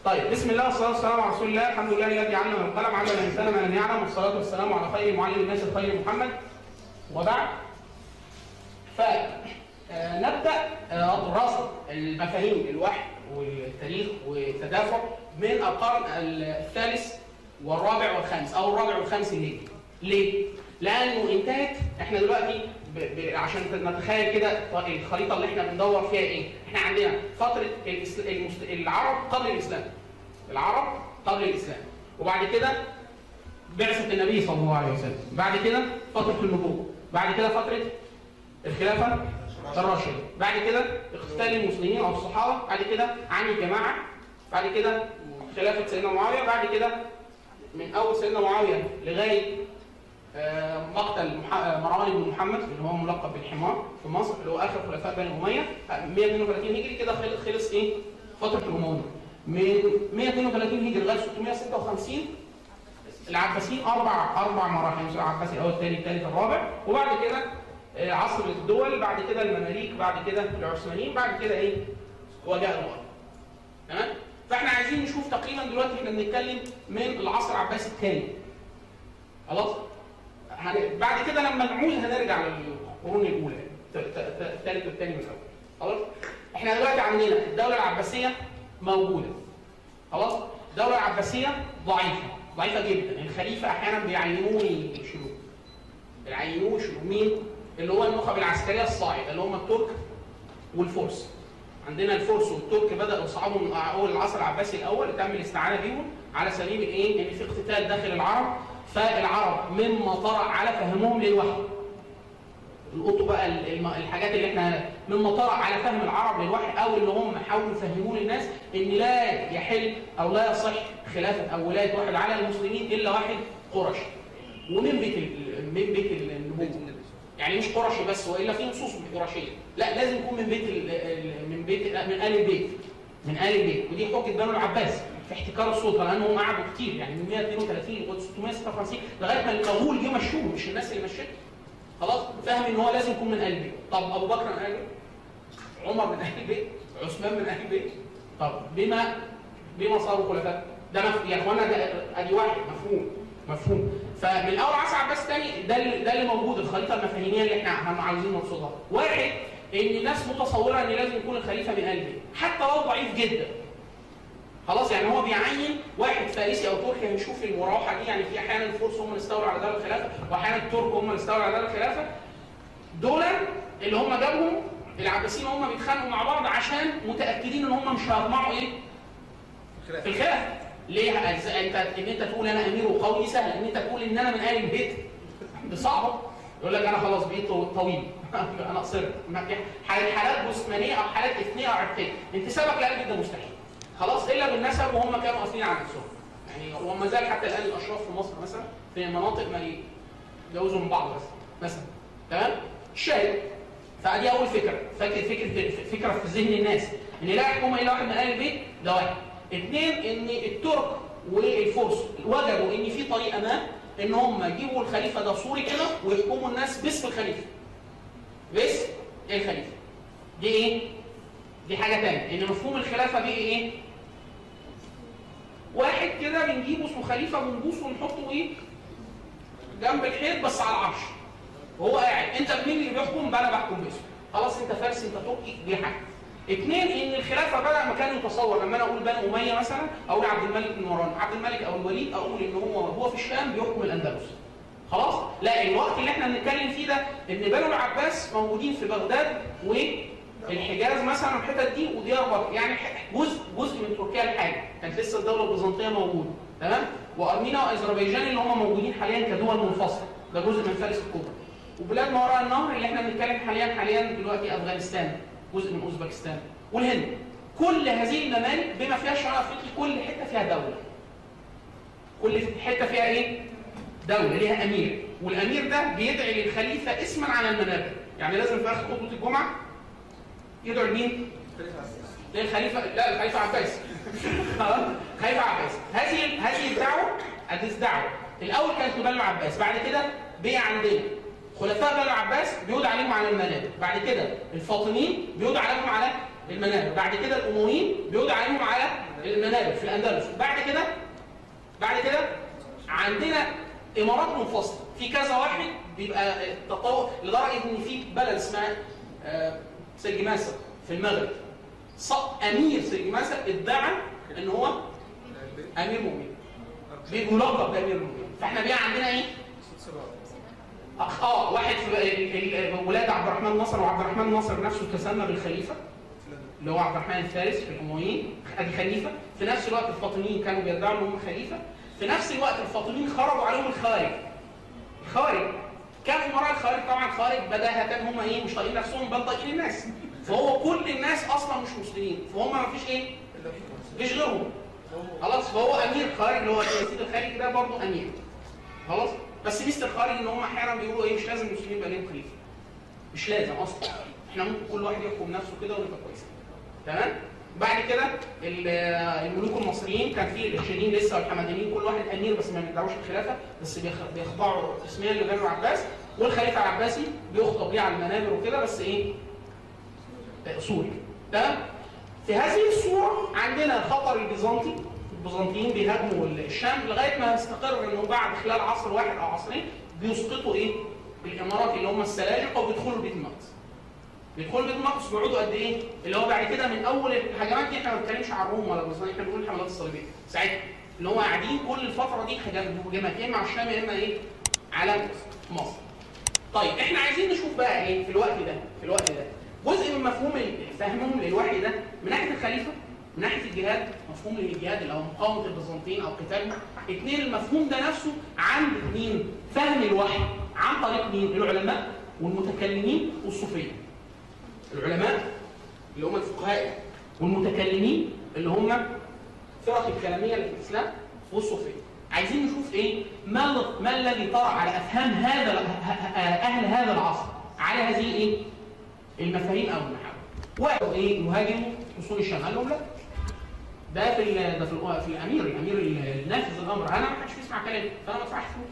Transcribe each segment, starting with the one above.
طيب بسم الله والصلاه والسلام على رسول الله الحمد لله الذي علم القلم علم الانسان ما لم يعلم والصلاه والسلام على خير معلم الناس الخير محمد وبعد فنبدا رصد المفاهيم الوحي والتاريخ والتدافع من القرن الثالث والرابع والخامس او الرابع والخامس هجري ليه؟ لانه انتهت احنا دلوقتي ب... ب... عشان نتخيل كده الخريطه اللي احنا بندور فيها ايه؟ احنا عندنا فتره الإسل... المست... العرب قبل الاسلام. العرب قبل الاسلام. وبعد كده بعثه النبي صلى الله عليه وسلم. بعد كده فتره النبوه. بعد كده فتره الخلافه الراشده. بعد كده اقتتال المسلمين او الصحابه. بعد كده عن الجماعه. بعد كده خلافه سيدنا معاويه. بعد كده من اول سيدنا معاويه لغايه مقتل مروان بن محمد اللي هو ملقب بالحمار في مصر اللي هو اخر خلفاء بني اميه 132 هجري كده خلص ايه؟ فتره الامويه من 132 هجري لغايه 656 العباسيين اربع اربع مراحل العباسي الاول الثاني الثالث الرابع وبعد كده عصر الدول بعد كده المماليك بعد كده العثمانيين بعد كده ايه؟ وجاء الغرب تمام؟ فاحنا عايزين نشوف تقريبا دلوقتي احنا بنتكلم من العصر العباسي الثاني خلاص؟ بعد كده لما نعود هنرجع للقرون الاولى الثالث والثاني من الاول خلاص احنا دلوقتي عندنا الدوله العباسيه موجوده خلاص الدوله العباسيه ضعيفه ضعيفه جدا الخليفه احيانا بيعينوه يشيلوه بيعينوه يشيلوه مين اللي هو النخب العسكريه الصاعده اللي هم الترك والفرس عندنا الفرس والترك بداوا يصعدوا من اول العصر العباسي الاول تم الاستعانه بيهم على سبيل الايه؟ ان في اقتتال داخل العرب فالعرب مما طرأ على فهمهم للوحي القطوا بقى الحاجات اللي احنا مما طرأ على فهم العرب للوحي او اللي هم حاولوا يفهموه للناس ان لا يحل او لا يصح خلافه او ولايه واحد على المسلمين الا واحد قرشي ومن بيت من بيت النبوه يعني مش قرشي بس والا في نصوص قرشيه لا لازم يكون من بيت من بيت من ال البيت من ال البيت ودي حجه بنو العباس في احتكار السلطه لانهم قعدوا كتير يعني من 132 لغايه 656 لغايه ما المغول جه مشوه مش الناس اللي مشته خلاص فاهم ان هو لازم يكون من اهل البيت طب ابو بكر من اهل البيت عمر من اهل البيت عثمان من اهل البيت طب بما بما صاروا خلفاء ده مف... يا اخوانا ده ادي واحد مفهوم مفهوم فمن اول عصر عباس الثاني ده اللي ده اللي موجود الخريطه المفاهيميه اللي احنا هم عاوزين نرصدها واحد ان الناس متصوره ان لازم يكون الخليفه من اهل البيت حتى لو ضعيف جدا خلاص يعني هو بيعين واحد فارسي او تركي هنشوف المراوحه دي يعني في احيانا الفرس هم اللي استولوا على دار الخلافه واحيانا الترك هم اللي استولوا على دار الخلافه دول اللي هم جابهم العباسيين هم بيتخانقوا مع بعض عشان متاكدين ان هم مش هيطمعوا ايه؟ في الخلافه ليه انت ان انت تقول انا امير وقوي سهل ان انت تقول ان انا من اهل البيت دي صعبه يقول لك انا خلاص بقيت طويل انا قصرت حالات جسمانيه او حالات اثنيه او عرفيه انتسابك لاهل البيت ده مستحيل خلاص الا بالنسب وهم كانوا اصلين على نفسهم يعني وما زال حتى الان الاشراف في مصر مثلا في مناطق ما يتجوزوا من بعض بس مثلا تمام الشاهد فدي اول فكره فكره فكره فكره في ذهن الناس ان لا يحكم الا واحد من اهل البيت ده واحد اثنين ان الترك والفرس وجدوا ان في طريقه ما ان هم يجيبوا الخليفه ده صوري كده ويحكموا الناس باسم الخليفه باسم الخليفه دي ايه؟ دي حاجة تانية ان مفهوم الخلافة دي ايه واحد كده بنجيبه اسمه خليفة بنبوسه ونحطه ايه جنب الحيط بس على العرش وهو قاعد انت مين اللي بيحكم بقى انا بحكم باسمه خلاص انت فارسي انت تركي دي حاجة اثنين ان الخلافة بدأ ما كان يتصور لما انا اقول بني امية مثلا اقول عبد الملك بن مروان عبد الملك او الوليد اقول ان هو هو في الشام بيحكم الاندلس خلاص لا الوقت اللي احنا بنتكلم فيه ده ان بنو العباس موجودين في بغداد و الحجاز مثلا والحتت دي وديار بكر يعني جزء جزء من تركيا الحاجه كانت لسه الدوله البيزنطيه موجوده تمام وارمينيا واذربيجان اللي هم موجودين حاليا كدول منفصله ده جزء من فارس الكبرى وبلاد ما وراء النهر اللي احنا بنتكلم حاليا حاليا دلوقتي افغانستان جزء من اوزبكستان والهند كل هذه الممالك بما فيها الشرق الافريقي كل حته فيها دوله كل حته فيها ايه دوله ليها امير والامير ده بيدعي للخليفه اسما على المنابر يعني لازم في اخر خطبه الجمعه يدعو لمين؟ للخليفه لا الخليفه عباس خليفه عباس هذه هذه الدعوه هذه الدعوه الاول كانت لبنو العباس بعد كده بقي عندنا خلفاء بنو العباس بيدعى عليهم على المنابر بعد كده الفاطميين بيدعى عليهم على المنابر بعد كده الامويين بيدعى عليهم على المنابر في الاندلس وبعد كده بعد كده عندنا امارات منفصله في كذا واحد بيبقى تطور لدرجه ان في بلد اسمها آه، سرجماسه في المغرب ص- امير سرجماسه ادعى ان هو امير مؤمن بيلقب بامير المؤمنين فاحنا بقى عندنا ايه؟ أخ- اه واحد في ال- ال- ولاد عبد الرحمن ناصر وعبد الرحمن ناصر نفسه تسمى بالخليفه اللي هو عبد الرحمن الثالث في الامويين الخليفه في نفس الوقت الفاطميين كانوا بيدعوا انهم خليفه في نفس الوقت الفاطميين خرجوا عليهم الخوارج الخوارج كان امراء الخوارج طبعا الخوارج بداهه هم ايه مش طايقين نفسهم بل طايقين الناس فهو كل الناس اصلا مش مسلمين فهم ما فيش ايه مفيش غيرهم خلاص فهو امير خارج اللي هو يزيد الخارج ده برضه امير خلاص بس ميزه الخارج ان هم احيانا بيقولوا ايه مش لازم المسلمين يبقى ليهم خليفه مش لازم اصلا احنا ممكن كل واحد يحكم نفسه كده ونبقى كويسين تمام بعد كده ال- الملوك المصريين كان في الراشدين لسه والحمدانيين كل واحد امير بس ما بيدعوش الخلافه بس بيخ- بيخضعوا اسميا لبني العباس والخليفه العباسي بيخطب ليه على المنابر وكده بس ايه سوري تمام في هذه الصوره عندنا الخطر البيزنطي البيزنطيين بيهاجموا الشام لغايه ما يستقر انه بعد خلال عصر واحد او عصرين بيسقطوا ايه؟ الامارات اللي هم السلاجقه وبيدخلوا بيت المقدس. بيدخلوا بيت المقدس بيقعدوا قد ايه؟ اللي هو بعد كده من اول الهجمات دي احنا ما بنتكلمش عن الروم ولا البيزنطيين احنا بنقول الحملات الصليبيه ساعتها اللي هو قاعدين كل الفتره دي هجمات يا اما على الشام يا اما ايه؟ على مصر. طيب احنا عايزين نشوف بقى ايه في الوقت ده في الوقت ده جزء من مفهوم فهمهم للوحي ده من ناحيه الخليفه من ناحيه الجهاد مفهوم للجهاد اللي هو مقاومه البيزنطيين او قتالهم اثنين المفهوم ده نفسه عند مين فهم الوحي عن طريق مين العلماء والمتكلمين والصوفيه العلماء اللي هم الفقهاء والمتكلمين اللي هم الفرق الكلاميه اللي في الاسلام والصوفيه عايزين نشوف ايه ما ما الذي طرأ على افهام هذا اهل هذا العصر على هذه ايه المفاهيم او المحاور وقالوا ايه يهاجموا اصول الشام قال لهم لا ده في ال- ده في, ال- في الامير الامير اللي نافذ الامر انا ما حدش بيسمع كلامي فانا ما ادفعش فلوس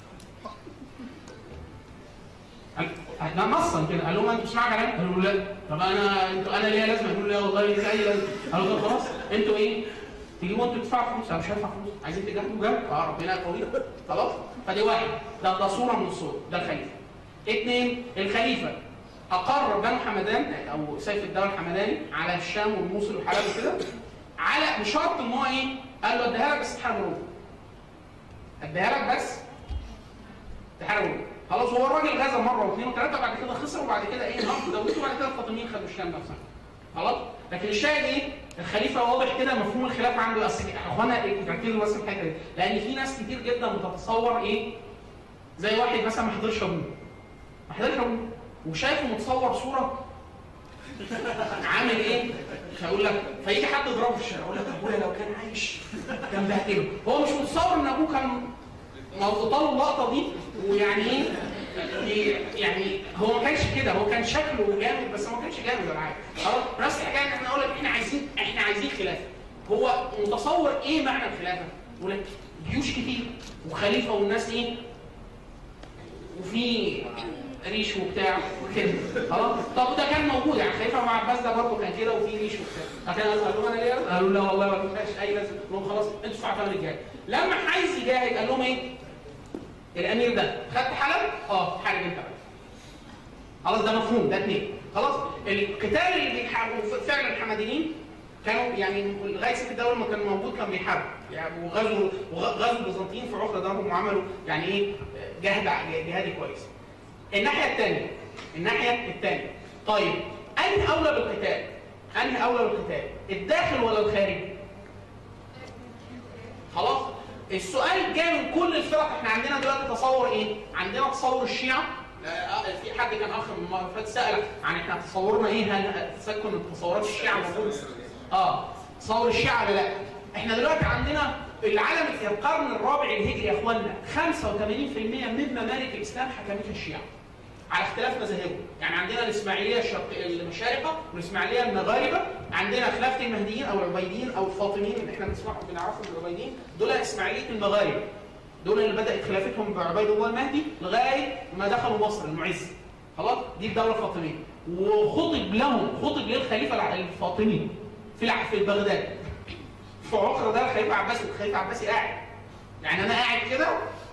قال- لا نصا كده قال لهم انتوا بتسمعوا كلامي؟ قالوا لا طب انا انتوا انا ليا لازمه يقولوا لا والله ليك اي لازمه قالوا طب خلاص انتوا ايه؟ تجيبوا انتوا تدفعوا فلوس انا مش هدفع فلوس عايزين تجاهدوا جاهد اه ربنا قوي خلاص فدي واحد ده ده صوره من الصور ده الخليفه اثنين الخليفه اقر بنو حمدان او سيف الدوله الحمداني على الشام والموصل وحلب وكده على بشرط ان هو ايه؟ قال له اديها لك بس تحارب الروم اديها لك بس تحارب الروم خلاص هو الراجل غزا مره واثنين وثلاثه وبعد كده خسر وبعد كده ايه نهض دولته وبعد كده الفاطميين خدوا الشام نفسها خلاص لكن الشاهد ايه؟ الخليفه واضح كده مفهوم الخلافه عنده اصل اخوانا ركزوا بس في الحته دي لان في ناس كتير جدا بتتصور ايه؟ زي واحد مثلا ما حضرش ابوه ما حضرش ابوه وشايفه متصور صوره عامل ايه؟ هيقول لك فيجي حد يضربه في الشارع يقول لك ابويا لو كان عايش كان بهدله هو مش متصور ان ابوه كان موطن اللقطه دي ويعني ايه يعني هو ما كانش كده هو كان شكله جامد بس ما كانش جامد ولا حاجه خلاص نفس الحكايه ان احنا نقول لك احنا عايزين احنا عايزين خلافه هو متصور ايه معنى الخلافه؟ يقول لك جيوش كتير وخليفه والناس ايه؟ وفي ريش وبتاع وكده خلاص طب ده كان موجود يعني خليفه مع عباس ده برضه كان كده وفي ريش وبتاع لكن قالوا لهم انا ليه؟ قالوا لا والله ما فيهاش اي لازمه قال لهم خلاص انتوا دفعتوا ثمن الجهاد لما عايز يجاهد قال لهم ايه؟ الامير ده خدت حلب؟ اه حارب انت بقى خلاص ده مفهوم ده اثنين خلاص القتال اللي بيحاربوا فعلا الحمدانيين كانوا يعني لغايه سيف الدوله لما كان موجود كان بيحارب يعني وغزوا وغزوا البيزنطيين في عقده دارهم وعملوا يعني ايه جهد جهادي كويس. الناحيه الثانيه الناحيه الثانيه طيب انهي اولى بالقتال؟ انهي اولى بالقتال؟ الداخل ولا الخارج؟ خلاص؟ السؤال جاي من كل الفرق احنا عندنا دلوقتي تصور ايه؟ عندنا تصور الشيعه آه، في حد كان اخ من المره اللي فاتت سال عن احنا تصورنا ايه هل تسكن تصورات الشيعه موجوده؟ اه تصور الشيعه ولا لا؟ احنا دلوقتي عندنا العالم القرن الرابع الهجري يا اخوانا 85% من ممالك الاسلام حكمتها الشيعه على اختلاف مذاهبهم يعني عندنا الاسماعيليه الشرق المشارقه والاسماعيليه المغاربه عندنا خلافه المهديين او العبيديين او الفاطميين اللي احنا بنسمعهم بنعرفهم العبيديين دول اسماعيليه المغاربه دول اللي بدات خلافتهم بعبيد الله المهدي لغايه ما دخلوا مصر المعز خلاص دي الدوله الفاطميه وخطب لهم خطب للخليفه الفاطمي في الع- في بغداد في عقر ده الخليفه عباسي الخليفه عباسي قاعد يعني انا قاعد كده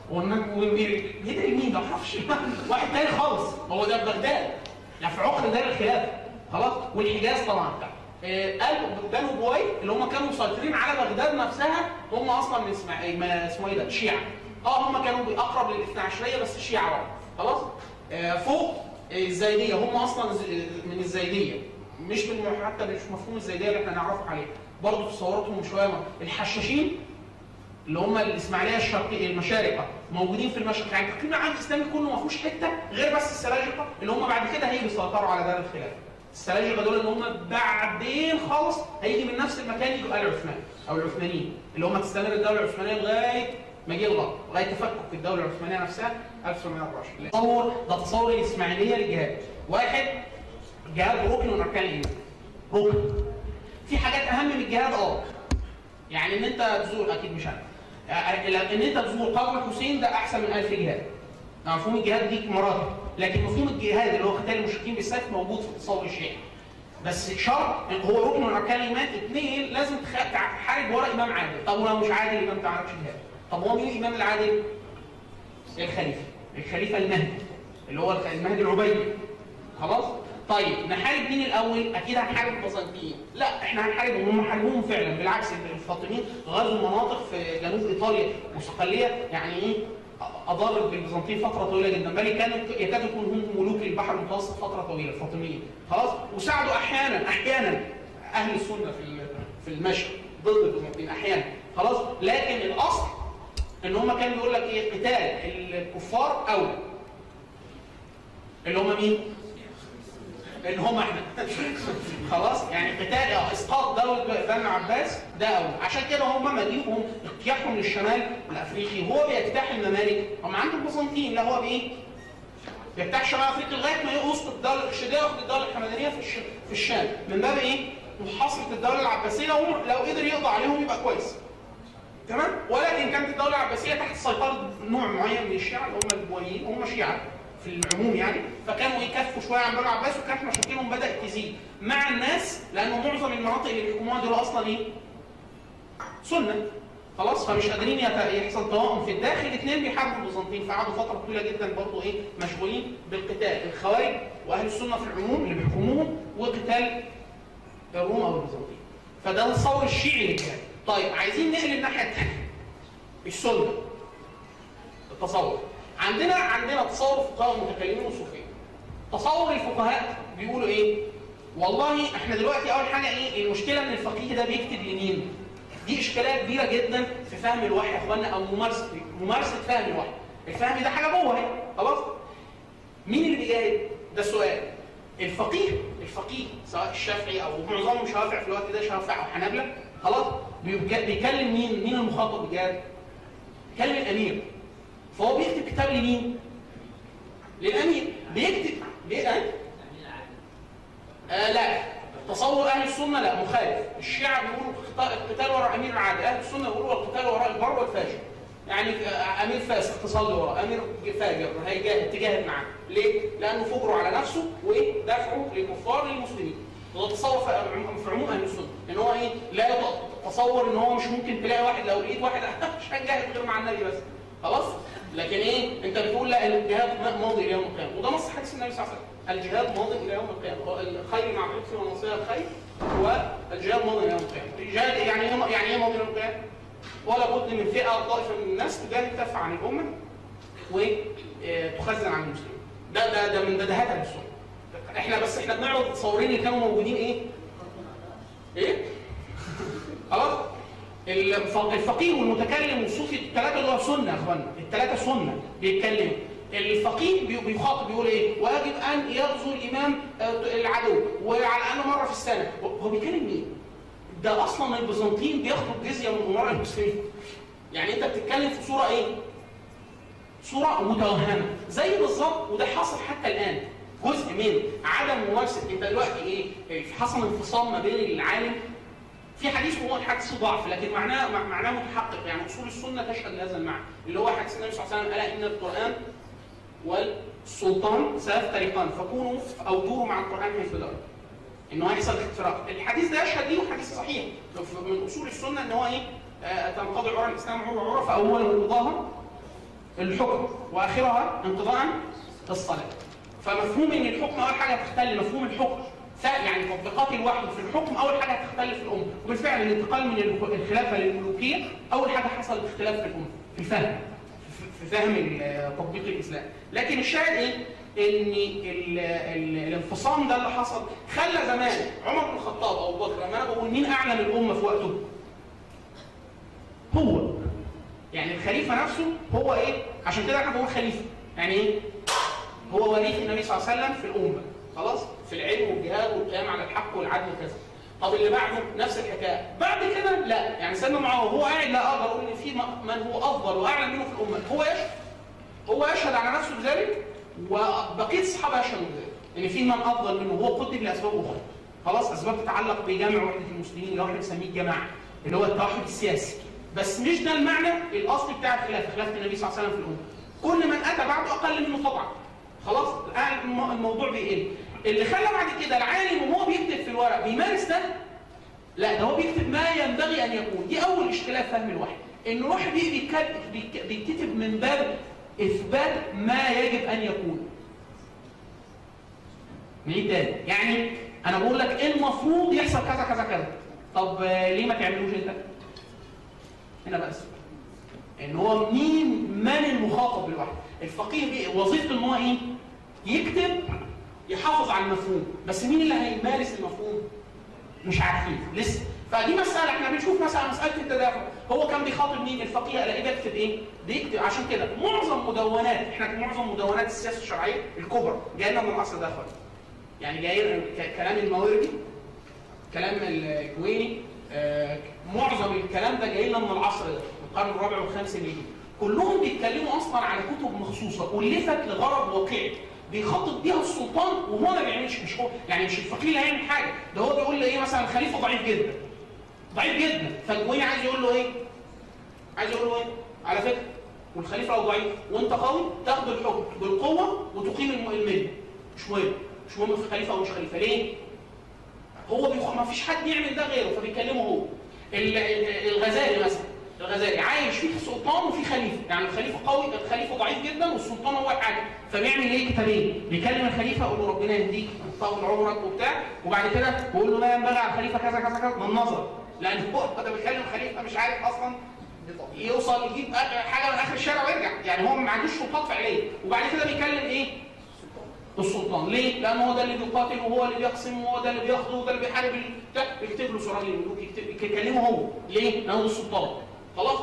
بيدعي مين ما اعرفش واحد تاني خالص هو ده بغداد يعني في عقر دار الخلافه خلاص والحجاز طبعا بتاع قال بنو بوي اللي هم كانوا مسيطرين على بغداد نفسها هم اصلا من اسماعيل ما اسمه ايه ده شيعه اه هم كانوا اقرب للاثنى عشريه بس شيعه برضه خلاص آه فوق الزايديه هم اصلا من الزايديه مش من حتى مش مفهوم الزايديه اللي احنا نعرفه عليه برضه تصوراتهم شويه الحشاشين اللي هم الاسماعيليه الشرقيه المشارقه موجودين في المشرق يعني تقريبا العالم الاسلامي كله ما فيهوش حته غير بس السلاجقه اللي هم بعد كده هيجوا يسيطروا على دار الخلافه. السلاجقه دول اللي هم بعدين خالص هيجي من نفس المكان يجوا ال عثمان او العثمانيين اللي هم تستمر الدوله العثمانيه لغايه ما جه الغرب لغايه تفكك الدوله العثمانيه نفسها 1724 تصور ده تصور الاسماعيليه للجهاد واحد جهاد ركن من اركان الايمان ركن في حاجات اهم من الجهاد اه يعني ان انت تزور اكيد مش عارف ان انت تزور قبر الحسين ده احسن من 1000 جهاد مفهوم الجهاد ليك مراتب لكن مفهوم الجهاد اللي هو قتال المشركين بالسيف موجود في التصور الشيعي بس شرط هو ركن من اركان الايمان اثنين لازم تحارب ورا امام عادل طب ولو مش عادل يبقى ما تعرفش جهاد طب هو مين الامام العادل؟ الخليفه الخليفه المهدي اللي هو المهدي العبيدي خلاص طيب نحارب مين الاول؟ اكيد هنحارب البيزنطيين، لا احنا هنحاربهم هم حاربوهم فعلا بالعكس الفاطميين غزوا مناطق في جنوب ايطاليا مستقليه يعني ايه اضرت بالبيزنطيين فتره طويله جدا بل كانوا يكادوا يكونوا هم ملوك البحر المتوسط فتره طويله الفاطميين خلاص وساعدوا احيانا احيانا اهل السنه في في المشي ضد البيزنطيين احيانا خلاص لكن الاصل ان هم كانوا بيقول لك ايه قتال الكفار اولى اللي هم مين؟ اللي هم احنا خلاص يعني قتال اسقاط دوله بني عباس ده اول عشان كده هم مجيئهم اجتياحهم للشمال الافريقي هو بيجتاح الممالك هم عندهم البيزنطيين لا هو بايه؟ بيجتاح شمال افريقيا لغايه ما يسقط الدوله الرشيديه وياخد الدوله الحمدانيه في في الشام من باب ايه؟ محاصره الدوله العباسيه لو قدر يقضي عليهم يبقى كويس تمام ولكن كانت الدوله العباسيه تحت سيطره نوع معين من الشيعه اللي هم البويهيين هم شيعه في العموم يعني فكانوا يكفوا شويه عن بني عباس وكانت مشاكلهم بدات تزيد مع الناس لانه معظم المناطق اللي بيحكموها دول اصلا ايه؟ سنه خلاص فمش قادرين يحصل توائم في الداخل الاثنين بيحاربوا البيزنطيين فقعدوا فتره طويله جدا برضه ايه مشغولين بالقتال الخوارج واهل السنه في العموم اللي بيحكموهم وقتال الروم او البيزنطيين فده التصور الشيعي للجهاد طيب عايزين نقلب الناحيه الثانيه السنه التصور عندنا عندنا تصور فقهاء المتكلمين والصوفيه تصور الفقهاء بيقولوا ايه والله احنا دلوقتي اول حاجه ايه المشكله ان الفقيه ده بيكتب لمين دي اشكاليه كبيره جدا في فهم الوحي يا اخوانا او ممارسه ممارسه فهم الوحي الفهم ده حاجه جوه اهي خلاص مين اللي بيجاهد ده السؤال الفقيه الفقيه سواء الشافعي او معظمهم شوافع في الوقت ده شوافع او حنابله خلاص بيكلم مين مين المخاطب بالجهاد بيكلم الامير فهو بيكتب كتاب لمين للامير بيكتب بي... أه؟ آه لا تصور اهل السنه لا مخالف الشيعه بيقولوا القتال وراء امير العادل اهل السنه بيقولوا القتال وراء البر والفاجر يعني امير فاسق تصلي وراه امير فاجر هيجاهد تجاهد معاه ليه؟ لانه فجره على نفسه وايه؟ دفعه للكفار للمسلمين ده تصور في عموم اهل السنه ان هو ايه؟ لا تصور ان هو مش ممكن تلاقي واحد لو لقيت واحد مش هنجاهد غير مع النبي بس خلاص؟ لكن ايه؟ انت بتقول لا الجهاد ماضي الى يوم القيامه وده نص حديث النبي صلى الله عليه وسلم الجهاد ماضي الى يوم القيامه الخير مع الحكم ونصير الخير والجهاد ماضي الى يوم القيامه الجهاد يعني ايه يعني ايه ماضي الى يوم القيامه؟ ولا بد من فئه او طائفه من الناس تجاهد تدافع عن الامه وتخزن عن المسلمين ده ده ده من بديهات اهل السنه احنا بس احنا بنعرض التصورين اللي كانوا موجودين ايه؟ ايه؟ خلاص؟ الفقيه والمتكلم والصوفي الثلاثه دول سنه يا اخوانا الثلاثه سنه بيتكلموا الفقيه بيخاطب بيقول ايه؟ واجب ان يغزو الامام العدو وعلى الاقل مره في السنه هو بيتكلم مين؟ ده اصلا البيزنطيين بياخدوا جزيه من امراء المسلمين يعني انت بتتكلم في صوره ايه؟ صوره متوهمه زي بالظبط وده حاصل حتى الان جزء من عدم ممارسه انت دلوقتي ايه؟ حصل انفصام ما بين العالم في حديث هو حديث ضعف لكن معناه معناه متحقق يعني اصول السنه تشهد لهذا المعنى اللي هو حديث النبي صلى الله عليه وسلم الا ان القران والسلطان سيفترقان فكونوا او دوروا مع القران حيث دار انه هيحصل اختراق الحديث ده يشهد ليه حديث صحيح من اصول السنه ان هو ايه آه، تنقضي عرى الاسلام عرى عرى فاول انقضاها الحكم واخرها انقضاء الصلاه فمفهوم ان الحكم اول حاجه تختل مفهوم الحكم يعني تطبيقات الوحي في الحكم اول حاجه هتختلف في الامه وبالفعل الانتقال من الخلافه للملوكيه اول حاجه حصل اختلاف في الامه في الفهم في فهم تطبيق الاسلام لكن الشاهد ايه ان الانفصام ده اللي حصل خلى زمان عمر بن الخطاب او ابو بكر لما انا بقول مين اعلم الامه في وقته هو يعني الخليفه نفسه هو ايه عشان كده احنا بنقول خليفه يعني ايه هو ولي النبي صلى الله عليه وسلم في الامه خلاص في العلم والجهاد والقيام على الحق والعدل وكذا طب اللي بعده نفس الحكايه بعد كده لا يعني سيدنا معاويه هو قاعد لا اقدر اقول ان في من هو افضل واعلى منه في الامه هو يشهد هو يشهد على نفسه بذلك وبقيه الصحابه يشهدوا بذلك ان في من افضل منه هو قدم لاسباب اخرى خلاص اسباب تتعلق بجمع وحده المسلمين اللي هو احنا بنسميه الجماعه اللي هو التوحد السياسي بس مش ده المعنى الاصلي بتاع الخلافه خلافه النبي صلى الله عليه وسلم في الامه كل من اتى بعده اقل منه طبعا خلاص الان الموضوع بيقل اللي خلى بعد كده العالم وهو بيكتب في الورق بيمارس ده لا ده هو بيكتب ما ينبغي ان يكون دي اول اشكالات فهم الوحي ان الوحي بيكتب من باب اثبات ما يجب ان يكون من تاني يعني انا بقول لك ايه المفروض يحصل كذا كذا كذا طب ليه ما تعملوش انت هنا بقى السؤال ان هو مين من المخاطب بالوحي الفقيه وظيفته ان هو ايه يكتب يحافظ على المفهوم بس مين اللي هيمارس المفهوم مش عارفين لسه فدي مساله احنا بنشوف مثلا مساله التدافع هو كان بيخاطب مين الفقيه الاقيه بيكتب ايه بيكتب عشان كده معظم مدونات احنا معظم مدونات السياسه الشرعيه الكبرى جايه لنا من العصر ده خالص يعني جاي كلام الماوردي كلام الجويني آه معظم الكلام ده جاي لنا من العصر ده القرن الرابع والخامس الهجري كلهم بيتكلموا اصلا على كتب مخصوصه الفت لغرض واقعي بيخاطب بيها السلطان وهو ما بيعملش مش هو يعني مش الفقيه اللي هيعمل حاجه ده هو بيقول له ايه مثلا الخليفه ضعيف جدا ضعيف جدا فالجويني عايز يقول له ايه؟ عايز يقول له ايه؟ على فكره والخليفه لو ضعيف وانت قوي تاخد الحكم بالقوه وتقيم المله مش مهم مش مهم في خليفه او مش خليفه ليه؟ هو بيخ... ما فيش حد يعمل ده غيره فبيكلمه هو الغزالي مثلا الغزالي عايش فيه سلطان وفي خليفه يعني الخليفه قوي الخليفه ضعيف جدا والسلطان هو حاجه فبيعمل ايه كتابين بيكلم الخليفه يقول له ربنا يهديك ويطول عمرك وبتاع وبعد كده بيقول له لا ينبغي على الخليفه كذا كذا كذا من النظر لان هو ده بيكلم الخليفه مش عارف اصلا يوصل يجيب حاجه من اخر الشارع ويرجع يعني هو ما عندوش سلطات فعليه وبعد كده بيكلم ايه السلطان ليه؟ لان هو ده اللي بيقاتل وهو اللي بيقسم وهو ده اللي بياخده وده اللي بيحارب يكتب له سراج الملوك يكتب يكلمه هو ليه؟ لانه ده السلطان خلاص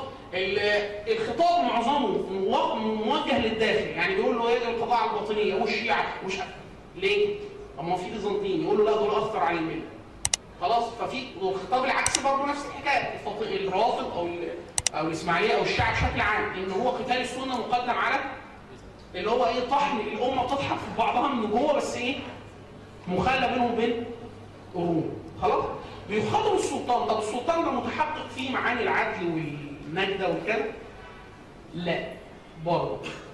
الخطاب معظمه موجه للداخل يعني بيقول له ايه القضاء على الباطنيه والشيعه وش ليه؟ اما في بيزنطيين يقول له لا دول اخطر على المله خلاص ففي والخطاب العكسي برضه نفس الحكايه الروافض او او الاسماعيليه او الشيعه بشكل عام ان هو قتال السنه مقدم على اللي هو ايه طحن الامه تضحك في بعضها من جوه بس ايه مخالة بينهم وبين الروم خلاص بيخاطب السلطان طب السلطان ده متحقق فيه معاني العدل والنجده والكلام لا برضه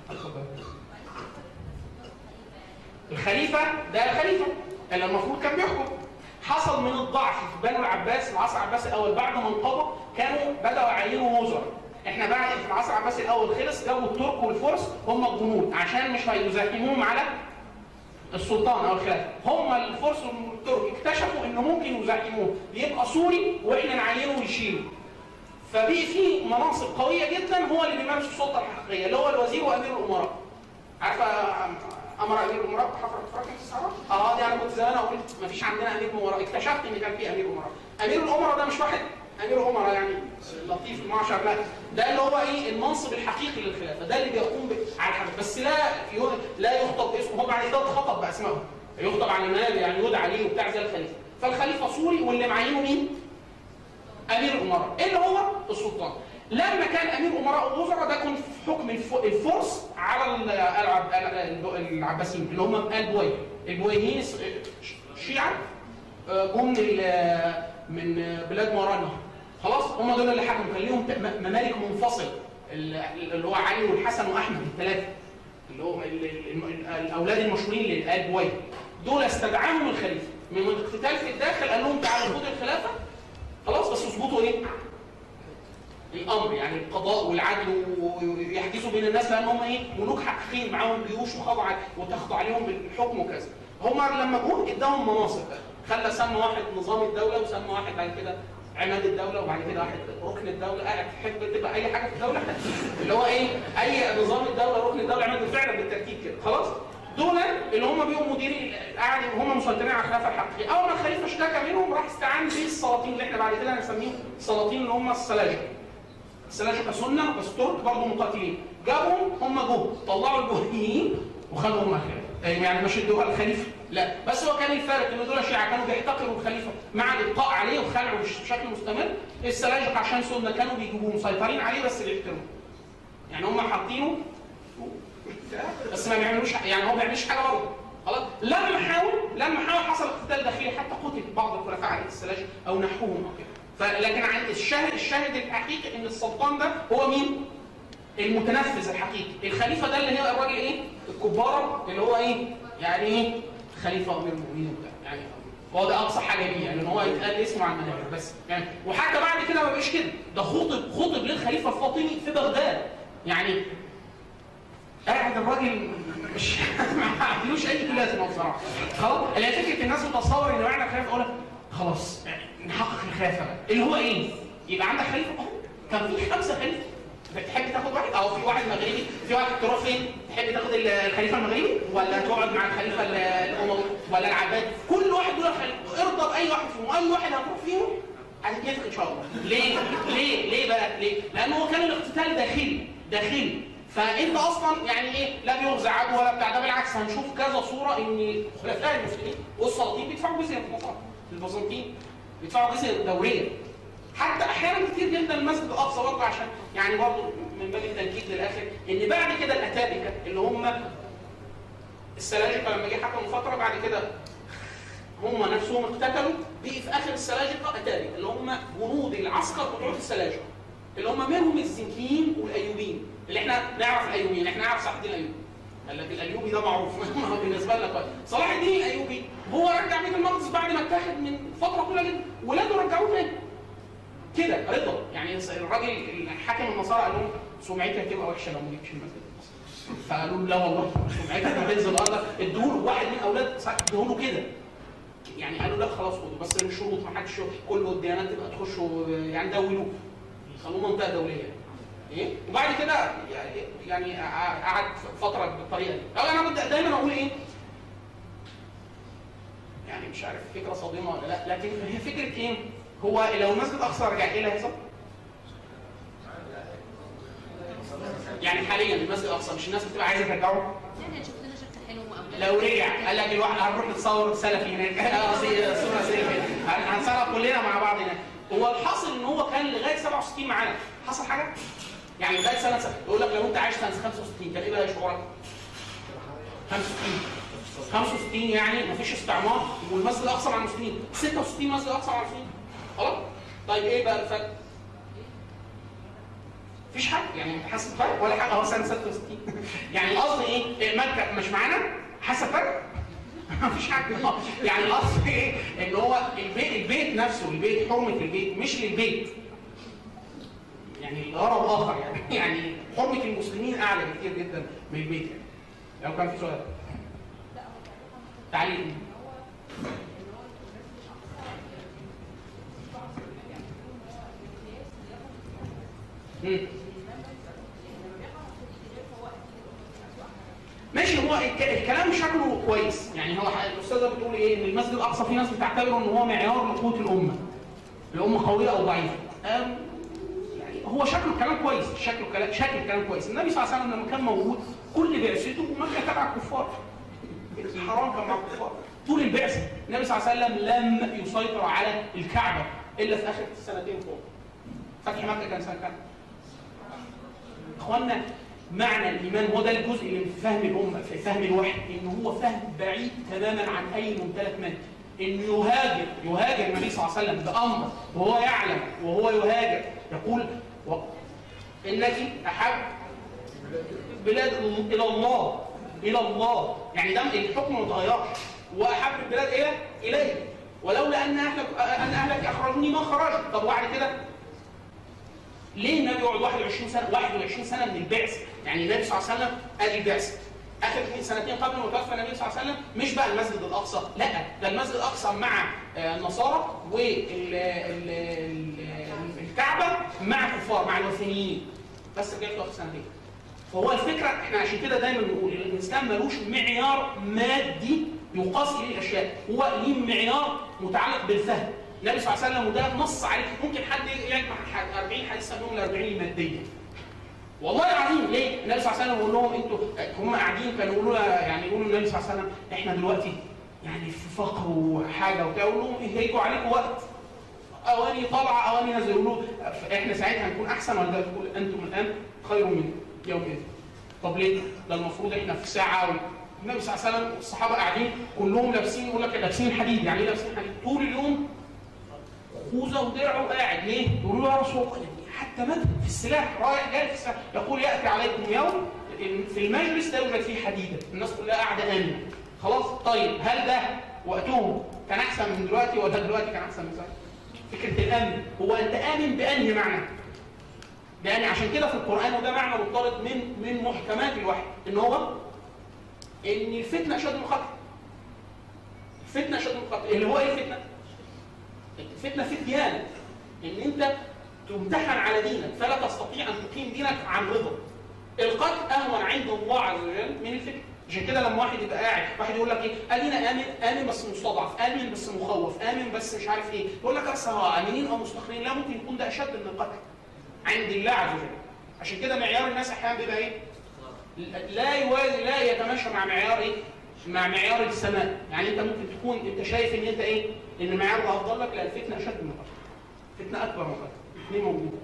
الخليفه ده خليفه اللي المفروض كان بيحكم حصل من الضعف في بنو العباس العصر العباسي الاول بعد ما انقضى كانوا بداوا يعينوا وزراء احنا بعد في العصر العباسي الاول خلص جابوا الترك والفرس هم الجنود عشان مش هيزاحموهم على السلطان او الخلافه هم الفرس والترك اكتشفوا انه ممكن يزاحموه يبقى سوري واحنا نعينه ويشيله فبقي في مناصب قويه جدا هو اللي بيمارس السلطه الحقيقيه اللي هو الوزير وامير الامراء عارفه امر امير الامراء حفره اتفرجت الصحراء اه دي انا كنت زمان اقول ما فيش عندنا امير امراء اكتشفت ان كان في امير امراء امير الامراء ده مش واحد امير امراء يعني لطيف المعشر لا ده اللي هو ايه المنصب الحقيقي للخلافه ده اللي بيقوم على الحدث بس لا لا يخطب باسمه هو بعد كده اتخطب باسمائه يخطب على المنابر يعني يدعى عليه وبتاع زي الخليفه فالخليفه سوري واللي معينه مين؟ امير الامراء اللي هو السلطان لما كان امير امراء الوزراء ده كان في حكم الفرس على العباسيين اللي هم البويه البويهيين شيعه جم من بلاد ما وراء النهر خلاص هم دول اللي حكموا كان ليهم ممالك منفصل اللي هو علي والحسن واحمد الثلاثه اللي هم الاولاد المشهورين للال بويه دول استدعاهم الخليفه من الاقتتال في الداخل قال لهم تعالوا خدوا الخلافه خلاص بس اظبطوا ايه؟ الامر يعني القضاء والعدل ويحجزوا بين الناس لان هم ايه ملوك حقيقيين معاهم جيوش وخضع وتخضع عليهم بالحكم وكذا هم لما جم اداهم مناصب خلى سمى واحد نظام الدوله وسمى واحد بعد كده عماد الدوله وبعد كده واحد ركن الدوله قاعد تحب تبقى اي حاجه في الدوله اللي هو ايه اي نظام الدوله ركن الدوله عماد فعلا بالترتيب كده خلاص دول اللي هم بيهم مديرين قاعد هم مسيطرين على الخلافه الحقيقيه اول ما الخليفه اشتكى منهم راح استعان بالسلاطين اللي احنا بعد كده هنسميهم السلاطين اللي هم السلاجقه السلاجقه سنه بس ترك برضه مقاتلين جابهم هم جم طلعوا البوهيين وخلوا هم خلافه يعني مش ادوها الخليفه لا بس هو كان الفارق ان دول الشيعه كانوا بيحتقروا الخليفه مع الابقاء عليه وخلعه بشكل مستمر السلاجقه عشان سنه كانوا بيجيبوه مسيطرين عليه بس بيحترموه يعني هم حاطينه بس ما بيعملوش يعني هو ما بيعملش حاجه برضه خلاص لما حاول لما حاول حصل اقتتال داخلي حتى قتل بعض الخلفاء عليه السلاجقه او نحوهم او كده فلكن عن الشاهد الشاهد الحقيقي ان السلطان ده هو مين؟ المتنفذ الحقيقي الخليفه ده اللي هي الراجل ايه؟ الكباره اللي هو ايه؟ يعني ايه؟ خليفه امير المؤمنين وبتاع يعني هو ده اقصى حاجه ليه يعني ان هو يتقال اسمه على المنابر بس يعني وحتى بعد كده ما بقاش كده ده خطب خطب للخليفه الفاطمي في بغداد يعني قاعد الراجل مش ما عندوش اي لازمه بصراحه خلاص اللي هي فكره الناس بتتصور ان معنى الخلافه اقول خلاص نحقق الخلافه اللي هو ايه؟ يبقى عندك خليفه اهو كان في خمسه خليفه تحب تاخد واحد او في واحد مغربي في واحد تروح فين تحب تاخد الخليفه المغربي ولا تقعد مع الخليفه الاموي ولا العباد كل واحد دول خليفه ارضى باي واحد فيهم اي واحد هتروح فيهم هتتنفق ان شاء الله ليه ليه ليه بقى ليه لان هو كان الاقتتال داخلي داخلي فانت اصلا يعني ايه لا بيغزى عدو ولا بتاع ده بالعكس هنشوف كذا صوره ان خلفاء المسلمين والسلاطين بيدفعوا جزيه في المصالح البيزنطيين بيدفعوا جزيه دوريه حتى احيانا كتير جدا المسجد الاقصى برضه عشان يعني برضه من باب التنكيد للاخر ان بعد كده الاتابكه اللي هم السلاجقه لما جه حكموا فتره بعد كده هم نفسهم اقتتلوا بقي في اخر السلاجقه اتابك اللي هم جنود العسكر بتوع السلاجقه اللي هم منهم الزنكيين والايوبيين اللي احنا نعرف الايوبيين احنا نعرف صلاح الدين الايوبي قال لك الايوبي ده معروف بالنسبه لنا كويس صلاح الدين الايوبي هو رجع بيت المقدس بعد ما اتاخد من فتره طويله جدا ولاده رجعوه تاني كده رضا يعني الراجل حاكم النصارى قال لهم سمعتي هتبقى وحشه لو ما جبتش المسجد فقالوا له لا والله سمعتك هتنزل الارض ادوه واحد من اولاد ادوه له كده يعني قالوا لا خلاص خدوا بس الشروط ما حدش كل الديانات تبقى تخشوا يعني دولوه خلوه منطقه دوليه ايه وبعد كده يعني قعد فتره بالطريقه دي أو انا دايما اقول ايه يعني مش عارف فكره صادمه ولا لا لكن هي فكره ايه هو لو المسجد الاقصى رجع ايه اللي هيحصل؟ يعني حاليا المسجد الاقصى مش الناس بتبقى عايزه ترجعه؟ لو رجع قال لك الواحد هنروح نتصور سلفي هناك قصدي صوره سلفي هنصور كلنا مع بعض هناك هو الحاصل ان هو كان لغايه 67 معانا حصل حاجه؟ يعني لغايه سنه سنة. يقول لك لو انت عايش سنه 65 كان ايه بقى شعورك؟ 65 65 يعني مفيش استعمار والمسجد الاقصى مع المسلمين 66 مسجد الاقصى مع المسلمين خلاص؟ طيب ايه بقى الفرق؟ مفيش حاجه يعني حاسس فرق ولا حاجه هو سنه 66 يعني القصد ايه؟ مكه مش معانا حاسه فرق؟ مفيش حاجه يعني القصد ايه؟ ان هو البيت البيت نفسه البيت حرمه البيت مش للبيت يعني الغرض اخر يعني يعني حرمه المسلمين اعلى بكتير جدا من البيت يعني لو كان في سؤال تعليق ماشي هو الكلام شكله كويس يعني هو الاستاذه بتقول ايه ان المسجد الاقصى في ناس بتعتبره ان هو معيار لقوه الامه الامه قويه او ضعيفه يعني هو شكله كلام كويس شكله كلام شكل كلام كويس النبي صلى الله عليه وسلم لما كان موجود كل بعثته مكه تبع الكفار الحرام كان مع الكفار طول البعثه النبي صلى الله عليه وسلم لم يسيطر على الكعبه الا في اخر سنتين فوق فتح مكه كان سنه كام؟ اخوانا معنى الايمان هو ده الجزء اللي في فهم الامه في فهم الوحي ان هو فهم بعيد تماما عن اي ممتلك مادي انه يهاجر يهاجر النبي صلى الله عليه وسلم بامر وهو يعلم وهو يهاجر يقول و... انك احب بلاد الى الله الى الله يعني ده الحكم ما اتغيرش واحب البلاد الى الي ولولا ان اهلك ان اهلك اخرجوني ما خرجت طب وبعد كده ليه النبي يقعد 21 سنه 21 سنه من البعث يعني النبي صلى الله عليه وسلم ادي البعث اخر سنتين قبل ما يتوفى النبي صلى الله عليه وسلم مش بقى المسجد الاقصى لا ده المسجد الاقصى مع آه، النصارى والكعبه مع الكفار مع الوثنيين بس رجعت في سنتين فهو الفكره احنا عشان كده دايما بنقول ان الاسلام ملوش معيار مادي يقاس اليه الاشياء هو ليه معيار متعلق بالفهم النبي صلى الله عليه وسلم وده نص عليه ممكن حد يجمع 40 حديث منهم ال 40 ماديه والله العظيم ليه؟ النبي صلى الله عليه وسلم يقول لهم انتوا هم قاعدين كانوا يقولوا يعني يقولوا للنبي صلى الله عليه وسلم احنا دلوقتي يعني في فقر وحاجه وبتاع يقول لهم إيه، هيجوا عليكم وقت اواني طالعه اواني نازله يقولوا احنا ساعتها هنكون احسن ولا تقول انتم الان خير من يومئذ طب ليه؟ ده المفروض احنا في ساعه النبي صلى الله عليه وسلم والصحابه قاعدين كلهم لابسين يقول لك لابسين حديد يعني ايه لابسين حديد؟ طول اليوم خوذه ودرع وقاعد ليه؟ يقولوا له يا رسول الله حتى مد في السلاح رايح جاي في السلاح يقول ياتي عليكم يوم في المجلس لا يوجد فيه حديده الناس كلها قاعده امنه خلاص طيب هل ده وقتهم كان احسن من دلوقتي ولا دلوقتي كان احسن من زمان؟ فكره الامن هو انت امن بانهي معنى؟ يعني عشان كده في القران وده معنى مرتبط من من محكمات الوحي ان هو ان الفتنه اشد من القتل الفتنه اشد من القتل اللي هو ايه الفتنه؟ الفتنه في الديانه ان انت تمتحن على دينك فلا تستطيع ان تقيم دينك عن رضا القتل اهون عند الله عز وجل من الفتنه عشان كده لما واحد يبقى قاعد واحد يقول لك ايه ادينا امن امن بس مستضعف امن بس مخوف امن بس مش عارف ايه يقول لك اصل امنين او مستخرين لا ممكن يكون ده اشد من القتل عند الله عز وجل عشان كده معيار الناس احيانا بيبقى ايه لا يوازي لا يتماشى مع معيار ايه مع معيار السماء يعني انت ممكن تكون انت شايف ان انت ايه ان المعيار ده افضل لك لا الفتنه اشد من القتل فتنه اكبر من القتل الاثنين موجودين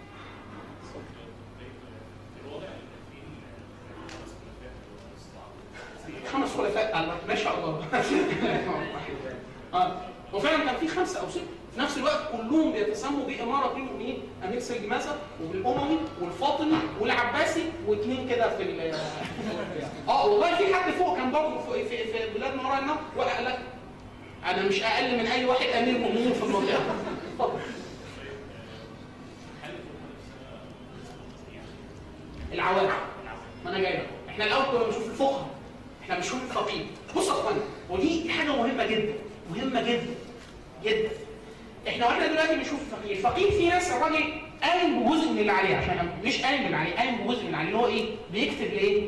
خمس خلفاء ما شاء الله اه وفعلا كان في خمسه او سته في نفس الوقت كلهم بيتسموا باماره المؤمنين امير سلجماسه والاموي والفاطمي والعباسي واثنين كده في ال اه والله في حد فوق كان برضه في, في, في بلاد ما وراء النهر وقال لك انا مش اقل من اي واحد امير مؤمنين في المنطقه اتفضل العوام ما انا جاي احنا الاول كنا بنشوف الفقهاء احنا بنشوف الخطيب بص يا اخوانا ودي حاجه مهمه جدا مهمه جدا جدا احنا واحنا دلوقتي بنشوف الفقيه الفقيه في ناس الراجل قايم بجزء من اللي عليه عشان مش قايم باللي عليه قايم بجزء من اللي عليه اللي هو ايه بيكتب لايه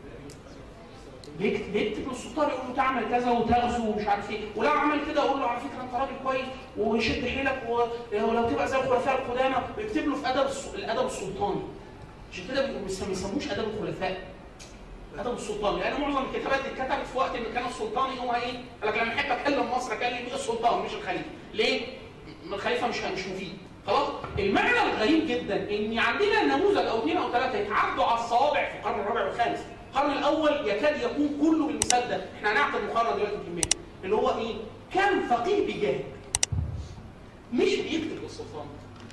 بيكتب بيكتب للسلطان يقول له تعمل كذا وتغزو ومش عارف ايه ولو عمل كده اقول له على فكره انت راجل كويس وشد حيلك ولو تبقى زي الخلفاء القدامى ويكتب له في ادب الادب السلطاني عشان كده ما بيسموش ادب الخلفاء ادب السلطان لان معظم الكتابات اتكتبت في وقت ان كان السلطان هو ايه؟ قال لك لما احب اتكلم مصر اكلم السلطان مش الخليفه ليه؟ الخليفه مش مش مفيد خلاص المعنى الغريب جدا ان عندنا نموذج او اثنين او ثلاثه يتعدوا على الصوابع في القرن الرابع والخامس القرن الاول يكاد يكون كله بالمثال ده احنا هنعقد مقارنه دلوقتي كميه اللي هو ايه؟ كان فقيه بجاهد مش بيكتب للسلطان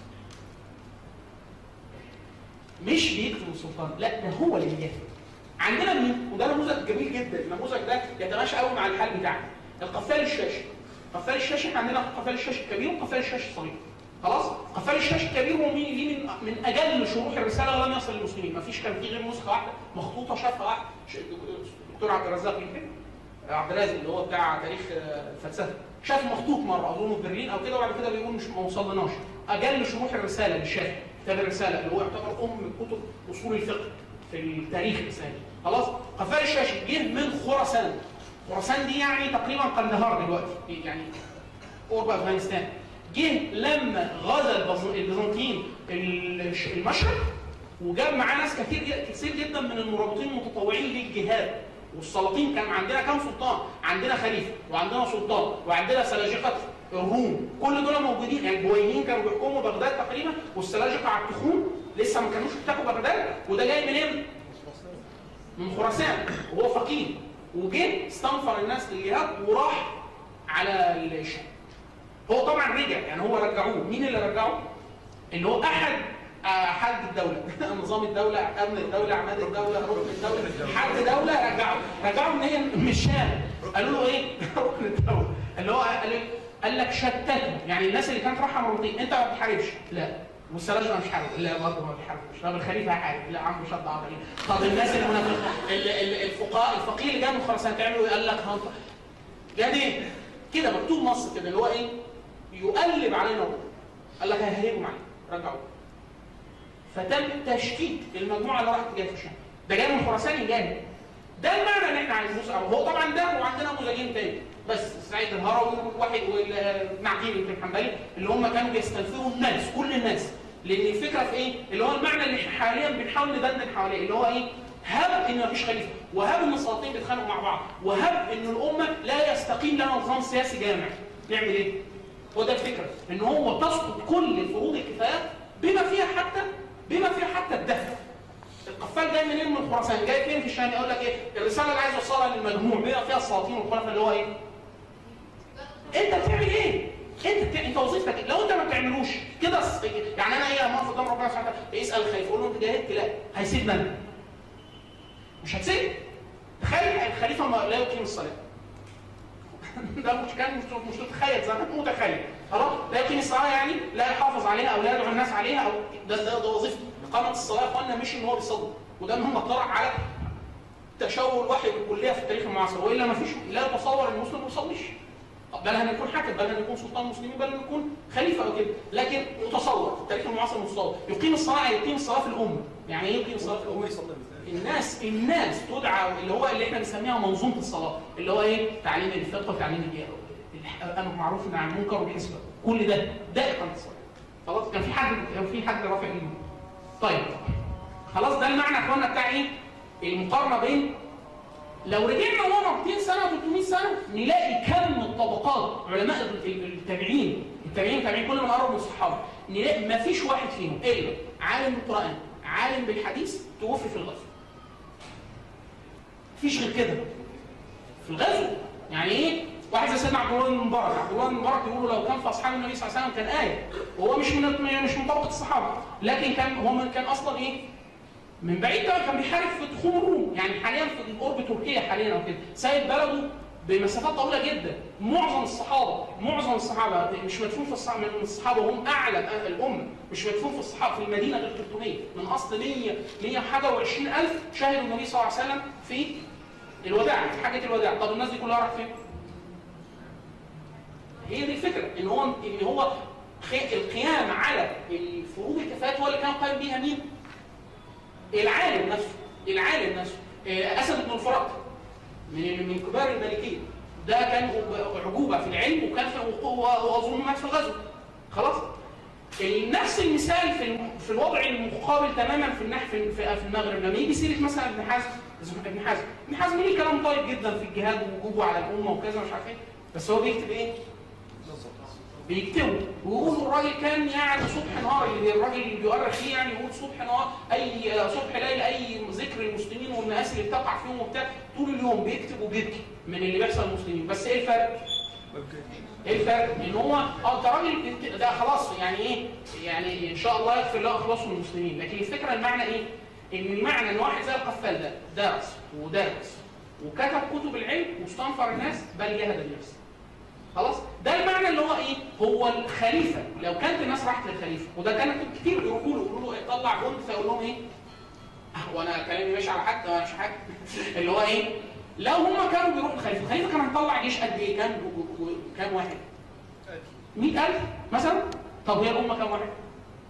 مش بيكتب للسلطان لا ده هو اللي بيجاهد عندنا مين؟ وده نموذج جميل جدا النموذج ده يتماشى قوي مع الحال بتاعنا القفال الشاشي قفال الشاشي احنا عندنا قفال الشاشي الكبير وقفال الشاشي الصغير خلاص قفال الشاشي الكبير هو مين ليه من من اجل شروح الرساله ولم يصل للمسلمين ما فيش كان في غير نسخه واحده مخطوطه شافها واحد دكتور عبد الرزاق يمكن عبد الرازق اللي هو بتاع تاريخ الفلسفه شاف مخطوط مره اظن في برلين او كده وبعد كده بيقول مش ما وصلناش اجل شروح الرساله للشافعي كتاب الرساله اللي هو يعتبر ام كتب اصول الفقه في التاريخ الاسلامي خلاص قفال الشاشي جه من خراسان خراسان دي يعني تقريبا قندهار دلوقتي يعني قرب افغانستان جه لما غزا البيزنطيين المشرق وجاب معاه ناس كتير كتير جدا من المرابطين المتطوعين للجهاد والسلاطين كان عندنا كام سلطان؟ عندنا خليفه وعندنا سلطان وعندنا سلاجقه الروم كل دول موجودين يعني البويهيين كانوا بيحكموا بغداد تقريبا والسلاجقه على التخوم لسه ما كانوش افتكوا بغداد وده جاي منين؟ من خراسان وهو فقيه وجه استنفر الناس للجهاد وراح على الشام هو طبعا رجع يعني هو رجعوه مين اللي رجعه؟ اللي هو احد حد الدولة نظام الدولة أمن الدولة عماد الدولة ركن الدولة حد دولة رجعه رجعه من هي من الشام قالوا له ايه؟ ركن الدوله اللي هو قال إيه؟ قال لك شتتهم يعني الناس اللي كانت رايحه مرتين انت ما بتحاربش لا والسراج مش حارب لا برضه ما بيحاربش طب الخليفه هيحارب لا عم شد عضلين طب الناس المنافقين ال- ال- الفقهاء الفقيه اللي جاي من خراسان تعملوا ايه؟ قال لك هنط يعني ايه؟ كده مكتوب نص كده اللي هو ايه؟ يقلب علينا الروح قال لك هيهاجموا معانا رجعوا فتم تشتيت المجموعه اللي راحت جايه في الشام ده جاي من خراسان جاي ده المعنى اللي احنا عايزينه نسأله هو طبعا ده وعندنا نموذجين تاني بس سعيد الهروي والواحد والمعجين بن الحنبلي اللي هم كانوا بيستنفروا الناس كل الناس لان الفكره في ايه؟ اللي هو المعنى اللي احنا حاليا بنحاول ندندن حواليه اللي هو ايه؟ هب ان مفيش خليفه وهب ان السلاطين بيتخانقوا مع بعض وهب ان الامه لا يستقيم لنا نظام سياسي جامع نعمل ايه؟ هو ده الفكره ان هو تسقط كل فروض الكفايات بما فيها حتى بما فيها حتى الدفع القفال جاي منين من خراسان جاي فين في الشام يقول لك ايه الرساله اللي عايز اوصلها للمجموع بما فيها السلاطين والخلفاء اللي هو ايه انت بتعمل ايه انت بتع... انت وظيفتك إيه؟ لو انت ما بتعملوش كده ص- يعني انا ايه لما اقف قدام ربنا سبحانه وتعالى يسال الخليفه يقول له انت جاهدت لا هيسيبنا انا مش هتسيب تخيل الخليفه ما لا يقيم الصلاه ده مش كان مش مش تتخيل زمان متخيل خلاص لا يقيم الصلاه يعني لا يحافظ عليها او لا يدعو الناس عليها او ده ده, ده وظيفته اقامه الصلاه يا اخوانا مش ان هو بيصلي وده ان هم اطلع على تشوه الوحي بالكليه في التاريخ المعاصر والا ما فيش لا يتصور ان المسلم ما يصليش طب بل ان يكون حاكم بل ان يكون سلطان مسلمين بل ان يكون خليفه او كده لكن متصور في التاريخ المعاصر متصور يقيم الصلاه يقيم الصلاه في الامه يعني ايه يقيم الصلاه في الامه؟ هو يصلي ازاي؟ الناس الناس تدعى اللي هو اللي احنا بنسميها منظومه الصلاه اللي هو ايه تعليم الفقه وتعليم الدين الامر معروف عن المنكر والحسبه كل ده ده اقامه الصلاه خلاص كان في حد كان في حد رافع ايده طيب خلاص ده المعنى يا اخوانا بتاع ايه المقارنه بين لو رجعنا ورا 200 سنه 300 سنه نلاقي كم الطبقات علماء التابعين التابعين التابعين كل ما نقرب من الصحابه نلاقي ما فيش واحد فيهم الا عالم بالقران عالم بالحديث توفي في الغزو مفيش غير كده في الغزو يعني ايه واحد زي سيدنا عبد الله بن مبارك عبد الله بن مبارك يقولوا لو كان في اصحاب النبي صلى الله عليه وسلم كان ايه وهو مش من مش من طبقه الصحابه لكن كان هو من- كان اصلا ايه من بعيد بقى كان بيحارب في تخوم الروم يعني حاليا في قرب تركيا حاليا او كده سايب بلده بمسافات طويله جدا معظم الصحابه معظم الصحابه مش مدفون في الصحابه من الصحابه وهم اعلى الامه مش مدفون في الصحابه في المدينه غير 300 من اصل 100 100 حاجه و20 الف شهدوا النبي صلى الله عليه وسلم في الوداع في حاجه الوداع طب الناس دي كلها راحت فين؟ هي دي الفكره ان هو ان هو خي- القيام على الفروض الكفايات هو اللي كان قائم بيها مين؟ العالم نفسه العالم نفسه آه، اسد بن الفرات من من كبار الملكيه ده كان عجوبه في العلم وكان في واظن مات في الغزو خلاص نفس المثال في الم- في الوضع المقابل تماما في النح في في في المغرب لما يجي سيره مثلا ابن حزم ابن حزم ابن حزم ليه كلام طيب جدا في الجهاد ووجوبه على الامه وكذا مش عارف ايه بس هو بيكتب ايه؟ بيكتبوا ويقولوا الراجل كان يعني صبح نهار اللي الراجل اللي بيؤرخ فيه يعني يقول صبح نهار اي صبح ليل اي ذكر المسلمين والمآسي اللي بتقع فيهم وبتاع طول اليوم بيكتب وبيبكي من اللي بيحصل للمسلمين بس ايه الفرق؟ ايه الفرق؟ ان هو اه ده راجل بت- ده خلاص يعني ايه؟ يعني ان شاء الله يغفر له اخلاصه للمسلمين، لكن الفكره المعنى ايه؟ ان المعنى ان واحد زي القفال ده درس ودرس وكتب كتب العلم واستنفر الناس بل جهد الناس. خلاص؟ ده المعنى اللي هو ايه؟ هو الخليفه لو كانت الناس راحت للخليفه وده كانت كتير يروحوا له يقولوا له طلع جند فيقول لهم ايه؟ اه وانا كلامي ماشي على حد ولا مش حاجه اللي هو ايه؟ لو هم كانوا بيروحوا الخليفه، الخليفه كان هيطلع جيش قد ايه؟ كام و- و- كام واحد؟ 100000 مثلا طب هي الامه كام واحد؟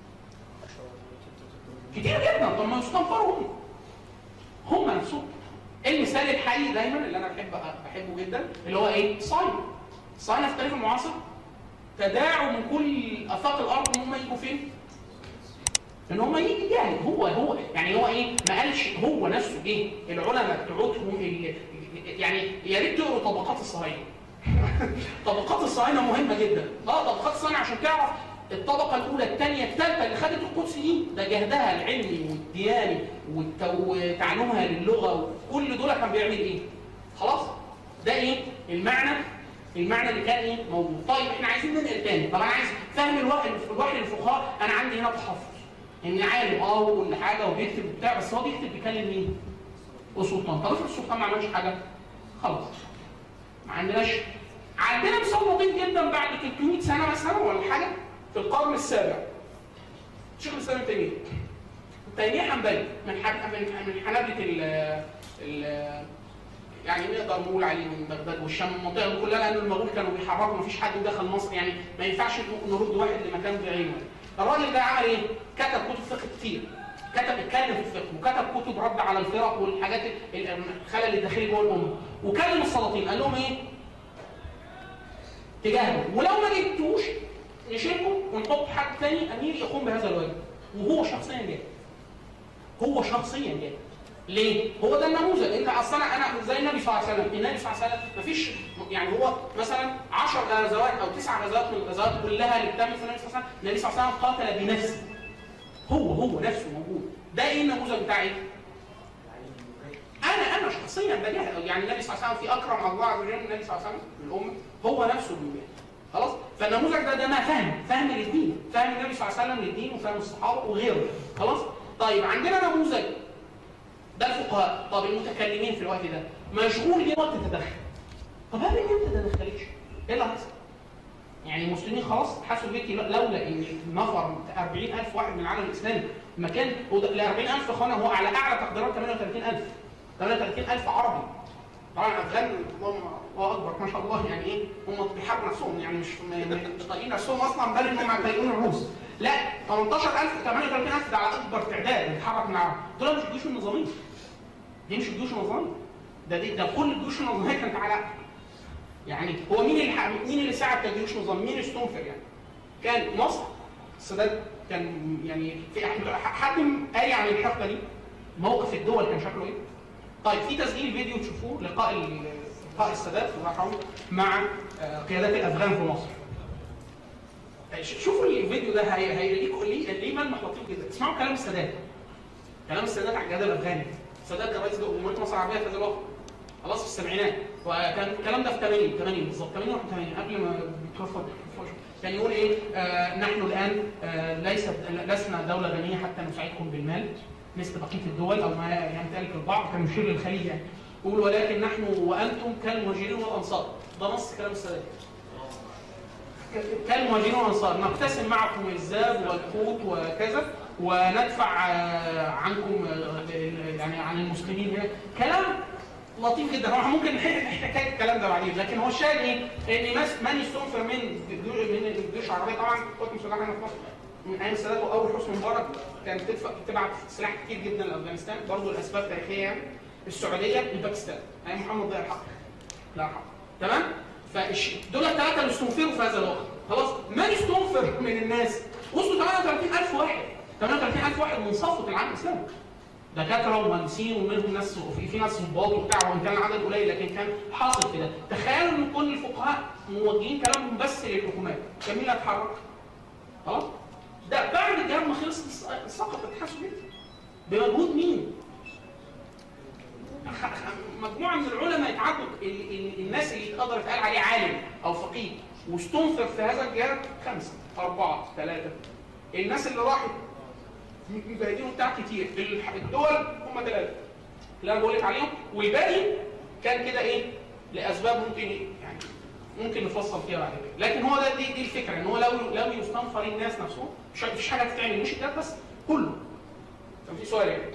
كتير جدا طب ما يستنفروا هم هم نفسهم المثال الحي دايما اللي انا بحب بحبه جدا اللي هو ايه؟ الصهاينه الصهاينه في التاريخ المعاصر تداعوا من كل افاق الارض ان هم يجوا فين؟ ان هم يجي جاهل هو هو يعني هو ايه؟ ما قالش هو نفسه ايه؟ العلماء بتوعتهم ال- يعني يا ريت تقروا طبقات الصهاينه طبقات الصهاينه مهمه جدا اه طبقات الصهاينه عشان تعرف الطبقه الاولى الثانيه الثالثه اللي خدت القدس دي ده جهدها العلمي والدياني والتو- وتعلمها للغه وكل دول كان بيعمل ايه؟ خلاص ده ايه؟ المعنى المعنى اللي كان ايه؟ موجود طيب احنا عايزين ننقل تاني طب انا عايز فهم الوحي الوحي للفقهاء انا عندي هنا تحفظ ان عالم اه وكل حاجه وبيكتب وبتاع بس هو بيكتب بيكلم مين؟ السلطان طب افرض السلطان ما عملش حاجه خلاص ما عندناش عندنا مثال لطيف جدا بعد 300 سنه مثلا ولا حاجه في القرن السابع شيخ الاسلام ابن تيميه تيميه حنبلي من حن... من من حنابله ال ال يعني نقدر نقول عليه من بغداد والشام المنطقه دي كلها لان المغول كانوا بيحركوا مفيش حد دخل مصر يعني ما ينفعش نرد واحد لمكان بعينه الراجل ده عمل ايه؟ كتب كتب فقه كتير كتب اتكلم في الفقه وكتب كتب رد على الفرق والحاجات ال- الخلل الداخلي جوه الامه وكلم السلاطين قال لهم ايه؟ تجاهلوا ولو ما جبتوش نشيلكم ونحط حد تاني امير يقوم بهذا الواجب وهو شخصيا جاي هو شخصيا جاي ليه؟ هو ده النموذج انت اصلا انا زي النبي صلى الله عليه وسلم النبي صلى الله عليه وسلم مفيش يعني هو مثلا 10 غزوات او 9 غزوات من الغزوات كلها اللي تمت في النبي صلى الله عليه وسلم النبي صلى الله عليه وسلم قاتل بنفسه هو هو نفسه موجود ده ايه النموذج بتاع ايه؟ انا انا شخصيا بجاهد يعني النبي صلى الله عليه وسلم في اكرم الله عز وجل من النبي صلى الله عليه وسلم من الامه هو نفسه بيجاهد خلاص فالنموذج ده ده ما فهم فهم للدين فهم النبي صلى الله عليه وسلم للدين وفهم الصحابه وغيره خلاص طيب عندنا نموذج ده الفقهاء طب المتكلمين في الوقت ده مشغول بيه وقت تدخل طب هل انت ما تدخلتش ايه اللي هيحصل؟ يعني المسلمين خلاص حسوا بيك لولا ان نفر 40000 واحد من العالم الاسلامي مكان ال 40000 اخوانا هو على اعلى تقديرات 38000 38000 عربي طبعا الافغان اللهم الله اكبر ما شاء الله يعني ايه هم بيحاربوا نفسهم يعني مش مش طايقين نفسهم اصلا بل انهم طايقين الروس لا 18000 38000 ده على اكبر تعداد بيتحرك من العرب دول مش الجيوش النظاميه دي مش الجيوش النظاميه ده دي ده كل الجيوش النظاميه كانت على يعني هو مين اللي ح- مين اللي ساعد كجيوش نظام مين استنفر يعني كان مصر السادات كان يعني في أحد- حد قاري عن الحقبه دي موقف الدول كان شكله ايه طيب في تسجيل فيديو تشوفوه لقاء ال- لقاء السادات الله يرحمه مع آه، قيادات الافغان في مصر ش- شوفوا الفيديو ده هي- هيلاقيكم ليه ليه ملمح لطيف جدا اسمعوا كلام السادات كلام السادات على الجهاد الافغاني السادات كان رئيس جمهوريه مصر العربيه في هذا الوقت خلاص في السبعينات وكان الكلام ده في 80 80 بالظبط 80 81 قبل ما بيتوفى كان يقول ايه آه نحن الان آه ليست لسنا دوله غنيه حتى نساعدكم بالمال مثل بقيه الدول او ما يمتلك البعض كان مشير للخليج يعني يقول ولكن نحن وانتم كالمهاجرين والانصار ده نص كلام السادات كالمهاجرين والانصار نقتسم معكم الزاد والقوت وكذا وندفع آه، عنكم آه، يعني عن المسلمين هنا كلام لطيف جدا هو ممكن نحكي الكلام ده بعدين لكن هو الشاهد ايه؟ ان مس- من يستنفر من الجيو- من الجيوش العربيه طبعا القوات المسلحه هنا في مصر من ايام السادات واول حسني مبارك كانت بتدفع بتبعت سلاح كتير جدا لافغانستان برضه الاسباب تاريخيه يعني السعوديه لباكستان ايام محمد ضياء الحق لا حق تمام؟ فالش- دول الثلاثه اللي استنفروا في هذا الوقت خلاص من استنفر من الناس وصلوا 38000 واحد 38000 واحد من صفوه العالم الاسلامي دكاتره ومهندسين ومنهم ناس وفي في ناس ضباط وبتاع وان كان العدد قليل لكن كان حاصل كده تخيلوا ان كل الفقهاء موجهين كلامهم بس للحكومات كان مين اللي هيتحرك؟ خلاص؟ ده بعد الجهاد ما خلص سقطت حاسوا بيه بمجهود مين؟ خ- خ- مجموعه من العلماء يتعدوا ال- ال- الناس اللي يقدر يتقال عليه عالم او فقيه واستنفر في هذا الجهاد خمسه اربعه ثلاثه الناس اللي راحت مجاهدين بتاع كتير الح- الدول هم ثلاثه اللي انا بقول لك عليهم والباقي كان كده ايه لاسباب ممكن يعني ممكن نفصل فيها بعد كده لكن هو ده دي, دي الفكره ان هو لو لو يستنفر الناس نفسهم مش مفيش حاجه تتعمل مش الجهاد بس كله كان في سؤال يعني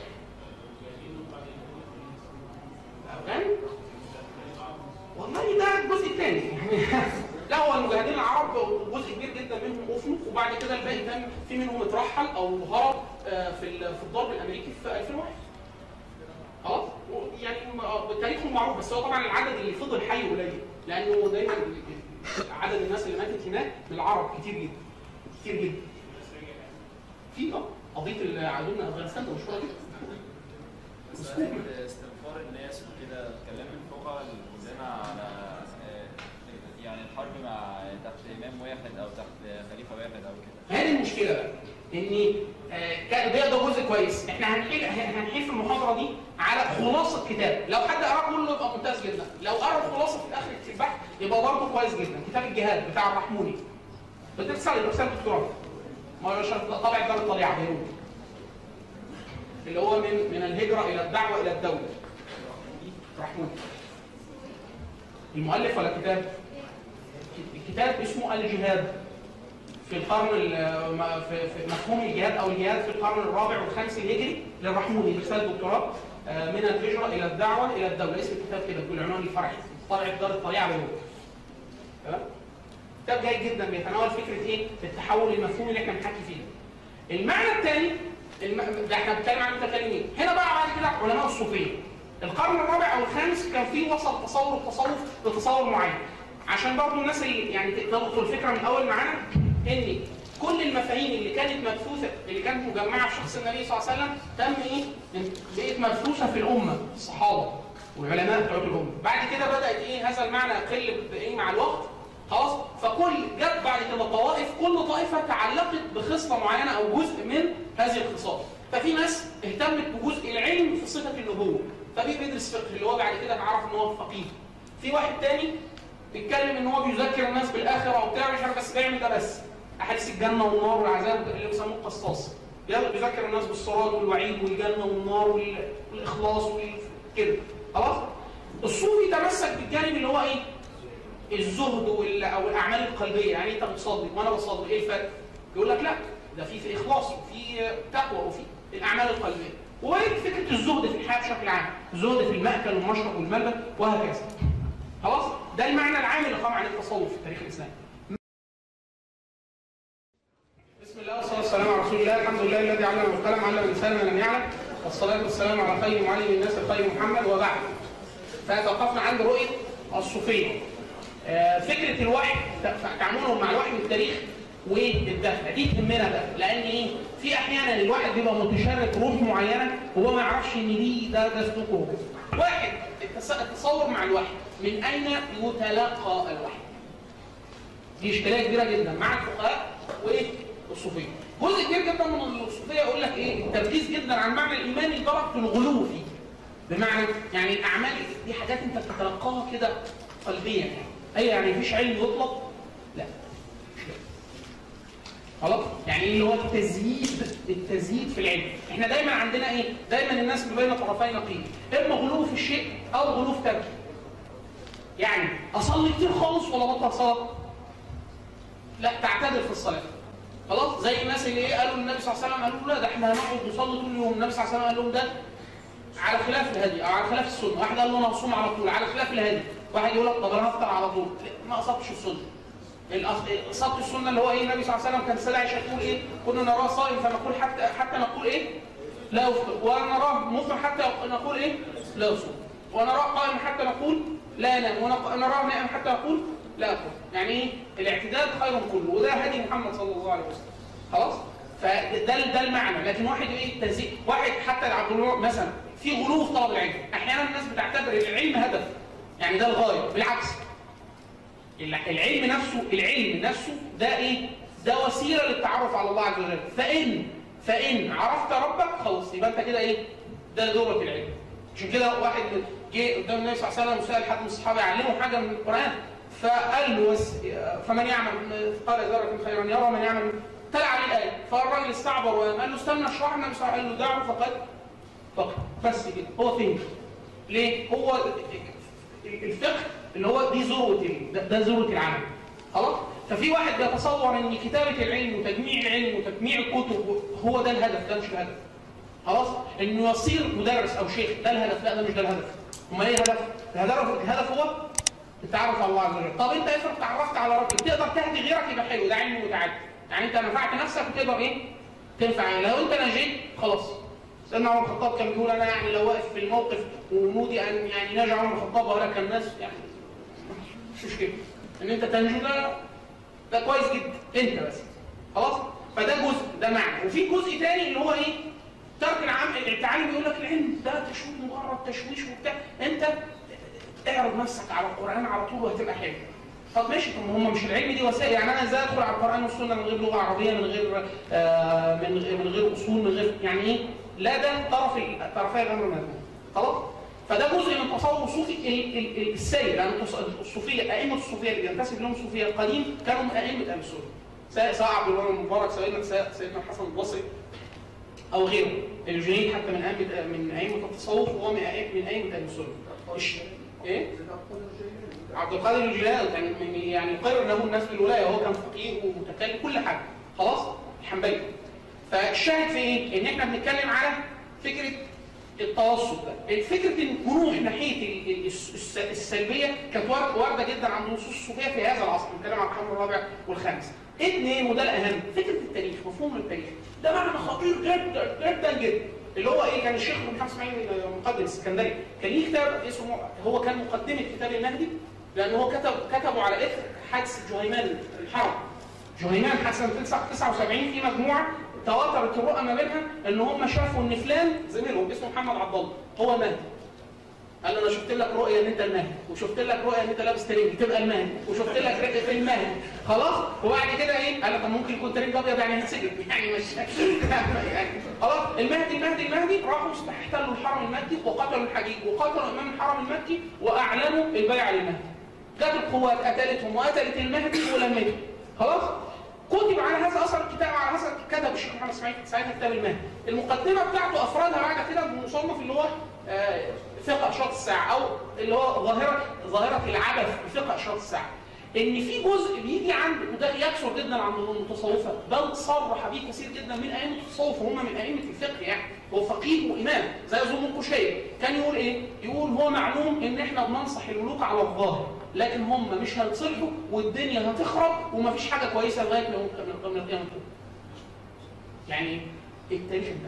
الافغان والله ده الجزء الثاني يعني لا هو المجاهدين العرب جزء كبير جدا منهم افنوا وبعد كده الباقي كان في منهم اترحل او هرب آه، في ال- في الضرب الامريكي في 2001 خلاص و- يعني م- تاريخهم معروف بس هو طبعا العدد اللي فضل حي قليل لانه دايما عدد الناس اللي ماتت هناك من العرب كتير جدا كتير جدا في اه قضيه ال- عدونا افغانستان ده مشهوره جدا مسألة استنفار الناس وكده كلام الفقهاء الذين على آه، يعني الحرب مع تحت إمام واحد أو تحت خليفة واحد أو كده هذه المشكله بقى ان آه، كان ده ده جزء كويس احنا هنحيل هنحيل في المحاضره دي على خلاصه كتاب لو حد قرا كله يبقى ممتاز جدا لو قرا الخلاصه في الاخر البحث يبقى برضه كويس جدا كتاب الجهاد بتاع الرحموني بترسل رساله دكتوراه ما هو طابع دار الطليعه بيروت اللي هو من من الهجره الى الدعوه الى الدوله رحموني المؤلف ولا الكتاب؟ الكتاب اسمه الجهاد في القرن ال- ما- في في مفهوم الجهاد او الجهاد في القرن الرابع والخامس الهجري للرحموني رساله دكتوراه آه، من الهجره الى الدعوه الى الدوله اسم الكتاب كده بالعنوان الفرعي طلع دار الطليعه بيروت تمام كتاب جيد جدا بيتناول فكره ايه التحول المفهومي اللي احنا بنحكي فيه المعنى الثاني الم... ده احنا بنتكلم عن المتكلمين هنا بقى بعد كده علماء الصوفيه القرن الرابع او الخامس كان فيه وصل تصور التصوف لتصور معين عشان برضه الناس اللي يعني تاخد الفكره من الاول معانا ان كل المفاهيم اللي كانت مبثوثه اللي كانت مجمعه في شخص النبي صلى الله عليه وسلم تم ايه؟ بقت مبثوثه في الامه الصحابه والعلماء بتوع الامه بعد كده بدات ايه هذا المعنى يقل ايه مع الوقت خلاص فكل جت بعد كده طوائف كل طائفه تعلقت بخصله معينه او جزء من هذه الخصال ففي ناس اهتمت بجزء العلم في صفه النبوه فبيه بيدرس فقه اللي هو بعد كده اتعرف ان هو فقيه في واحد تاني بيتكلم ان هو بيذكر الناس بالاخره وبتاع مش عارف بس بيعمل ده بس احاديث الجنه والنار والعذاب اللي بيسموه القصاص بيذكر الناس بالصراط والوعيد والجنه والنار وال- والاخلاص وكده خلاص الصوفي تمسك بالجانب اللي هو ايه الزهد وال- او الاعمال القلبيه يعني انت بتصلي وانا بصلي ايه الفرق؟ يقول لك لا ده في في اخلاص وفي تقوى وفي الاعمال القلبيه وبعدين فكره الزهد في الحياه بشكل عام الزهد في المأكل والمشرب والملبس وهكذا خلاص ده المعنى العام اللي قام عليه التصوف في التاريخ الاسلامي بسم الله والصلاه والسلام على رسول الله الحمد لله الذي علم بالقلم علم الانسان ما لم يعلم والصلاه والسلام على خير معلم الناس خير محمد وبعد فتوقفنا عند رؤيه الصوفيه آه، فكره الوحي ت- تعاملهم مع الوحي والتاريخ والدفع دي تهمنا بقى لان ايه في احيانا الواحد بيبقى متشرك روح معينه وهو ما يعرفش ان دي ده ده سلوكه هو. واحد التص- التصور مع الوحي من اين يتلقى الوحي دي اشكاليه كبيره جدا مع الفقهاء والصوفيه جزء كبير جدا من الصوفيه يقول لك ايه التركيز جدا على المعنى الايماني لدرجه الغلو فيه بمعنى يعني الاعمال دي حاجات انت بتتلقاها كده قلبيا يعني اي يعني مفيش علم يطلق لا مش كده. خلاص يعني ايه اللي هو التزييد التزييد في العلم احنا دايما عندنا ايه دايما الناس ما بين طرفي نقيض اما غلو في الشيء او غلو في تركه يعني اصلي كتير خالص ولا بطل صلاه لا تعتدل في الصلاه خلاص زي الناس اللي ايه قالوا للنبي صلى الله عليه وسلم قالوا له لا ده احنا هنقعد نصلي طول اليوم النبي صلى الله عليه وسلم قال لهم ده على خلاف الهدي او على خلاف السنه واحد قال له انا هصوم على طول على خلاف الهدي واحد يقول لك طب انا هفطر على طول لا، ما قصدتش السنه الأص- قصدت السنه اللي هو ايه النبي صلى الله عليه وسلم كان سيدة عائشه تقول ايه كنا نراه صائم فنقول حتى حتى نقول ايه لا يفطر ونراه مفطر حتى نقول ايه لا يصوم ونراه قائم حتى نقول لا ينام ونراه نائم حتى نقول لا يقوم يعني ايه الاعتدال خير كله وده هدي محمد صلى الله عليه وسلم خلاص فده ده المعنى لكن واحد ايه تزيد واحد حتى عبد الله مثلا في غلو في طلب العلم احيانا الناس بتعتبر العلم هدف يعني ده الغايه بالعكس الع- العلم نفسه العلم نفسه ده ايه ده وسيله للتعرف على الله عز وجل فان فان عرفت ربك خلاص يبقى انت كده ايه ده ذروه العلم عشان كده واحد جه قدام النبي صلى الله عليه وسلم وسال حد من الصحابه يعلمه حاجه من القران فقال له بس فمن يعمل قال ذره خيرا يرى من يعمل تلا عليه الايه فالراجل استعبر وقال له استنى اشرح النبي صلى الله عليه وسلم قال له دعه فقد فقط بس كده هو فين ليه هو الفقه اللي هو دي ذروه ال- ده- ده ذروه العمل خلاص ففي واحد بيتصور ان كتابه العلم وتجميع العلم وتجميع الكتب هو ده الهدف ده مش الهدف خلاص انه يصير مدرس او شيخ ده الهدف لا ده مش ده الهدف امال ايه الهدف الهدف الهدف هو التعرف على الله عز وجل طب انت افرض تعرفت على ربك تقدر تهدي غيرك يبقى حلو ده علم متعدد يعني انت نفعت نفسك وتقدر ايه تنفع يعني لو انت نجيت خلاص سيدنا عمر الخطاب كان بيقول انا يعني لو واقف في الموقف ونودي ان يعني نجا عمر الخطاب وهلك الناس يعني مش مشكله ان انت تنجو ده ده كويس جدا انت بس خلاص فده جزء ده معنى وفي جزء تاني اللي هو ايه ترك العام التعلم بيقول لك العلم ده تشويش مجرد تشويش وبتاع انت اعرض نفسك على القران على طول وهتبقى حلو طب ماشي طب ما هم مش العلم دي وسائل يعني انا ازاي ادخل على القران والسنه من غير لغه عربيه من غير آه من غير من غير اصول من غير يعني ايه لا ده طرف ال- طرفي الامر مذموم خلاص فده جزء من التصور الصوفي ال- ال- ال- السيء لان التص- الصوفيه ائمه الصوفيه اللي بينتسب لهم الصوفيه القديم كانوا من ائمه اهل السنه سواء سواء عبد الرحمن المبارك سواء سواء سيدنا الحسن البصري او غيره الجنيد حتى من ائمه من ائمه التصوف وهو من ائمه من ائمه اهل السنه مش ايه؟ عبد القادر الجيلاني كان من- يعني قرر له الناس بالولايه وهو كان فقيه ومتكلم كل حاجه خلاص الحنبلي فالشاهد في ايه؟ ان احنا بنتكلم على فكره التوسط ده فكره ان نروح ناحيه ال- ال- الس- الس- السلبيه كانت وارد- وارده جدا عند نصوص الصوفيه في هذا العصر بنتكلم عن القرن الرابع والخامس اثنين وده الاهم فكره التاريخ مفهوم التاريخ ده معنى خطير جدا جدا جدا اللي هو ايه كان الشيخ محمد اسماعيل المقدم الاسكندري كان ليه كتاب اسمه هو كان مقدمه كتاب المهدي لان هو كتب كتبه على اثر حادث جهيمان الحرب جهيمان حسن 79 في مجموعه تواترت الرؤى ما بينها ان هم شافوا ان فلان زميلهم اسمه محمد عبد الله هو المهدي قال له انا شفت لك رؤيه ان انت المهدي وشفت لك رؤيه ان انت لابس ترنج تبقى المهدي وشفت لك رؤيه في المهدي خلاص وبعد كده ايه قال لك طب ممكن يكون ترنج ابيض يعني هتسجن يعني مش يعني خلاص المهدي المهدي المهدي راحوا احتلوا الحرم المكي وقتلوا الحجيج وقتلوا امام الحرم المكي واعلنوا البيعه للمهدي جت القوات قتلتهم وقتلت المهدي ولمته خلاص كتب على هذا اثر الكتاب على هذا كتب الشيخ محمد اسماعيل ساعتها كتاب المهدي المقدمه بتاعته افرادها بعد كده بمصنف اللي هو آه، فقه اشراط الساعه او اللي هو ظاهره ظاهره العبث بفقه اشراط الساعه ان في جزء بيجي عند وده يكثر جدا عند المتصوفه بل صرح به كثير جدا من ائمه التصوف وهم من ائمه الفقه يعني هو فقيه وامام زي ظلم القشيري كان يقول ايه؟ يقول هو معلوم ان احنا بننصح الملوك على الظاهر لكن هم مش هيتصلحوا والدنيا هتخرب ومفيش حاجه كويسه لغايه ما يوم من القيامه تقوم. يعني التاريخ ده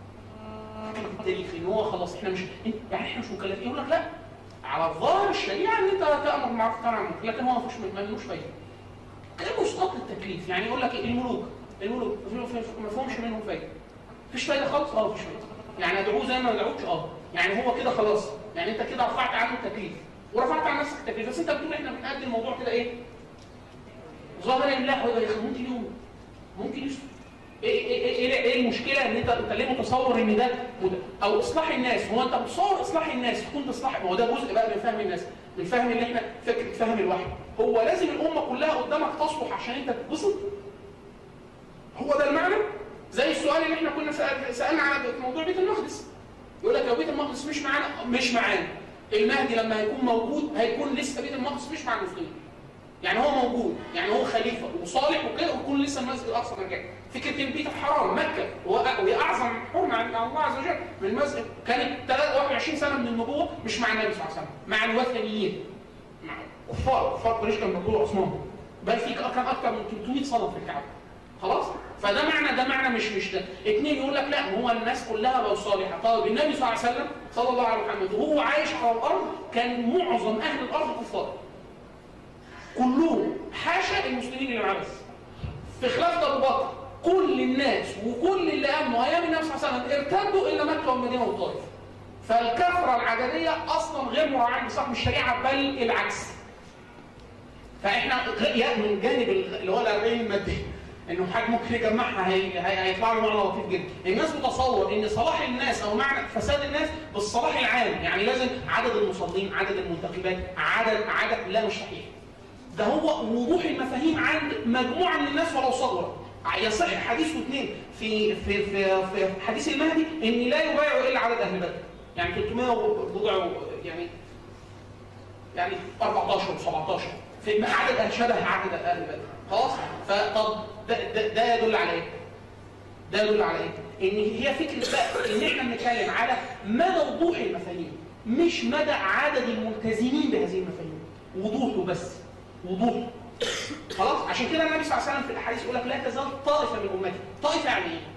التاريخ ان هو خلاص احنا مش يعني احنا مش مكلفين يقول لك لا على الظاهر الشريعه ان انت تامر بالمعروف وتنهى عن المنكر لكن هو ما فيهوش ما فيهوش فايده كلام مشتق التكليف يعني يقول لك إيه؟ الملوك الملوك ما فيهم- ما فيهمش منهم فايده مفيش فايده خالص اه مفيش فايده يعني ادعوه زي ما ما ادعوش اه يعني هو كده خلاص يعني انت كده رفعت عنه التكليف ورفعت عن نفسك التكليف بس انت بتقول احنا بنأدي الموضوع كده ايه ظاهرا لا هو يا اخي ممكن يوم ممكن يسكت ايه ايه ايه ايه, إيه المشكله ان انت انت ليه متصور ان ده وده او اصلاح الناس هو انت متصور اصلاح الناس تكون تصلح هو ده جزء بقى من فهم الناس من فهم اللي احنا فكره فهم الوحي هو لازم الامه كلها قدامك تصلح عشان انت تتبسط هو ده المعنى زي السؤال اللي احنا كنا سأل سالنا على موضوع بيت المقدس يقول لك لو بيت المقدس مش معانا مش معانا المهدي لما هيكون موجود هيكون لسه بيت المقدس مش مع المسلمين يعني هو موجود يعني هو خليفه وصالح وكده ويكون لسه المسجد الاقصى مرجع فكره البيت الحرام مكه وهو- وهي اعظم حرمه عند الله عز وجل من المسجد كانت 23 سنه من النبوه مش مع النبي صلى الله عليه وسلم مع الوثنيين مع كفار كفار قريش كانوا بيقولوا اصنام بل في كان اكثر من 300 صنم في الكعبه خلاص فده معنى ده معنى مش مش ده اثنين يقول لك لا ما هو الناس كلها بقوا صالحه طيب النبي صلى الله عليه وسلم صلى الله عليه محمد وهو عايش على الارض كان معظم اهل الارض كفار كلهم حاشا المسلمين اللي معاه بس في خلافه ابو بكر كل الناس وكل اللي امنوا ايام النبي صلى الله عليه وسلم ارتدوا الا مكه والمدينه والطائف فالكثره العدديه اصلا غير مراعاه لصاحب الشريعه بل العكس فاحنا غ- من جانب ال- اللي هو الاربعين المادي انه حد ممكن يجمعها هي- هي- هيطلع له معنى لطيف جدا الناس متصور ان صلاح الناس او معنى فساد الناس بالصلاح العام يعني لازم عدد المصلين عدد المنتخبات عدد عدد لا مش صحيح ده هو وضوح المفاهيم عند مجموعه من الناس ولو صغرى يصح حديث واثنين في في في في حديث المهدي ان لا يبايع الا عدد اهل بدر يعني 300 وبضع و- يعني يعني 14 و17 في عدد أهل شبه عدد اهل بدر خلاص فطب ده, ده, ده يدل على ايه؟ ده يدل على ايه؟ ان هي فكره بقى ان احنا بنتكلم على مدى وضوح المفاهيم مش مدى عدد الملتزمين بهذه المفاهيم وضوحه بس وضوح خلاص عشان كده النبي صلى الله عليه وسلم في الاحاديث يقول لك لا تزال طائفه من امتي طائفه يعني ايه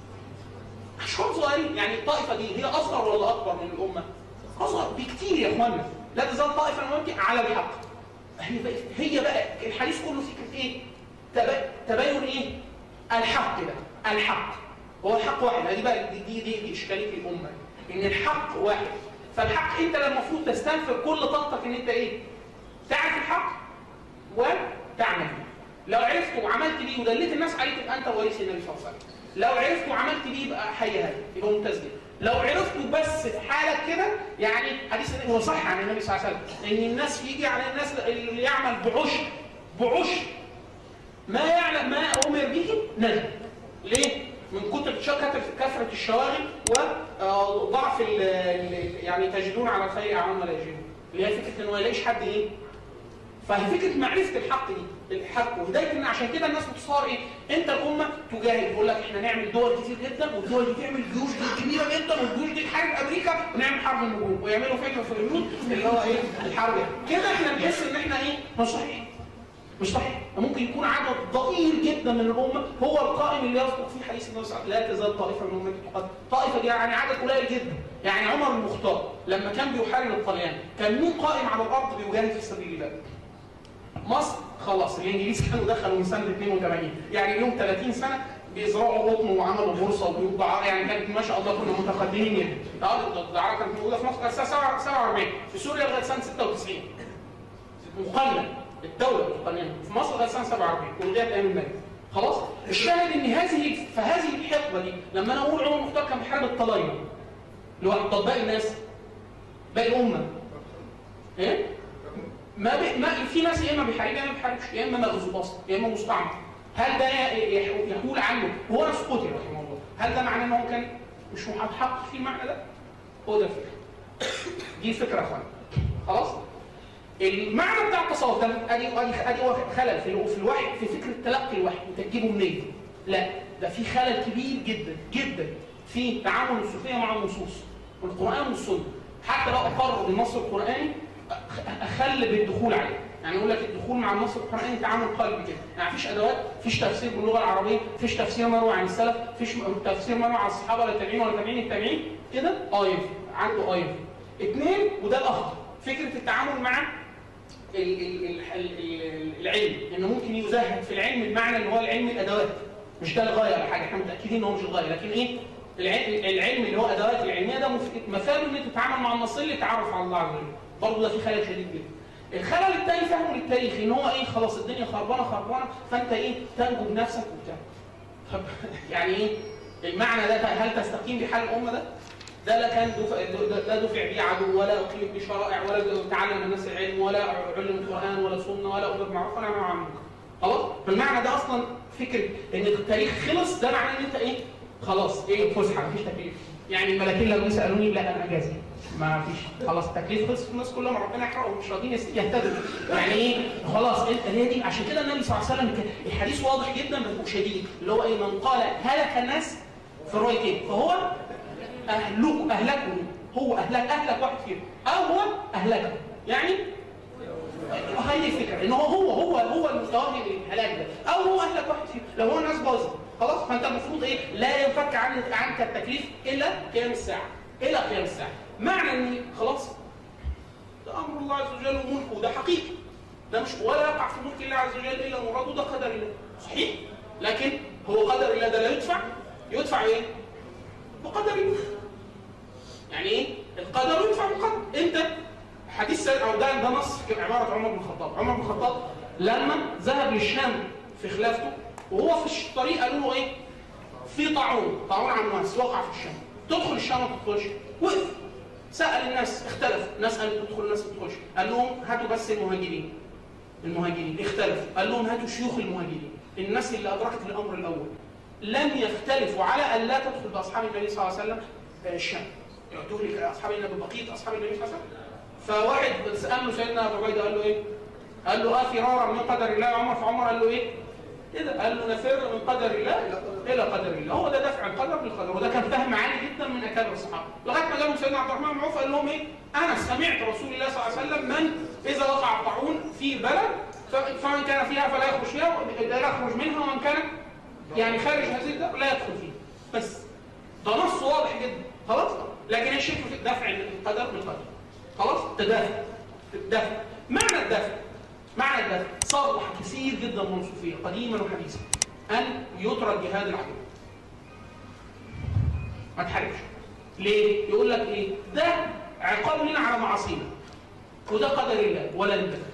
اشخاص صغيرين يعني الطائفه دي هي اصغر ولا اكبر من الامه اصغر بكتير يا اخوانا لا تزال طائفه من امتي على الحق هي بقى هي بقى الحديث كله فكره ايه تب- تبين ايه الحق ده الحق هو الحق واحد هذه بقى دي دي, دي, دي اشكاليه الامه ان الحق واحد فالحق انت لما المفروض تستنفر كل طاقتك ان انت ايه تعرف الحق وتعمل بيه لو عرفت وعملت بيه ودليت الناس عليه تبقى انت وريث النبي صلى الله عليه وسلم لو عرفت وعملت بيه يبقى حي هذا يبقى ممتاز جدا لو عرفته بس في حالك كده يعني حديث النبي- هو صح عن النبي صلى الله عليه وسلم ان الناس يجي على الناس اللي يعمل بعشر بعشر ما يعلم ما امر به نجم ليه؟ من كتر كثرة كثرة الشواغل وضعف ال- ال- يعني تجدون على الخير اعوان ولا يجدون اللي هي فكره انه ما يلاقيش حد ايه فهي فكره معرفه الحق دي الحق وهدايه ان عشان كده الناس بتصار ايه انت الامه تجاهد يقول لك احنا نعمل دول كتير جدا والدول دي تعمل جيوش كبيره جدا والجيوش دي تحارب امريكا ونعمل حرب النجوم ويعملوا فكره في الهنود اللي هو ايه الحرب دي. كده احنا نحس ان احنا ايه مش صحيح مش صحيح ممكن يكون عدد ضئيل جدا من الامه هو القائم اللي يصدق فيه حديث النبي صلى الله عليه وسلم لا تزال طائفه من امتي تقاتل طائفه دي يعني عدد قليل جدا يعني عمر بن الخطاب لما كان بيحارب الطليان كان مين قائم على الارض بيجاهد في سبيل الله مصر خلاص الانجليز كانوا دخلوا من سنه 82 يعني لهم 30 سنه بيزرعوا قطن وعملوا بورصه وبيوضعوا يعني كانت ما شاء الله كنا متقدمين جدا الدعاره كانت موجوده في مصر سنه 47 في سوريا لغايه سنه 96 مقنن الدوله مقننه في مصر لغايه سنه 47 ولغايه ايام الملك خلاص الشاهد ان هذه فهذه الحقبه دي لما انا اقول عمر المختار كان بيحارب الطلاينه اللي هو طب باقي الناس باقي الامه ايه ما, بي... ما في ناس يا اما بيحارب يا اما ما بيحاربش يا اما مغزو اصلا يا اما مستعمر هل ده يحول عنه هو نفسه قتل رحمه الله هل ده معناه ان هو كان مش محقق في المعنى ده هو ده الفكره دي الفكره يا اخوان خلاص المعنى بتاع التصوف ده ادي ادي ادي خلل في في الوحي في فكره تلقي الوحي انت تجيبه منين لا ده في خلل كبير جدا جدا في تعامل الصوفيه مع النصوص والقران والسنه حتى لو اقروا بالنص القراني اخل بالدخول عليه يعني يقول لك الدخول مع النص القراني تعامل قلبي كده يعني مفيش ادوات مفيش تفسير باللغه العربيه مفيش تفسير مروي عن السلف مفيش تفسير مروي عن الصحابه ولا التابعين ولا تابعين التابعين كده اه ينفع عنده اه ينفع اثنين وده الاخطر فكره التعامل مع ال ال ال العلم انه ممكن يزهد في العلم بمعنى ان هو العلم الادوات مش ده الغايه ولا حاجه احنا متاكدين ان هو مش الغايه لكن ايه العلم اللي هو ادوات العلميه ده مثاله ان انت تتعامل مع النص للتعرف على الله عز وجل برضه ده في خلل شديد جدا الخلل الثاني فهمه للتاريخ ان هو ايه خلاص الدنيا خربانه خربانه فانت ايه تنجو بنفسك وبتاع طب يعني ايه المعنى ده هل تستقيم بحال الامه ده؟ ده لا كان دفع ده دفع بيه عدو ولا اقيم بشرائع ولا تعلم الناس العلم ولا علم القران ولا سنه ولا امر معروف ولا نهي عن المنكر خلاص فالمعنى ده اصلا فكره ان التاريخ خلص ده معناه ان انت ايه خلاص ايه فسحه مفيش تكليف يعني الملاكين لو سالوني لا انا اجازي ما فيش خلاص التكليف خلص الناس كلهم ربنا يحرقهم مش راضيين يهتدوا يعني ايه خلاص انت هي دي عشان كده النبي صلى الله عليه وسلم الحديث واضح جدا وشديد اللي هو ايه من قال هلك الناس في الروايتين فهو اهلك اهلكه هو اهلك اهلك واحد فيهم او هو اهلكه يعني هي الفكره ان هو هو هو هو المتوهم الهلاك ده او هو اهلك واحد فيهم لو هو الناس باظت خلاص فانت المفروض ايه لا ينفك عن عنك التكليف الا قيام الساعه الى قيام الساعه معنى ان خلاص ده امر الله عز وجل وملكه ده حقيقي ده مش ولا يقع في ملك الله عز وجل الا مراده ده قدر الله صحيح لكن هو قدر الله ده لا يدفع يدفع ايه بقدر الله يعني ايه القدر يدفع بقدر انت حديث او ده ده نص عباره عمر بن الخطاب عمر بن الخطاب لما ذهب للشام في خلافته وهو في الطريق قالوا له ايه في طاعون طاعون عمواس وقع في الشام تدخل الشام ما تدخلش وقف سال الناس اختلف ناس قالت تدخل ناس ما تدخلش قال لهم هاتوا بس المهاجرين المهاجرين اختلفوا قال لهم هاتوا شيوخ المهاجرين الناس اللي ادركت الامر الاول لم يختلفوا على ان لا تدخل باصحاب النبي صلى الله عليه وسلم الشام يعطوه لك اصحاب النبي بقيه اصحاب النبي صلى الله عليه وسلم فواحد سال له سيدنا ابو عبيده قال له ايه؟ قال له اه فرارا من قدر الله يا عمر فعمر قال له ايه؟ كده قال له نفر من قدر الله الى قدر الله هو ده دفع القدر بالقدر وده كان فهم عالي جدا من اكابر الصحابه لغايه ما جالهم سيدنا عبد الرحمن بن عوف قال لهم ايه؟ انا سمعت رسول الله صلى الله عليه وسلم من اذا وقع الطاعون في بلد فمن كان فيها فلا يخرج فيها لا يخرج منها ومن كان يعني خارج هذه الدار لا يدخل فيها بس ده نص واضح جدا خلاص لكن الشرك في دفع القدر بالقدر خلاص تدافع الدفع معنى الدفع معنى الدفع صرح كثير جدا من الصوفيه قديما وحديثا ان يطرد جهاد العدو ما تحاربش ليه؟ يقول لك ايه؟ ده عقاب لنا على معاصينا وده قدر الله ولا ننتفع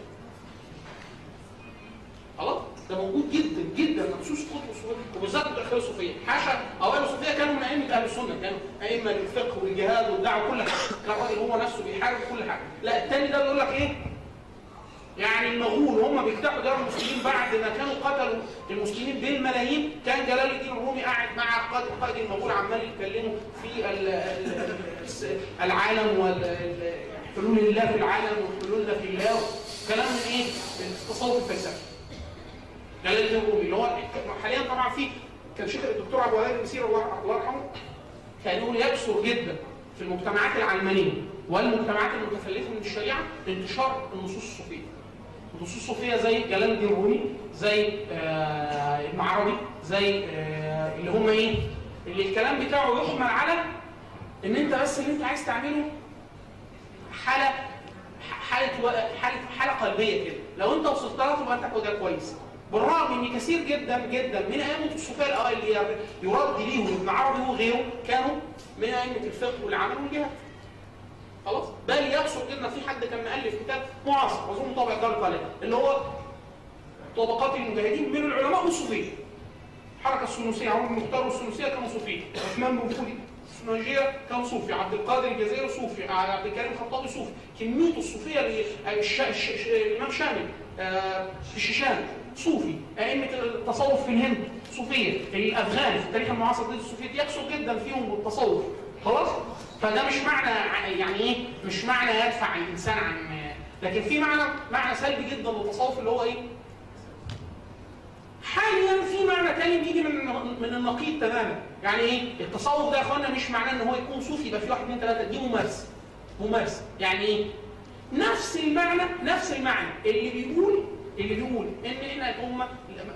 خلاص ده موجود جدا جدا مخصوص كتب الصوفيه وبالذات الداخليه الصوفيه حاشا اوائل الصوفيه كانوا من ائمه اهل السنه كانوا ائمه للفقه والجهاد والدعوه كل حاجه كان راجل هو نفسه بيحارب كل حاجه لا الثاني ده بيقول لك ايه يعني المغول وهم بيفتحوا دار المسلمين بعد ما كانوا قتلوا المسلمين بالملايين كان جلال الدين الرومي قاعد مع قائد قائد المغول عمال يتكلموا في ال ال العالم وال حلول الله في العالم وحلولنا في الله كلام من ايه؟ من التصوف الفلسفي جلال الدين الرومي اللي هو حاليا طبعا في كان شيخ الدكتور ابو هلال المسير الله الله يرحمه كان يقول يكثر جدا في المجتمعات العلمانيه والمجتمعات المتفلته من الشريعه انتشار النصوص الصوفيه. النصوص الصوفيه زي جلال الدين الرومي زي آه ابن عربي زي آه اللي هم ايه؟ اللي الكلام بتاعه يحمل على ان انت بس اللي انت عايز تعمله حاله حاله حاله حاله قلبيه كده لو انت وصلت لها تبقى انت كده كويس بالرغم ان كثير جدا جدا من ائمه الصوفيه الاوائل اللي يرد ليهم ابن عربي وغيره كانوا من ائمه الفقه والعمل والجهاد خلاص بل يكثر جدا في حد كان مؤلف كتاب معاصر اظن طابع دار القلم اللي هو طبقات المجاهدين من العلماء والصوفيه الحركه السنوسيه عمر المختار والسنوسيه كانوا صوفيه عثمان بن فودي السنوجيه كان صوفي عبد القادر الجزائري صوفي عبد الكريم الخطابي صوفي كميه الصوفيه اللي الش... الش... الش... الامام شامل آه في الشيشان صوفي ائمه التصوف في الهند صوفيه الافغان في التاريخ المعاصر ضد الصوفيه يكثر جدا فيهم التصوف خلاص فده مش معنى يعني ايه مش معنى يدفع الانسان عن لكن في معنى معنى سلبي جدا للتصوف اللي هو ايه حاليا في معنى تاني بيجي من من النقيض تماما يعني ايه التصوف ده يا اخوانا مش معناه ان هو يكون صوفي يبقى في واحد اثنين ثلاثه دي ممارسه ممارسه يعني ايه نفس المعنى نفس المعنى اللي بيقول اللي بيقول ان احنا الامه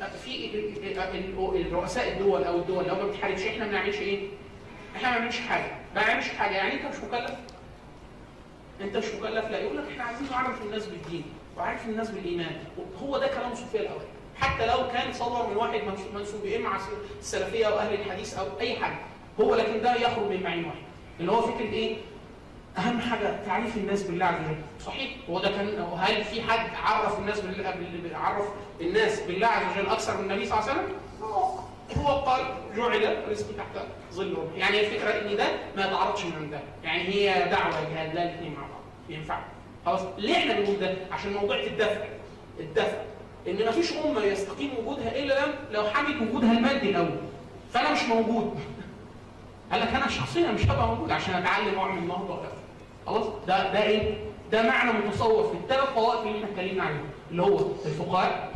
في الرؤساء الدول او الدول لو ما بتحاربش احنا ما بنعملش ايه؟ احنا ما بنعملش حاجه ما بنعملش حاجه يعني انت مش مكلف انت مش مكلف لا يقول لك احنا عايزين نعرف الناس بالدين وعارف الناس بالايمان هو ده كلام الصوفيه الاول حتى لو كان صدر من واحد منسوب يا اما السلفيه او اهل الحديث او اي حاجه هو لكن ده يخرج من معين واحد اللي هو فكره ايه؟ اهم حاجه تعريف الناس بالله عز وجل صحيح هو ده كان هل في حد عرف الناس بالله عرف الناس بالله عز وجل اكثر من النبي صلى الله عليه وسلم هو قال جعل رزقي تحت ظل رمح يعني الفكره ان ده ما يتعرضش من ده يعني هي دعوه جهاد لا الاثنين مع بعض ينفع خلاص ليه احنا بنقول ده عشان موضوع الدفع الدفع ان ما فيش امه يستقيم وجودها الا لو حمت وجودها المادي الاول فانا مش موجود قال لك انا شخصيا مش هبقى موجود عشان اتعلم واعمل نهضه وكذا خلاص ده ده ايه ده معنى متصور في الثلاث طوائف اللي احنا اتكلمنا عليهم اللي هو الفقهاء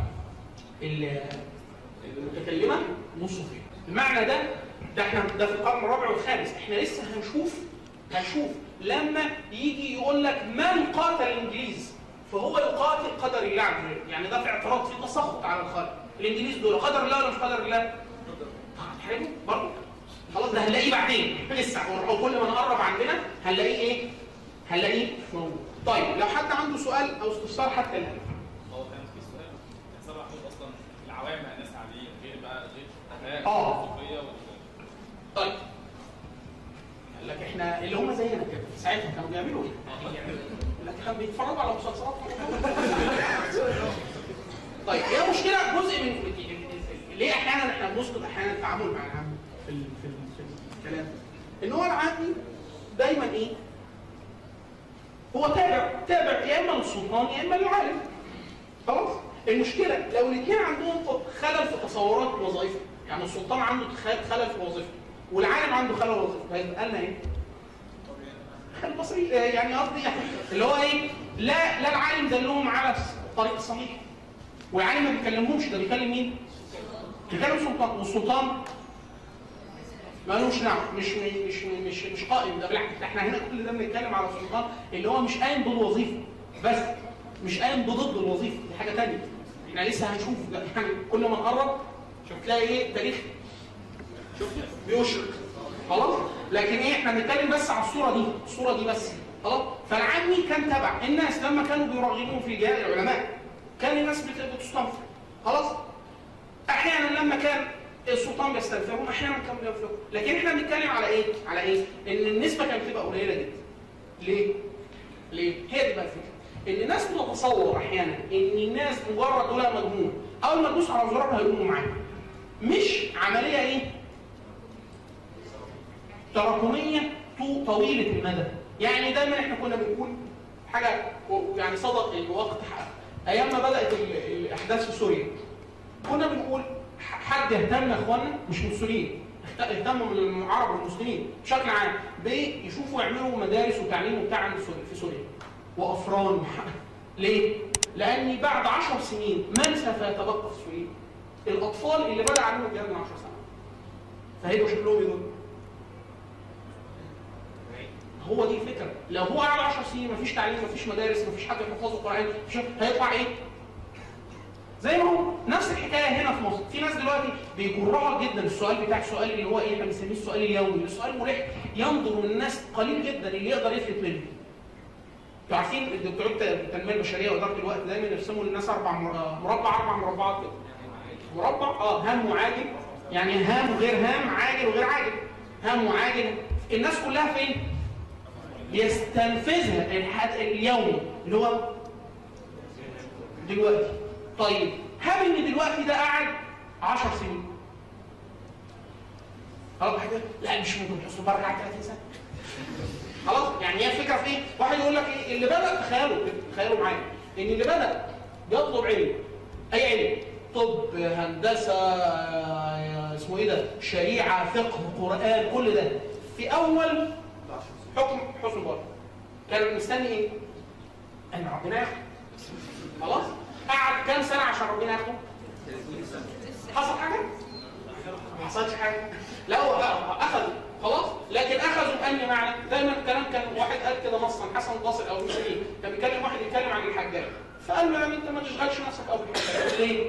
المتكلمه والصوفيه المعنى ده ده احنا ده في القرن الرابع والخامس احنا لسه هنشوف هنشوف لما يجي يقول لك من قاتل الانجليز فهو يقاتل قدر الله عز وجل يعني ده في اعتراض في تسخط على الخالق الانجليز دول قدر الله ولا مش قدر الله؟ هتحاربوا برضه خلاص ده هنلاقيه بعدين لسه وكل ما نقرب عندنا هنلاقيه ايه؟ هنلاقيه موجود طيب لو حد عنده سؤال او استفسار حتى الان هو كان في سؤال كان سبع حدود اصلا العوام ناس عاديه غير بقى غير اه الصوفيه طيب قال لك احنا اللي هم زينا كده ساعتها كانوا بيعملوا ايه؟ لك كانوا بيتفرجوا على مسلسلات طيب هي مشكله جزء من ليه احيانا احنا بنسقط احيانا التعامل مع العام في ال في, ال في الكلام ان هو العامي دايما ايه؟ هو تابع تابع يا اما للسلطان يا اما للعالم خلاص المشكله لو الاثنين عندهم خلل في تصورات وظائفهم يعني السلطان عنده خلل في وظيفته والعالم عنده خلل في وظيفته هيبقى لنا ايه؟ خلل بصري يعني قصدي يعني اللي هو ايه؟ لا لا العالم دلهم على الطريق الصحيح والعالم ما بيكلمهمش ده بيكلم مين؟ بيكلم سلطان والسلطان مالوش نعم مش مش مش مش قائم ده بالعكس احنا هنا كل ده بنتكلم على السلطان اللي هو مش قايم بالوظيفه بس مش قايم بضد الوظيفه دي حاجه ثانيه احنا لسه هنشوف ده يعني كل ما نقرب شوف تلاقي ايه تاريخ شوف بيشرق خلاص لكن ايه احنا بنتكلم بس على الصوره دي الصوره دي بس خلاص فالعامي كان تبع الناس لما كانوا بيراغبون في جهاد العلماء كان الناس بتستنفر خلاص احيانا لما كان السلطان بيستنفرهم احيانا كانوا بينفروا لكن احنا بنتكلم على ايه على ايه ان النسبه كانت بتبقى قليله جدا ليه ليه هي دي بقى الفكره ان الناس بتتصور احيانا ان الناس مجرد دول مجموع اول ما تدوس على زرار هيقوموا معاك مش عمليه ايه تراكميه طويله المدى يعني دايما احنا كنا بنقول حاجه يعني صدق الوقت ايام ما بدات الاحداث في سوريا كنا بنقول حد يهتم يا اخوانا مش مسؤولين اهتموا من العرب والمسلمين بشكل عام بيشوفوا يعملوا مدارس وتعليم وبتاع في سوريا وافران ليه؟ لاني بعد 10 سنين من سوف يتبقى في السوريين؟ الاطفال اللي بدا عليهم الجهاد من 10 سنه فهيبقوا شكلهم ايه دول؟ هو دي الفكره لو هو قعد 10 سنين مفيش تعليم مفيش مدارس مفيش حد يحفظه القران مفيش هيطلع ايه؟ زي ما هو نفس الحكايه هنا في مصر في ناس دلوقتي بيجرها جدا السؤال بتاع السؤال اللي هو ايه احنا بنسميه السؤال اليومي السؤال مريح ينظر من الناس قليل جدا اللي يقدر يفلت منه انتوا عارفين الدكتورات التنميه البشريه واداره الوقت دايما يرسموا للناس اربع مر- مربع اربع مربعات كده مربع اه هام وعاجل يعني هام وغير هام عاجل وغير عاجل هام وعاجل الناس كلها فين؟ بيستنفذها الحد اليومي اللي هو دلوقتي طيب هل ان دلوقتي ده قعد 10 سنين خلاص حاجه لا مش ممكن حسن مبارك قعد 30 سنه خلاص يعني هي الفكره في ايه؟ واحد يقول لك ايه اللي بدا تخيلوا تخيلوا معايا ان اللي بدا يطلب علم اي علم طب هندسه آه، اسمه ايه ده شريعه فقه قران كل ده في اول حكم حسن مبارك كان مستني ايه؟ ان ربنا ياخد خلاص قعد كام سنه عشان ربنا ياخده؟ حصل حاجه؟ ما حصلش حاجه لا هو اخذوا خلاص لكن اخذوا بأني معنى دايما الكلام كان واحد قال كده نصا حسن البصري او المسلمين كان بيتكلم واحد يتكلم عن الحجاج فقال له يا عم انت ما تشغلش نفسك قوي بالحجاج ليه؟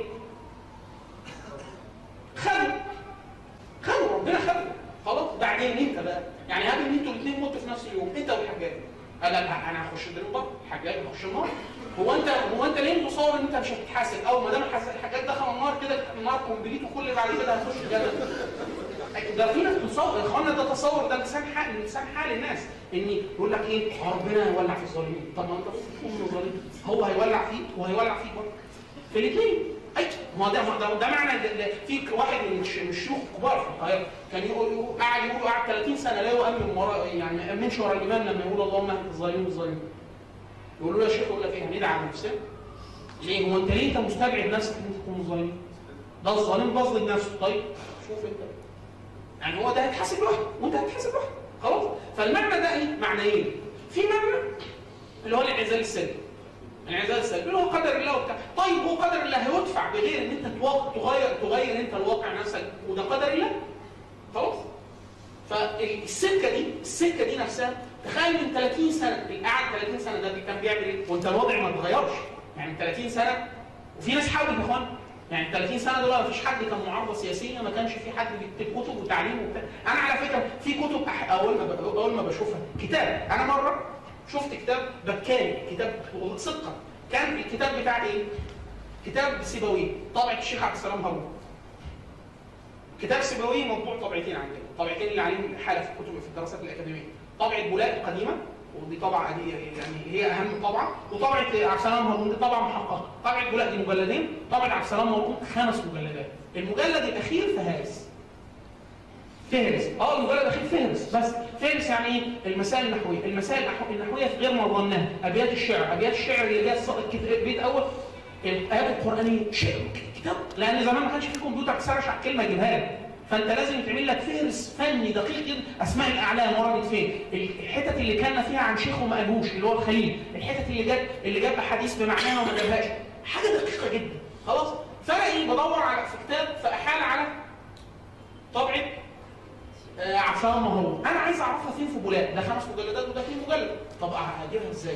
خدوا خدوا ربنا خدوا خلاص بعدين انت بقى يعني هل ان انتوا الاثنين متوا في نفس اليوم انت والحجاج قال لا انا هخش الدنيا الحجاج هخش النار هو انت هو انت ليه متصور ان انت مش هتتحاسب او ما دام الحس- الحجاج دخل النار كده النار كومبليت وكل اللي بعد كده هيخش الجنه ده في ناس بتصور يا اخوانا ده تصور ده لسان حال لسان حال الناس ان يقول لك ايه آه ربنا هيولع في الظالمين طب ما انت ممكن تكون من الظالمين هو هيولع فيك وهيولع فيك برضه في الاثنين اي ما هو ده ما ده, ده معنى ده- ده في واحد من الش- من الشيوخ الكبار في القاهره كان يقول يقول- قاعد يقول قعد 30 سنه لا يؤمن ورا يعني ما يامنش ورا الامام لما يقول اللهم اهد الظالمين الظالمين يقولوا له يا شيخ يقول لك ايه هندعي على نفسنا ليه هو انت ليه انت مستبعد نفسك ان انت تكون من الظالمين ده الظالم بظلم نفسه طيب شوف انت يعني هو ده هيتحاسب لوحده وانت هتتحاسب لوحدك خلاص فالمعنى ده ايه معنيين في معنى اللي هو الانعزال السلبي الانعزال السلبي اللي هو قدر الله وبتاع طيب هو قدر الله هيدفع بغير ان انت تواقع تغير تغير انت الواقع نفسك وده قدر الله خلاص فالسكه دي السكه دي نفسها تخيل من 30 سنه اللي قعد 30 سنه ده كان بيعمل ايه وانت الوضع ما اتغيرش يعني 30 سنه وفي ناس حاولت يا اخوان يعني 30 سنه دول ما فيش حد كان معارضه سياسيه ما كانش في حد بيكتب كتب وتعليم وبتاع انا على فكره في كتب أح- اول ما ب- اول ما بشوفها كتاب انا مره شفت كتاب بكاني كتاب صدقا كان الكتاب بتاع ايه؟ كتاب سيبويه طبعه الشيخ عبد السلام هارون كتاب سيبويه مطبوع طبعتين عندنا الطبعتين اللي عليهم حاله في الكتب في الدراسات الاكاديميه طبعه بولاق القديمه ودي طبعه دي يعني هي اهم طبعه وطبعه عبد السلام هارون دي طبعه محققه طبعه بولاق دي مجلدين طبعه عبد السلام هارون خمس مجلدات المجلد الاخير فهارس فهرس اه المجلد الاخير فهرس بس فهرس يعني ايه المسائل النحويه المسائل النحو- النحويه في غير ما ظنها ابيات الشعر ابيات الشعر اللي جاء الص- الكت- بيت اول الايات القرانيه شعر كتاب لان زمان ما كانش في كمبيوتر تسرش على الكلمه يجيبها لك فانت لازم يتعمل لك فهرس فني دقيق جدا اسماء الاعلام وردت فين الحتت اللي كان فيها عن شيخ وما قالوش اللي هو الخليل الحتت اللي جت اللي جاب احاديث بمعناها وما جابهاش حاجه دقيقه جدا خلاص فانا ايه بدور على في كتاب فاحال على طبعه آه، عفان ما هو انا عايز اعرفها فين في بولاق ده خمس مجلدات وده فين مجلد طب هجيبها ازاي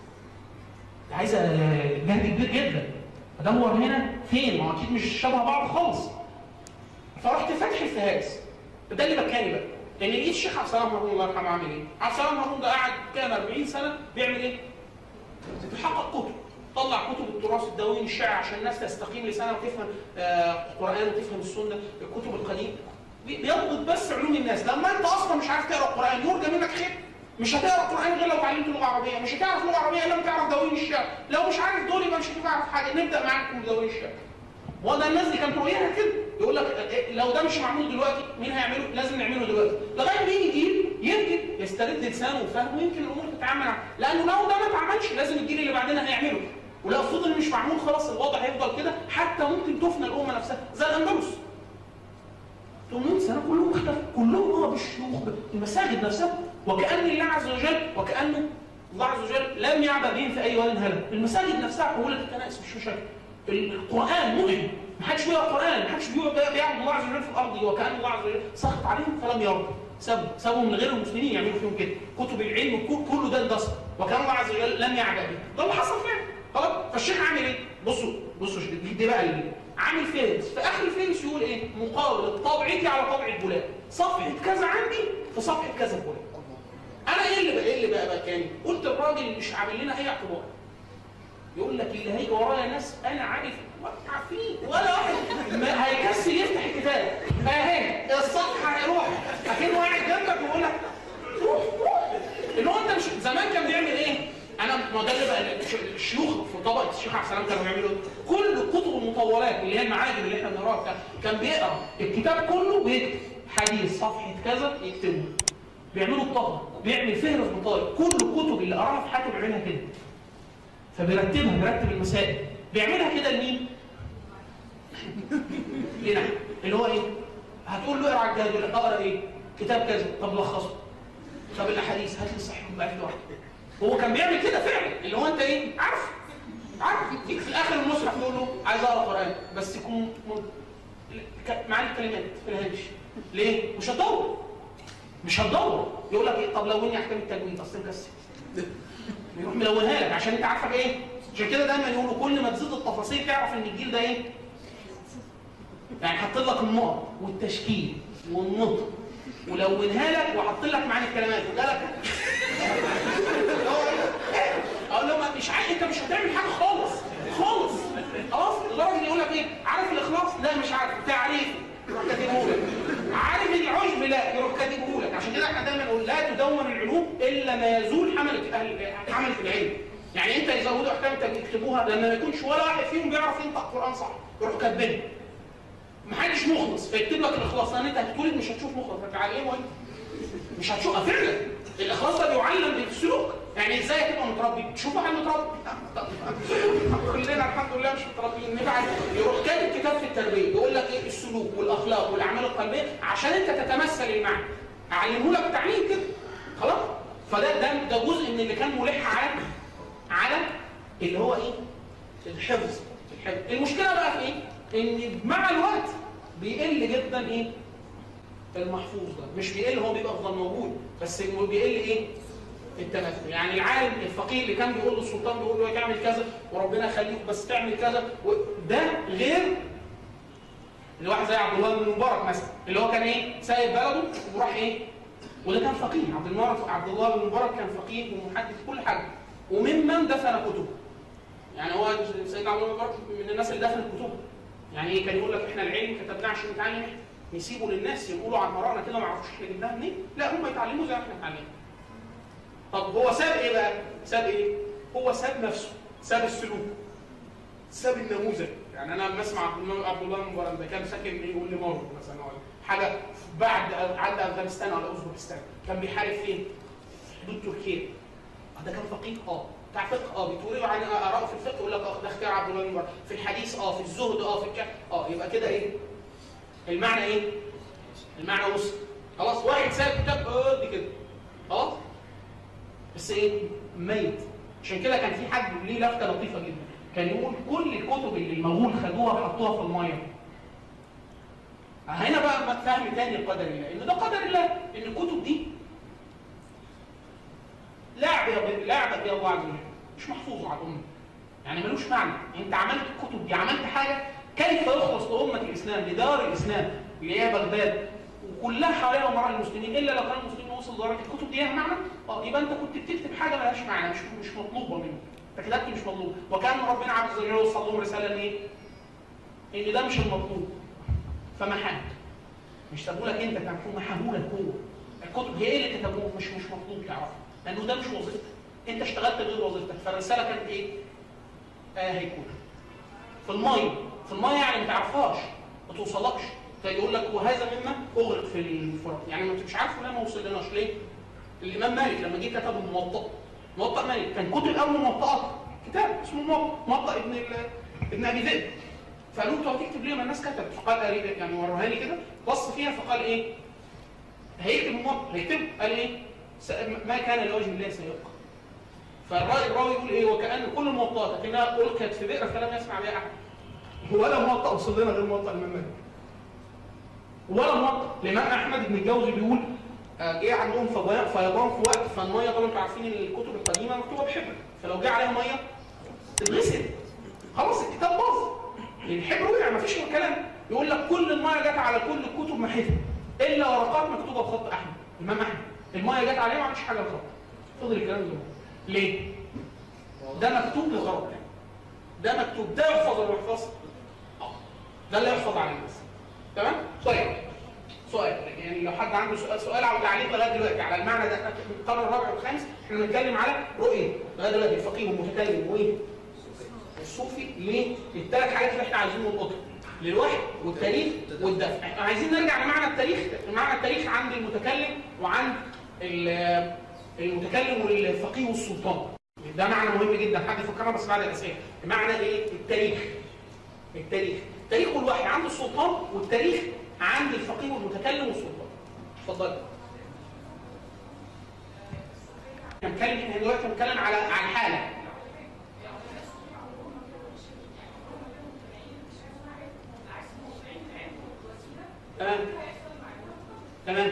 ده عايزه جهد كبير جدا ادور هنا فين ما هو اكيد مش شبه بعض خالص فرحت فاتح الفهارس ده اللي مكاني بقى لان لقيت الشيخ عبد السلام هارون الله يرحمه عامل ايه عبد السلام هارون ده قاعد كام 40 سنه بيعمل ايه بيحقق كتب طلع كتب التراث الدواوين الشعر عشان الناس تستقيم لسانها وتفهم آه، القران وتفهم السنه الكتب القديمه بي- بيضبط بس علوم الناس لما انت اصلا مش عارف تقرا القران يرجى منك خير مش هتقرا القران غير لو اتعلمت لغه عربيه مش هتعرف لغه عربيه الا لما تعرف دواوين الشعر لو مش عارف دول يبقى مش هتعرف حاجه نبدا معاكم بدواوين الشعر وده الناس دي كانت رؤيتها كده يقول لك إيه، لو ده مش معمول دلوقتي مين هيعمله لازم نعمله دلوقتي لغايه ما يجي جيل يمكن يسترد لسانه وفهمه ويمكن الامور تتعامل معاه. لانه لو ده ما اتعملش لازم الجيل اللي بعدنا هيعمله ولو فضل مش معمول خلاص الوضع هيفضل كده حتى ممكن تفنى الامه نفسها زي الاندلس 800 سنه كلهم اختفوا كلهم اه بالشيوخ المساجد نفسها وكان الله عز وجل وكانه الله عز وجل لم يعبأ بهم في اي واد هلك المساجد نفسها قولت الكنائس مش مشاكل القران مؤمن ما حدش بيقرا القران ما حدش بيعبد الله عز وجل في الارض وكان الله عز وجل سخط عليهم فلم يرضوا سابوا سابوا من غير المسلمين يعملوا فيهم كده كتب العلم كل- كله ده اندثر وكان الله عز وجل لم يعبأ به ده اللي حصل فعلا خلاص فالشيخ عامل ايه بصوا بصوا دي, دي بقى اللي عامل فهرس في اخر الفهرس يقول ايه مقابل طبعتي على طبع الفلان صفحه كذا عندي في صفحه كذا فلان انا ايه اللي بقى ايه اللي بقى مكاني قلت الراجل مش عامل لنا اي اعتبار يقول لك اللي هيجي ورايا ناس انا عارف عارفين ولا واحد ما هيكسل يفتح الكتاب اهي الصفحه هيروح اكنه قاعد جنبك ويقول لك روح روح اللي هو انت مش زمان كان بيعمل ايه؟ انا ما ده اللي بقى الش- الشيوخ في طبقه الشيخ عبد السلام كانوا بيعملوا ايه؟ كل الكتب المطولات اللي هي المعاجم اللي احنا بنقراها بتاع- كان بيقرا الكتاب كله ويكتب حديث صفحه كذا يكتبه بيعملوا الطبقه بيعمل فهرس بطايق كل الكتب اللي قراها في حياته بيعملها كده فبيرتبها بيرتب المسائل بيعملها كده لمين؟ لنا اللي هو ايه؟ هتقول له اقرا على الجهاد يقول لك اقرا ايه؟ كتاب كذا طب لخصه طب الاحاديث هات لي الصحيح من بعد واحده هو كان بيعمل كده فعلا اللي هو انت ايه؟ عارف عارف تيجي في الاخر المصحف تقول له عايز اقرا قران بس يكون م- ك- معاني الكلمات في الهامش ليه؟ مش هتدور مش هتدور يقول لك ايه طب لوني احكام التجويد اصل مكسل يروح ملونها لك عشان انت عارفك ايه عشان كده دايما يقولوا كل ما تزيد التفاصيل تعرف ان الجيل ده ايه يعني حط لك النقط والتشكيل والنطق ولونها لك وحط لك معاني الكلمات وده لك اقول لهم مش عارف انت مش هتعمل حاجه خالص خالص خلاص لدرجه ان يقول لك ايه عارف الاخلاص لا مش عارف تعريف يروح كاتبه لك عارف العجب لا يروح كاتبه لك عشان كده احنا دايما نقول لا تدون العلوم الا ما يزول حمله اهل حمله العلم يعني انت يزودوا احكام التجويد يكتبوها لما ما يكونش ولا واحد فيهم بيعرف ينطق قران صح يروح كاتبينها محدش مخلص فيكتب لك الاخلاص لان انت هتتولد مش هتشوف مخلص هتعلمه انت مش هتشوفها فعلا الاخلاص ده بيعلم بالسلوك يعني ازاي تبقى متربي تشوف واحد متربي كلنا الحمد لله مش متربيين نبعت يروح كاتب كتاب في التربيه يقول لك ايه السلوك والاخلاق والاعمال القلبيه عشان انت تتمثل المعنى اعلمه لك تعليم كده خلاص فده ده ده جزء من اللي كان ملح على على اللي هو ايه الحفظ الحفظ المشكله بقى في ايه ان مع الوقت بيقل جدا ايه المحفوظ ده مش بيقل هو بيبقى افضل موجود بس إنه بيقل ايه التمثل يعني العالم الفقيه اللي كان بيقول للسلطان بيقول له تعمل كذا وربنا يخليك بس تعمل كذا ده غير اللي واحد زي عبد الله بن مبارك مثلا اللي هو كان ايه سايب بلده وراح ايه وده كان فقيه عبد المبارك عبد الله بن مبارك كان فقيه ومحدث كل حاجه وممن دفن كتبه يعني هو سيدنا عبد الله بن مبارك من الناس اللي دفنت كتبه يعني ايه كان يقول لك احنا العلم كتبناه عشان نتعلم احنا نسيبه للناس يقولوا عن مرانا كده ما يعرفوش احنا جبناها منين لا هم يتعلموا زي ما احنا اتعلمنا طب هو ساب ايه بقى ساب ايه هو ساب نفسه ساب السلوك ساب النموذج يعني انا لما اسمع عبد الله عبد الله بن مبارك ده كان ساكن ايه يقول لي مارو مثلا ولا حاجه بعد عدى افغانستان ولا اوزبكستان كان بيحارب فين؟ في حدود تركيا آه، ده كان فقيه اه بتاع فقه اه بيتولوا عن اراء في الفقه يقول لك اه ده اختيار عبد الله بن مبارك في الحديث اه في الزهد اه في الكلام اه يبقى كده ايه؟ المعنى ايه؟ المعنى وصل خلاص واحد ساب كتاب قد كده خلاص بس ايه ميت عشان كده كان في حد ليه لفته لطيفه جدا كان يقول كل الكتب اللي المغول خدوها حطوها في الميه هنا بقى فهم تاني لقدر الله ان ده قدر الله ان الكتب دي لعب لعب بها الله عز وجل مش محفوظ على الامه يعني ملوش معنى انت عملت الكتب دي عملت حاجه كيف يخلص لامه الاسلام لدار الاسلام اللي هي بغداد وكلها حواليها امراء المسلمين الا لو كان المسلمين وصل لدرجه الكتب دي ليها معنى اه يبقى انت كنت بتكتب حاجه ملهاش معنى مش مش مطلوبه منك انت كتبت مش مطلوب وكان ربنا عز وجل يوصل لهم رساله ايه؟ ان ده مش المطلوب فمحاك مش سابولك انت كان محاهولك هو الكتب هي ايه اللي كتبوه مش مش مطلوب تعرفه لانه ده مش وظيفتك انت اشتغلت غير وظيفتك فالرساله كانت ايه؟ آه هيكون في الميه في الميه يعني ما تعرفهاش ما توصلكش فيقول لك وهذا مما اغرق في الفرات يعني ما انت مش عارف ليه ما وصلناش ليه؟ الامام مالك لما جه كتب الموطأ موطأ مالك كان كتب اول موطئات كتاب اسمه موطأ موطأ ابن ال- ابن ابي ذئب فقالوا له طب تكتب ليه ما الناس كتبت فقال قال يعني وروها لي كده بص فيها فقال ايه؟ هيكتب الموطأ هيكتب قال ايه؟ س- ما كان لوجه الله سيبقى فالراي الراوي يقول ايه وكان كل الموطئات لكنها القت في بئر فلم يسمع بها احد ولا موطأ وصل لنا غير موطأ الامام مالك ولا موطأ الامام احمد بن الجوزي بيقول آه، جه عندهم فضيان فيضان في وقت فالميه طبعا انتوا عارفين ان الكتب القديمه مكتوبه بحبر فلو جه عليها ميه تتغسل خلاص الكتاب باظ الحبر وقع مفيش كلام يقول لك كل الميه جت على كل الكتب محيطه الا ورقات مكتوبه بخط احمد الامام احمد الميه جت عليه ما عملش حاجه بخط فضل الكلام ده ليه؟ ده مكتوب لغرض ده مكتوب ده يحفظ ولا ما يحفظش؟ آه. ده اللي يحفظ على الناس تمام؟ طيب سؤال يعني لو حد عنده سؤال سؤال او تعليق لغايه دلوقتي على المعنى ده القرن الرابع والخامس احنا بنتكلم على رؤيه لغايه دلوقتي الفقيه والمتكلم وايه؟ الصوفي ليه؟ للثلاث حاجات اللي احنا عايزين نلقطها للوحي والتاريخ والدفع احنا عايزين نرجع لمعنى التاريخ معنى التاريخ عند المتكلم وعند ال- المتكلم والفقيه والسلطان ده معنى مهم جدا حد يفكرنا بس بعد الاسئله معنى ايه التاريخ التاريخ التاريخ والوحي عند السلطان والتاريخ عند الفقيه والمتكلم والسلطان اتفضل احنا بنتكلم احنا دلوقتي بنتكلم على عن حاله تمام تمام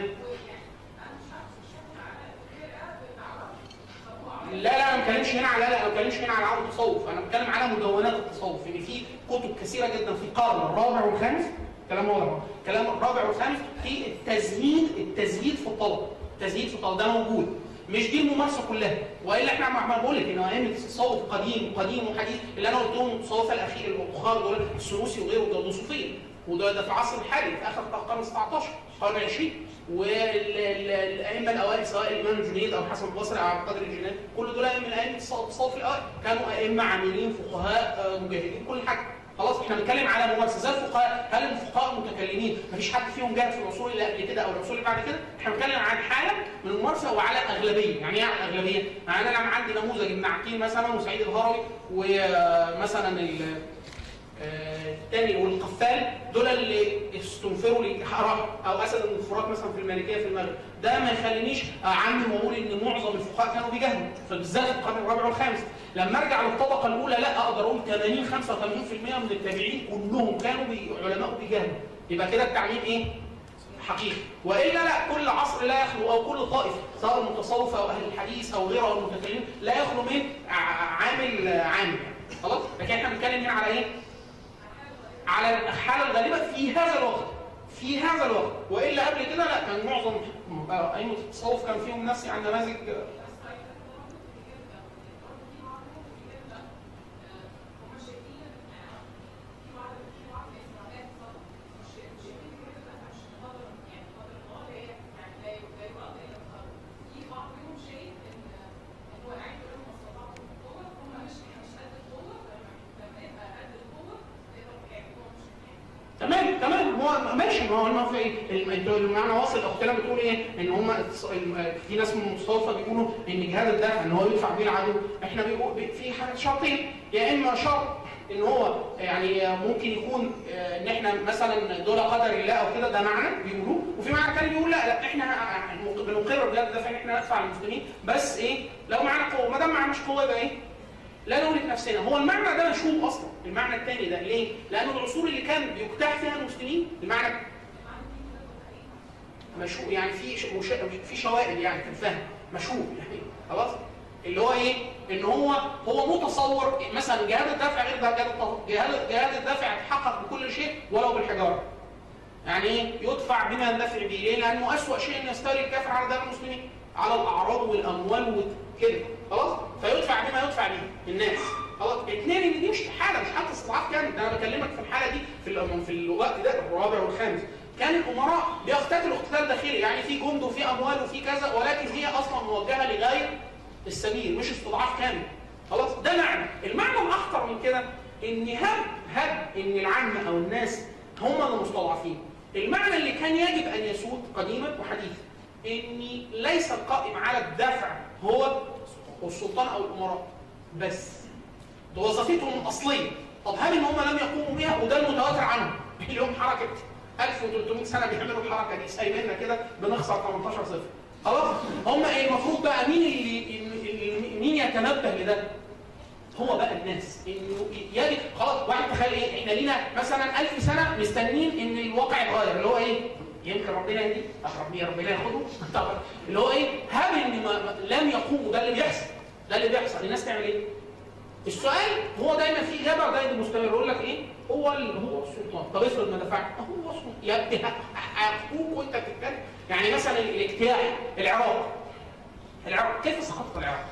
لا لا انا ما بتكلمش هنا على لا انا ما بتكلمش هنا على عالم التصوف انا بتكلم على مدونات التصوف ان في كتب كثيره جدا في القرن الرابع والخامس كلام واضح كلام الرابع والخامس في التزهيد التزهيد في الطلب التزهيد في الطلب ده موجود مش دي الممارسه كلها والا احنا ما بقول لك ان ائمه التصوف قديم قديم وحديث اللي انا قلتهم التصوف الاخير البخاري دول السنوسي وغيره دول دول صوفيه وده ده في العصر الحالي في اخر القرن 19 القرن 20 والائمه الاوائل سواء الامام الجنيد او حسن البصري او عبد القادر الجيلاني كل دول من ائمه التصوف الاوائل كانوا ائمه عاملين فقهاء آه، مجاهدين كل حاجه خلاص احنا بنتكلم على ممارسه زي الفقهاء هل الفقهاء المتكلمين مفيش حد فيهم جاهد في العصور اللي قبل كده او العصور اللي بعد كده احنا بنتكلم عن حاله من الممارسه وعلى اغلبيه يعني ايه على اغلبيه يعني انا عندي نموذج ابن عقيل مثلا وسعيد الهروي ومثلا ال- آه، الثاني والقفال دول اللي استنفروا لحرام او اسد الفرات مثلا في المالكيه في المغرب ده ما يخلينيش اعمم واقول ان معظم الفقهاء كانوا بيجاهدوا فبالذات في القرن الرابع والخامس لما ارجع للطبقه الاولى لا اقدر اقول 80 85% من التابعين كلهم كانوا بي... علماء بيجاهدوا يبقى كده التعليم ايه؟ حقيقي والا لا كل عصر لا يخلو او كل طائفه سواء المتصوفه او اهل الحديث او غيره او المتكلمين لا يخلو من ع- عامل عامل خلاص لكن احنا بنتكلم هنا على ايه؟ على الحاله الغالبه في هذا الوقت في هذا الوقت والا قبل كده لا كان معظم ائمه التصوف كان فيهم ناس يعني نماذج تمام تمام هو ماشي ما هو ما في الم- انتوا المعنى واصل او الكلام بتقول ايه ان هم في ناس من المصطلفه بيقولوا ان جهاد الدفع ان هو يدفع بيه العدو احنا بيقول في حاجه شرطين يا اما شرط ان هو يعني ممكن يكون آه، ان احنا مثلا دول قدر الله او كده ده معنى بيقولوه وفي معنى تاني بيقول لا لا احنا بنقر بجهاد الدفع ان احنا ندفع للمسلمين بس ايه لو معانا قوه ما دام معناش قوه يبقى ايه لا نهلك نفسنا هو المعنى ده مشهور اصلا المعنى الثاني ده ليه لان العصور اللي كان بيجتاح فيها المسلمين المعنى مشهور يعني في ش- مش- في شوائب يعني في الفهم مشهور يعني خلاص اللي هو ايه ان هو هو متصور مثلا جهاد الدفع غير ده جهاد الط- جهاد جهاد الدفع يتحقق بكل شيء ولو بالحجاره يعني ايه يدفع بما يندفع به ليه لانه اسوأ شيء ان يستولي الكافر على دار المسلمين على الاعراض والاموال وكده خلاص فيدفع بما يدفع به الناس خلاص اثنين ان دي مش حاله مش حتى استضعاف كامل ده انا بكلمك في الحاله دي في الأم- في الوقت ده الرابع والخامس كان الامراء بيقتتلوا اقتتال داخلي يعني في جند وفي اموال وفي كذا ولكن هي اصلا موجهه لغايه السبيل مش استضعاف كامل خلاص ده معنى المعنى الاخطر من كده ان هب هب ان العامه او الناس هم المستضعفين المعنى اللي كان يجب ان يسود قديما وحديثا ان ليس القائم على الدفع هو السلطان او الامراء بس ده وظيفتهم الاصليه طب هل ان هم لم يقوموا بها وده المتواتر عنهم اليوم حركه 1300 سنه بيعملوا الحركه دي سايبيننا كده بنخسر 18 صفر خلاص هم ايه المفروض بقى مين اللي اللي- مين يتنبه لده هو بقى الناس انه يجب خلاص واحد تخيل ايه احنا لينا مثلا ألف سنه مستنيين ان الواقع يتغير اللي هو ايه يمكن ربنا يهدي ربنا ربنا ياخده طبعا اللي هو ايه هل ان ما ما- لم يقوموا ده اللي بيحصل ده اللي بيحصل الناس تعمل ايه السؤال هو دايما في اجابه دايما مستمر يقول لك ايه هو ال- هو السلطان طب افرض ما دفعت هو السلطان يا ابني اخوك وانت بتتكلم يعني مثلا الاجتياح العراق العراق كيف سقطت العراق؟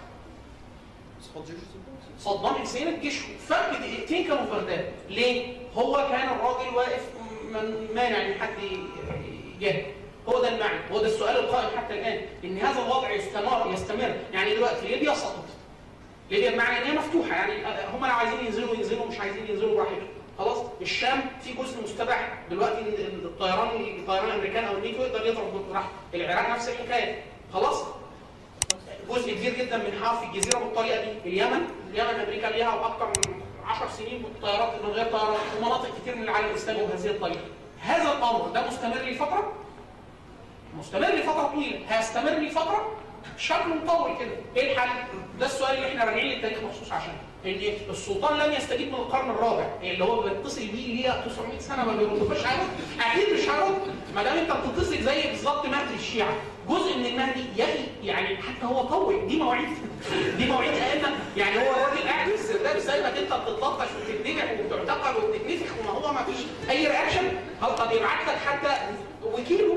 صدام حسين الجيش فات بدقيقتين كانوا في بغداد ليه؟ هو كان الراجل واقف من- مانع ان حد يجاهد هو ده المعنى هو ده السؤال القائم حتى الان ان هذا الوضع يستمر يستمر يعني دلوقتي ليبيا سقطت ليبيا بمعنى ان هي مفتوحه يعني هم لو عايزين ينزلوا ينزلوا مش عايزين ينزلوا براحتهم خلاص الشام في جزء مستباح دلوقتي إن الطيران الطيران الامريكان او النيتو يقدر يضرب براحته العراق نفس الحكايه خلاص جزء كبير جدا من حرف الجزيره بالطريقه دي اليمن اليمن امريكا ليها اكثر من 10 سنين بالطيارات من غير طيران ومناطق كتير من العالم الاسلامي بهذه الطريقه هذا الامر ده مستمر لفتره مستمر لفتره طويله هيستمر لفتره شكله مطول كده ايه الحل ده السؤال اللي احنا راجعين للتاريخ مخصوص عشان ان السلطان لم يستجيب من القرن الرابع اللي هو بيتصل بيه اللي هي 900 سنه ما بيردوش هيرد اكيد مش هيرد ما دام انت بتتصل زي بالظبط مهدي الشيعه جزء من المهدي يا اخي يعني حتى هو طول دي مواعيد دي مواعيد ائمه يعني هو الراجل قاعد في السرداب سايبك انت بتتلطش وتتذبح وبتعتقل وبتتنفخ وما هو ما فيش اي رياكشن هو طب يبعت لك حتى وكيله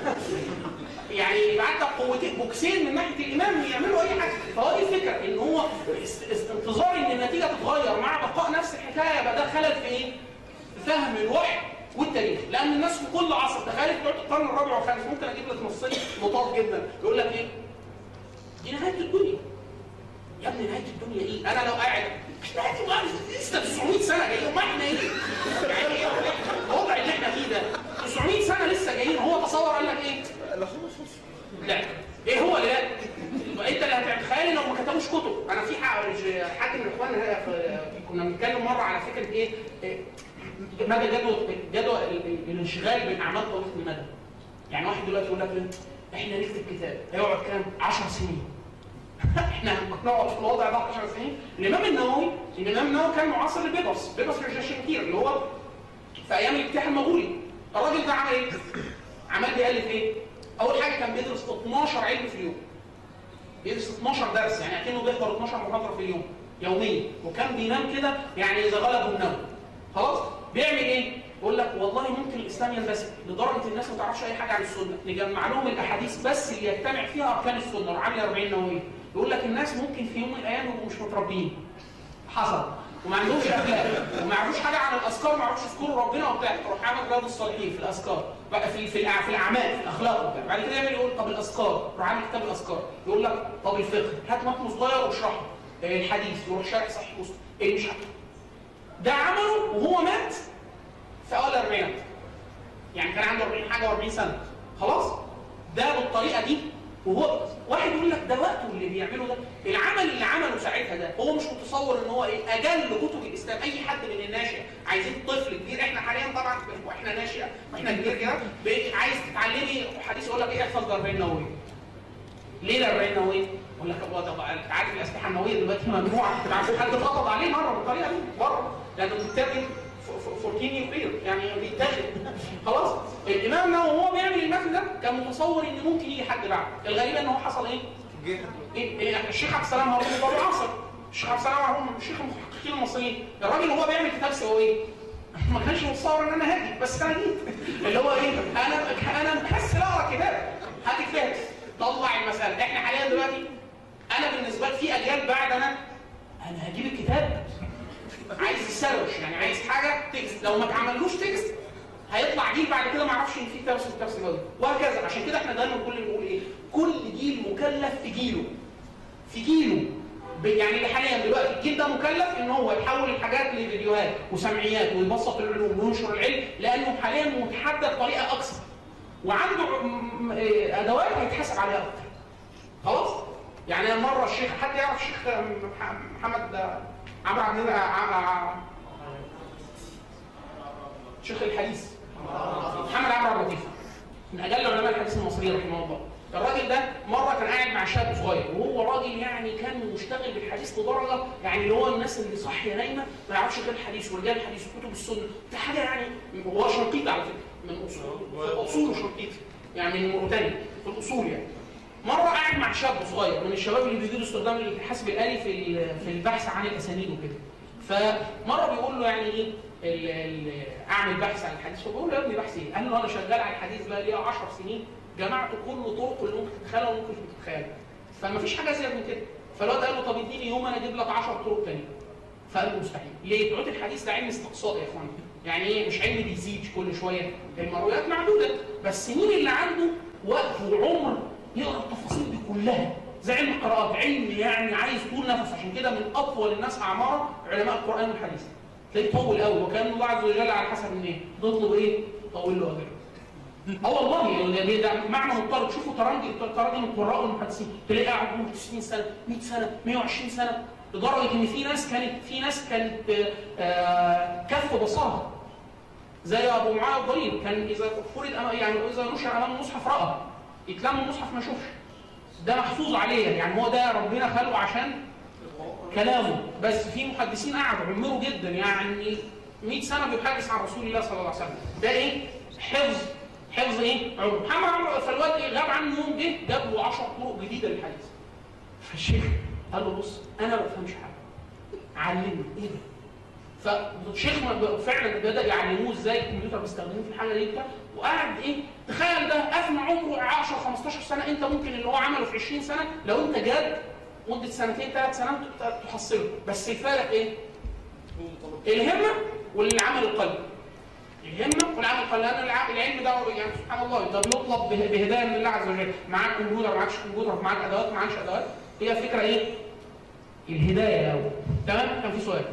يعني يبعت لك قوتين بوكسين من ناحيه الامام يعملوا اي حاجه فهو دي الفكره ان هو است- است- انتظار ان النتيجه تتغير مع بقاء نفس الحكايه يبقى ده خلل في ايه؟ في فهم الوحي والتاريخ لان الناس في كل عصر تخيل بتوع القرن الرابع والخامس ممكن اجيب لك نصين لطاف جدا يقول لك ايه؟ دي نهايه الدنيا يا ابني نهايه الدنيا ايه؟ انا لو قاعد نهايه الدنيا لسه 900 سنه جايين ما احنا ايه؟ يعني ايه الوضع اللي احنا فيه ده 900 سنه لسه جايين هو تصور قال لك ايه؟ لا ايه هو اللي لا انت اللي هتتخيل لو ما كتبوش كتب انا في ح- حد من اخواننا في- كنا بنتكلم مره على فكره ايه إيه، مدى جدوى جدوى ال- ال- الانشغال بالاعمال طويله المدى يعني واحد دلوقتي يقول لك إيه، احنا نكتب كتاب هيقعد كام 10 سنين احنا نقعد في الوضع ده 10 سنين الامام النووي الامام النووي كان معاصر لبيبرس بيبرس الجاشنكير اللي هو في ايام الاجتياح المغولي الراجل ده عمل ايه؟ عمل بيألف ايه؟ اول حاجه كان بيدرس 12 علم في اليوم بيدرس 12 درس يعني اكنه بيحضر 12 محاضره في اليوم يوميا وكان بينام كده يعني اذا غلبه النوم خلاص بيعمل ايه يقول لك والله ممكن الاسلام ينبسط لدرجه الناس ما تعرفش اي حاجه عن السنه نجمع لهم الاحاديث بس اللي يجتمع فيها اركان السنه وعامل 40 نوويه يقول لك الناس ممكن في يوم من الايام يبقوا مش متربيين حصل وما عندهمش اخلاق وما يعرفوش حاجه عن الاذكار ما يعرفوش يذكروا ربنا وبتاع يروح عامل رياض الصالحين في الاذكار بقى في في الأع- في الاعمال في الاخلاق وبتاع بعد كده يعمل يقول طب الاذكار يروح عامل كتاب الاذكار يقول لك طب الفقه هات متن صغير واشرحه آه، الحديث يروح شارح صحيح مسلم ايه مش عارف ده عمله وهو مات في اول الاربعينات يعني كان عنده 40 حاجه و40 سنه خلاص ده بالطريقه دي وهو واحد يقول لك ده وقته اللي بيعمله ده العمل اللي عمله ساعتها ده هو مش متصور ان هو ايه اجل كتب الاسلام اي حد من الناشئ عايزين طفل كبير احنا حاليا طبعا واحنا ناشئه واحنا كبير كده بقيت عايز تتعلمي حديث يقول لك ايه احفظ ال 40 نوويه ليه ال 40 نوويه؟ يقول لك هو طب انت عارف الاسلحه النوويه دلوقتي ممنوعه انت عارف حد اتقبض عليه مره بالطريقه دي بره لانه بيترجم 14 نيوكلير يعني بيتاخد خلاص الامام النووي وهو بيعمل المتن ده كان متصور ان ممكن يجي حد بعده الغريب ان هو حصل ايه؟ إيه إيه الشيخ عبد السلام هارون برضه عاصر الشيخ عبد السلام هارون من الشيخ المحققين المصريين الراجل وهو بيعمل كتاب سويه ما كانش متصور ان انا هادي بس انا جيت اللي هو ايه انا انا مكسل اقرا كتاب هات الفهرس طلع المساله احنا حاليا دلوقتي انا بالنسبه لي في اجيال بعد انا انا هجيب الكتاب عايز يسروش يعني عايز حاجه تكست لو ما اتعملوش تكست هيطلع جيل بعد كده ما يعرفش ان في كتاب اسمه كتاب سماوي وهكذا عشان كده احنا دايما كل بنقول ايه كل جيل مكلف في جيله في جيله ب- يعني اللي حاليا دلوقتي الجيل ده مكلف ان هو يحول الحاجات لفيديوهات وسمعيات ويبسط العلوم وينشر العلم لانه حاليا متحدى بطريقه اكثر وعنده م- م- إيه، ادوات هيتحاسب عليها اكتر خلاص يعني مره الشيخ حد يعرف الشيخ مح- محمد عمرو عبد النبي- ع- ع- شيخ الحديث محمد عمرو عبد اللطيف من اجل علماء الحديث المصريين رحمه الله الراجل ده مره كان قاعد مع شاب صغير وهو راجل يعني كان مشتغل بالحديث لدرجه يعني اللي هو الناس اللي صاحيه نايمه ما يعرفش غير الحديث ورجال الحديث وكتب السنه ده حاجه يعني هو شنقيطي على فكره من اصول في اصوله شنقيطي يعني من موريتانيا في الاصول يعني مره قاعد مع شاب صغير من الشباب اللي بيجيدوا استخدام الحاسب الالي في ال- في البحث عن الاسانيد وكده فمره بيقول له يعني ايه ال- ال- اعمل بحث عن الحديث فبقول له يا ابني بحث ايه؟ قال له انا شغال على الحديث بقى ليا 10 سنين جمعت كل طرق اللي ممكن تتخيلها وممكن مش تتخيلها فما فيش حاجه زي من كده فالواد قال له طب اديني يوم انا اجيب لك 10 طرق تانية فقال له مستحيل ليه؟ تعود الحديث ده علم استقصاء يا اخوان يعني ايه مش علم بيزيد كل شويه المرويات معدوده بس مين اللي عنده وقت وعمر يقرا التفاصيل دي كلها زي علم القراءات علم يعني عايز طول نفس عشان كده من اطول الناس اعمارا علماء القران والحديث تلاقيه طول قوي وكان الله عز وجل على حسب من ايه؟ تطلب ايه؟ طول له اجره اه والله يعني ده معنى مضطرد شوفوا تراجم تراجم القراء والمحدثين تلاقي قاعد 90 سنه 100 سنه 120 سنه لدرجه ان في ناس كانت في ناس كانت آه، كف بصرها زي ابو معاويه الضرير كان اذا فرض أمام- يعني اذا نشر امام المصحف راى يتلم المصحف ما يشوفش ده محفوظ عليه يعني هو ده ربنا خلقه عشان كلامه بس في محدثين قعدوا عمروا جدا يعني 100 سنه بيحدث عن رسول الله صلى الله عليه وسلم ده ايه حفظ حفظ ايه عمر محمد عمرو فالواد ايه غاب عنه يوم جه جاب له 10 طرق جديده للحديث فالشيخ قال له بص انا ما بفهمش حاجه علمني ايه ده فالشيخ ما- فعلا بدا يعلموه ازاي الكمبيوتر بيستخدموه في الحاجه دي بتاع وقعد ايه تخيل ده افنى عمره 10 15 سنه انت ممكن اللي هو عمله في 20 سنه لو انت جاد مده سنتين ثلاث سنوات ت- تحصله بس الفارق ايه؟ الهمه والعمل القلبي الهمه والعمل القلبي لان الع- العلم ده يعني سبحان الله ده بيطلب به- بهدايه من الله عز وجل معاك كمبيوتر معاكش كمبيوتر معاك ادوات معاكش ادوات هي فكره ايه؟ الهدايه الاول تمام؟ كان في سؤال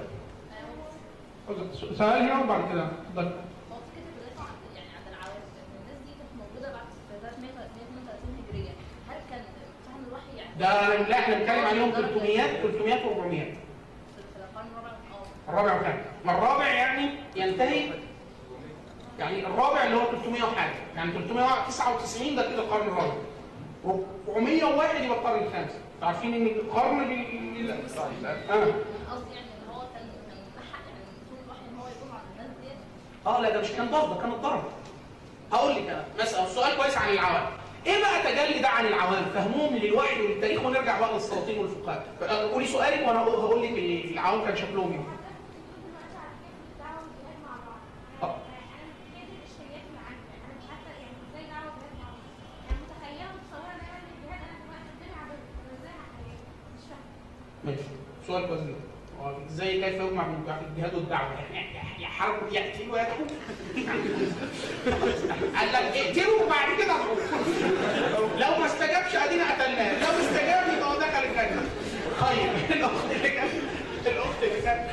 سؤال هنا وبعد كده اتفضل هو فكره الرضا عند يعني عند العوام إن الناس دي كانت موجوده بعد استفتاءات 132 هجريه هل كان فهم الوحي يعني ده لا احنا بنتكلم عليهم 300 300 و400 في في القرن الرابع اه الرابع وكام؟ ما الرابع يعني ينتهي يعني الرابع اللي هو 300 وحاجه يعني 399 ده كده القرن الرابع 401 يبقى القرن الخامس عارفين ان القرن بي... بي... اه قصدي يعني ان هو كان كان ده حق يعني المفروض الوحي ان هو يكون عند الناس ديت اه لا ده مش كان ضرب ده كان الضرب هقول لك انا مثلا سؤال كويس عن العوام ايه بقى تجلي ده عن العوام فهمهم للوحي وللتاريخ ونرجع بقى للسلاطين والفقهاء قولي سؤالك وانا هقول لك العوام كان شكلهم ايه آه. ماشي سؤال كويس جدا هو ازاي كيف يجمع بين الجهاد والدعوه يعني يحارب يقتل ويدعو قال لك اقتله وبعد كده ادعوه لو ما استجابش ادينا قتلناه لو استجاب يبقى هو دخل الجنه طيب الاخت اللي كانت الاخت اللي كانت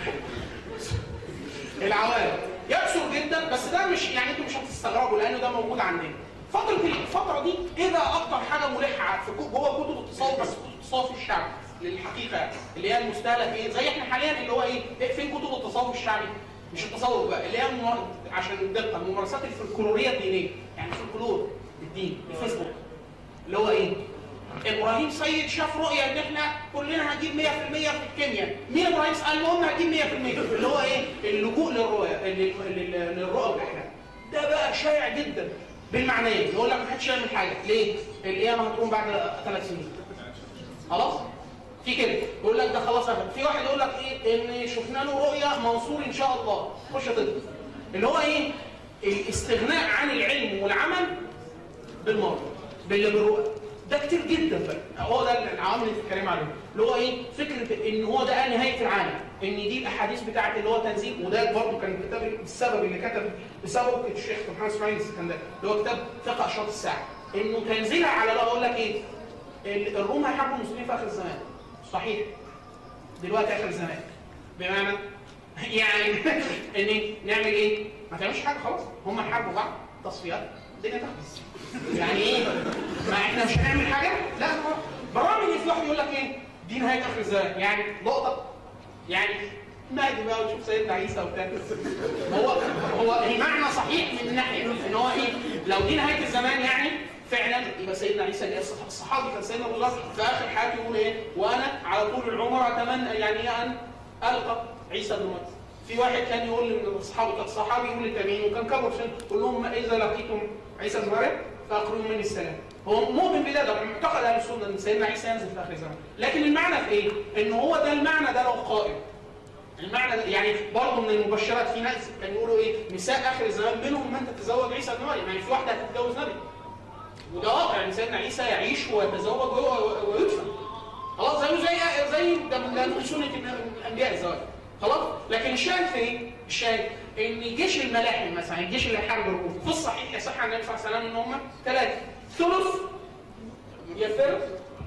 العوام يكثر جدا بس ده مش يعني انتوا مش هتستغربوا لانه ده موجود عندنا فتره الفتره دي ايه بقى اكتر حاجه ملحه في جو- جوه كتب التصوف بس كتب التصوف الشعبي للحقيقه اللي هي المستهلك ايه زي احنا حاليا اللي هو ايه إيه فين كتب التصوف الشعبي مش التصوف بقى اللي هي الممار... عشان الدقه الممارسات الفلكلوريه الدينيه يعني الفلكلور الدين الفيسبوك اللي هو ايه ابراهيم سيد شاف رؤيه ان احنا كلنا هنجيب 100% في الكيمياء مين ابراهيم قال المهم هجيب 100% اللي هو ايه اللجوء للرؤيه لل- لل- للرؤى والاحلام ده بقى شائع جدا بالمعنيين يقول لك ما حدش يعمل حاجه ليه القيامه هتقوم بعد ثلاث سنين خلاص في كده يقول لك ده خلاص أهل. في واحد يقول لك ايه ان شفنا له رؤيه منصور ان شاء الله خش طب اللي هو ايه الاستغناء عن العلم والعمل بالمرض بال- بالرؤى ده كتير جدا بقى هو ده العوامل اللي بتتكلم عليهم اللي هو ايه فكره ان هو ده نهايه العالم ان دي الاحاديث بتاعت اللي هو تنزيل وده برضه كان الكتاب السبب اللي كتب بسبب الشيخ محمد اسماعيل السكندري اللي هو كتاب فقه اشراط الساعه انه تنزيلها على لو اقول لك ايه ال- الروم هيحاربوا المسلمين في اخر الزمان صحيح دلوقتي اخر الزمان بمعنى يعني ان نعمل ايه؟ ما تعملش حاجه خلاص هم هيحاربوا بعض تصفيات الدنيا تخلص يعني ايه؟ ما احنا مش هنعمل حاجه؟ لا خلاص. بالرغم ان في واحد يقول لك ايه؟ دي نهايه اخر الزمان يعني لقطه يعني مهدي بقى وتشوف سيدنا عيسى وبتاع هو هو المعنى صحيح من ناحيه ان هو ايه؟ لو دي نهايه الزمان يعني فعلا يبقى سيدنا عيسى اللي الصح- الصحابي كان سيدنا ابو ذر في اخر حياته يقول ايه وانا على طول العمر اتمنى يعني إيه ان القى عيسى بن مريم في واحد كان يقول من الصحابه الصحابي يقول للتابعين وكان كبر سن يقول لهم اذا لقيتم عيسى بن مريم فاقروا مني السلام هو مؤمن بده ده معتقد اهل السنه ان سيدنا عيسى ينزل في اخر الزمان لكن المعنى في ايه؟ ان هو ده المعنى ده لو قائم المعنى ده يعني برضه من المبشرات في ناس كانوا يقولوا ايه نساء اخر الزمان منهم من تتزوج عيسى بن مريم يعني في واحده هتتجوز نبي وده واقع ان سيدنا عيسى يعيش ويتزوج وهو- ويدفن خلاص زيه زي زي ده من ده من سنه الانبياء الزواج خلاص لكن الشاهد في ايه؟ الشاهد ان جيش الملاحم مثلا الجيش اللي حارب الروم في الصحيح يصح عن النبي صلى الله عليه وسلم ان هم ثلاثه ثلث يفر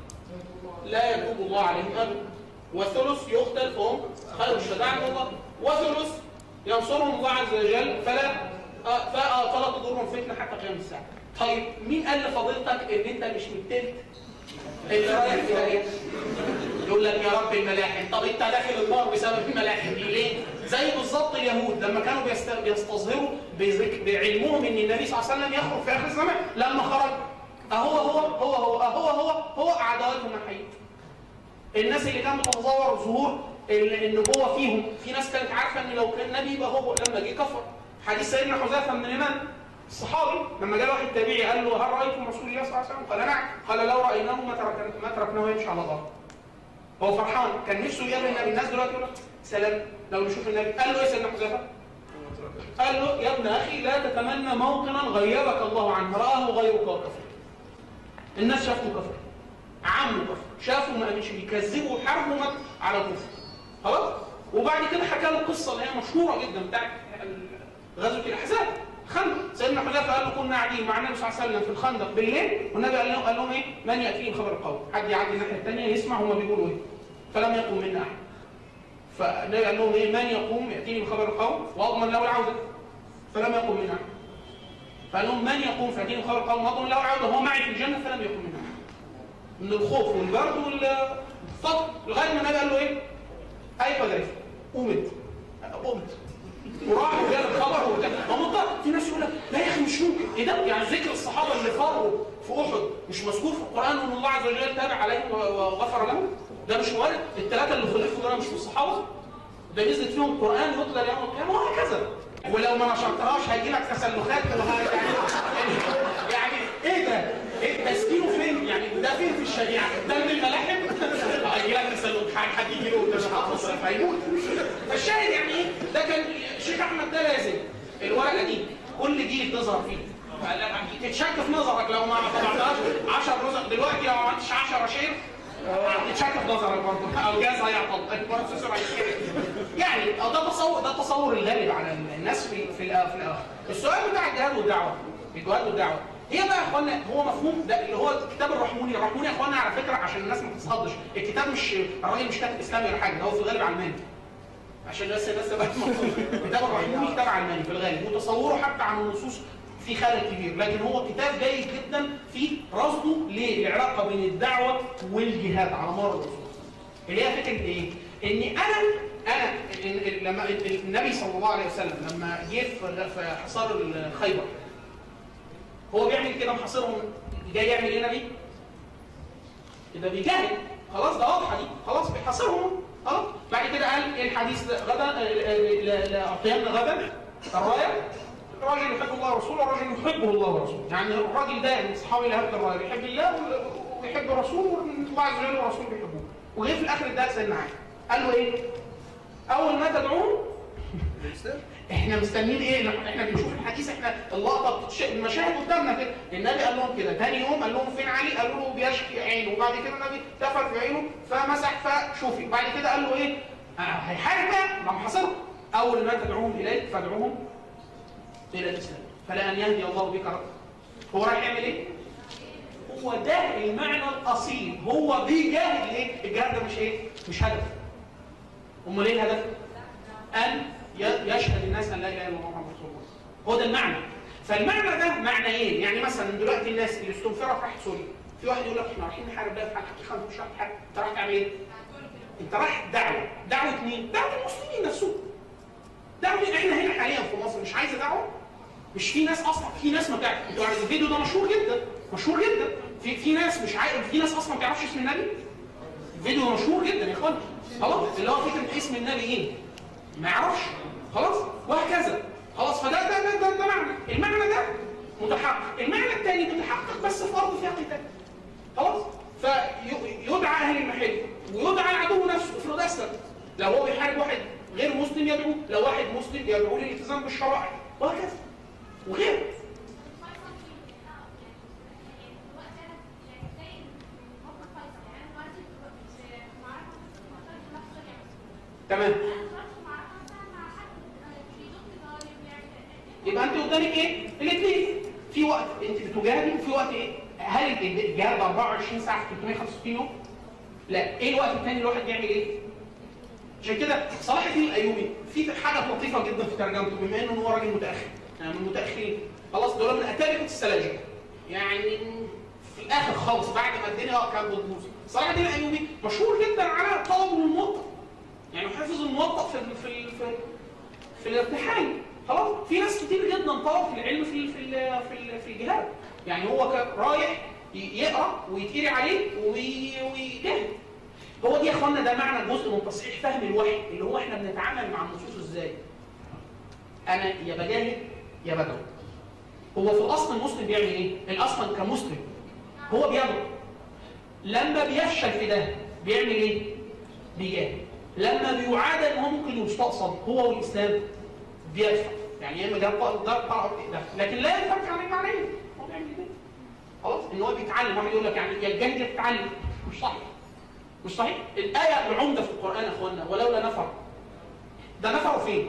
لا يتوب الله عليهم ابدا وثلث يقتل فهم خير الشجاعه من الله وثلث ينصرهم الله عز وجل فلا آه، فا- فلا تضرهم فتنه حتى قيام الساعه. طيب مين قال لفضيلتك ان انت مش من التلت اللي رايح في داهيه؟ يقول لك يا رب الملاحم طب انت داخل النار بسبب الملاحم دي ليه؟ زي بالظبط اليهود لما كانوا بيست- بيستظهروا بذك- بعلمهم ان النبي صلى الله عليه وسلم يخرج في اخر الزمان لما خرج اهو هو هو هو اهو هو هو عداوتهم الحقيقيه الناس اللي كانت بتتصور ظهور ال- النبوه فيهم في ناس كانت عارفه ان لو كان نبي يبقى هو لما جه كفر حديث سيدنا حذيفه بن اليمان الصحابي لما جاء واحد تابعي قال له هل رايتم رسول الله صلى الله عليه وسلم؟ قال نعم قال لو رايناه ما ترك ما تركناه يمشي على ظهره هو فرحان كان نفسه يقابل النبي الناس دلوقتي يقول لك سلام لو نشوف النبي قال له ايه سيدنا حذيفه؟ قال له يا ابن اخي لا تتمنى موطنا غيبك الله عنه راه غيرك وكفر الناس شافوا كفر عموا كفر شافوا ما امنش بيه كذبوا وحاربوا مات على كفر خلاص وبعد كده حكى له القصه اللي هي مشهوره جدا بتاعت غزوه الاحزاب خندق سيدنا حذيفه قال له كنا قاعدين مع النبي صلى الله عليه وسلم في الخندق بالليل والنبي قال لهم قال لهم ايه من ياتيهم خبر القوم حد يعدي الناحيه الثانيه يسمع هما بيقولوا ايه فلم يقم منا احد فالنبي قال لهم ايه من يقوم ياتيني بخبر القوم واضمن له العوده فلم يقم منا احد فقال لهم من يقوم فياتيني بخبر القوم واضمن له العوده هو معي في الجنه فلم يقم منا احد من الخوف والبرد والفقر لغايه ما النبي قال له ايه؟ اي قدر قومت قمت وراح وجاب الخبر وبتاع هو منطق في ناس يقول لك لا يا اخي مش ممكن ايه ده يعني ذكر الصحابه اللي فروا في احد مش مذكور في القران وان الله عز وجل تابع عليهم وغفر لهم ده مش وارد الثلاثه اللي خلفوا دول مش من الصحابه ده نزلت فيهم القران يطلع يوم القيامه وهكذا ولو ما نشرتهاش هيجي لك تسلخات وه- يعني يعني ايه ده؟ ايه تسكينه فين؟ يعني ده فين في الشريعه؟ ده من الملاحم؟ هيجي لك تسلخ حد يجي له قدام حافظ هيموت فالشاهد يعني ايه؟ ده كان الشيخ احمد ده لازم الورقه دي كل جيل تظهر فيه فقال لك تتشك في نظرك لو ما طبعتهاش 10 نظر دلوقتي لو ما عملتش 10 شير تتشك في نظرك برضه او الجهاز هيعطل البروسيسور هيتحرق يعني أو ده تصور ده التصور الغالب على الناس في في الآ- في الاخر السؤال بتاع الجهاد والدعوه الجهاد والدعوه هي بقى يا اخوانا هو مفهوم ده اللي هو الكتاب الرحموني الرحموني يا اخوانا على فكره عشان الناس ما تتصدش الكتاب مش الراجل مش كاتب اسلامي ولا حاجه ده هو في الغالب علماني عشان بس الناس تبقى مفهومة. كتاب الرحموني كتاب علماني في الغالب وتصوره حتى عن النصوص في خلل كبير لكن هو كتاب جيد جدا في رصده للعلاقه بين الدعوه والجهاد على مر الرسول اللي هي فكره ايه؟ اني انا انا ال- ال- لما ال- النبي صلى الله عليه وسلم لما جه في في حصار خيبر هو بيعمل كده محاصرهم جاي يعمل ايه نبي؟ كده بيجاهد خلاص ده واضحه دي خلاص بيحاصرهم خلاص بعد كده قال ايه الحديث ده غدا لاعطينا غدا الرايه الراجل يحب الله ورسوله والراجل يحبه الله ورسوله يعني الراجل ده من الصحابي اللي هياخد الرايه بيحب الله ويحب الرسول والله عز وجل والرسول بيحبوه وجه في الاخر ده سيدنا علي قال له ايه؟ اول ما تدعوه احنا مستنيين ايه احنا بنشوف الحديث احنا اللقطه بتش... المشاهد قدامنا كده النبي قال لهم كده ثاني يوم قال لهم فين علي قالوا له بيشكي عينه وبعد كده النبي تفل في عينه فمسح فشوفي بعد كده قال له ايه آه، هيحارب بقى ما حصلهم اول ما تدعوهم اليك فادعوهم الى الاسلام فلان يهدي الله بك رب هو رايح يعمل ايه هو ده المعنى الاصيل هو بيجاهد ليه الجهاد ده مش ايه مش هدف امال ايه الهدف ان ي- يشهد الناس ان لا اله الا الله محمد رسول الله هو ده المعنى فالمعنى ده معنى ايه يعني مثلا دلوقتي الناس اللي استنفرت راحت سوريا في واحد يقول لك احنا رايحين نحارب ده في حقيقه انت مش رايح تحارب انت رايح تعمل ايه انت رايح دعوه دعوه مين دعوه المسلمين نفسهم دعوه مين احنا هنا حاليا في مصر مش عايزه دعوه مش في ناس اصلا في ناس ما تعرف انتوا عارف الفيديو ده مشهور جدا مشهور جدا في في ناس مش عارف في ناس اصلا ما تعرفش اسم النبي الفيديو ده مشهور جدا يا اخوان خلاص اللي هو فكره اسم النبي ايه ما يعرفش خلاص وهكذا خلاص فده ده ده ده, ده معنى المعنى ده متحقق المعنى الثاني متحقق بس في ارض فيها قتال خلاص فيدعى اهل المحل ويدعى العدو نفسه افرض اسلم لو هو بيحارب واحد غير مسلم يدعو لو واحد مسلم يدعو للالتزام بالشرائع وهكذا وغيره تمام يبقى انت قدامك ايه؟ الاثنين في وقت انت بتجاهدي وفي وقت ايه؟ هل الجهاد 24 ساعه في 365 يوم؟ لا، ايه الوقت الثاني اللي الواحد بيعمل ايه؟ عشان كده صلاح الدين الايوبي في حاجه لطيفه جدا في ترجمته بما انه هو راجل متاخر يعني من المتاخرين خلاص دول من اتابعه السلاجقه يعني في الاخر خالص بعد ما الدنيا كانت بتبوظ صلاح الدين الايوبي مشهور جدا على طلبه الموطأ يعني حفظ الموطأ في ال في ال في, في الارتحال خلاص في ناس كتير جدا طلبوا في العلم في ال في ال في, ال في الجهاد يعني هو كان رايح يقرا ويتقري عليه ويجاهد هو دي يا اخوانا ده معنى جزء من تصحيح فهم الوحي اللي هو احنا بنتعامل مع النصوص ازاي انا يا بجاهد يا بدعو هو في الاصل المسلم بيعمل ايه الاصل كمسلم هو بيدعو لما بيفشل في ده بيعمل ايه بيجاهد لما بيعاد ان هو ممكن يستقصد هو والاسلام بيدفع يعني يا اما ده ده طلع لكن لا ينفك عن المعنيين هو بيعمل ايه خلاص ان هو بيتعلم واحد يقول لك يعني يا الجاهد يا تتعلم مش صحيح مش صحيح الايه العمده في القران يا اخوانا ولولا نفر ده نفروا فين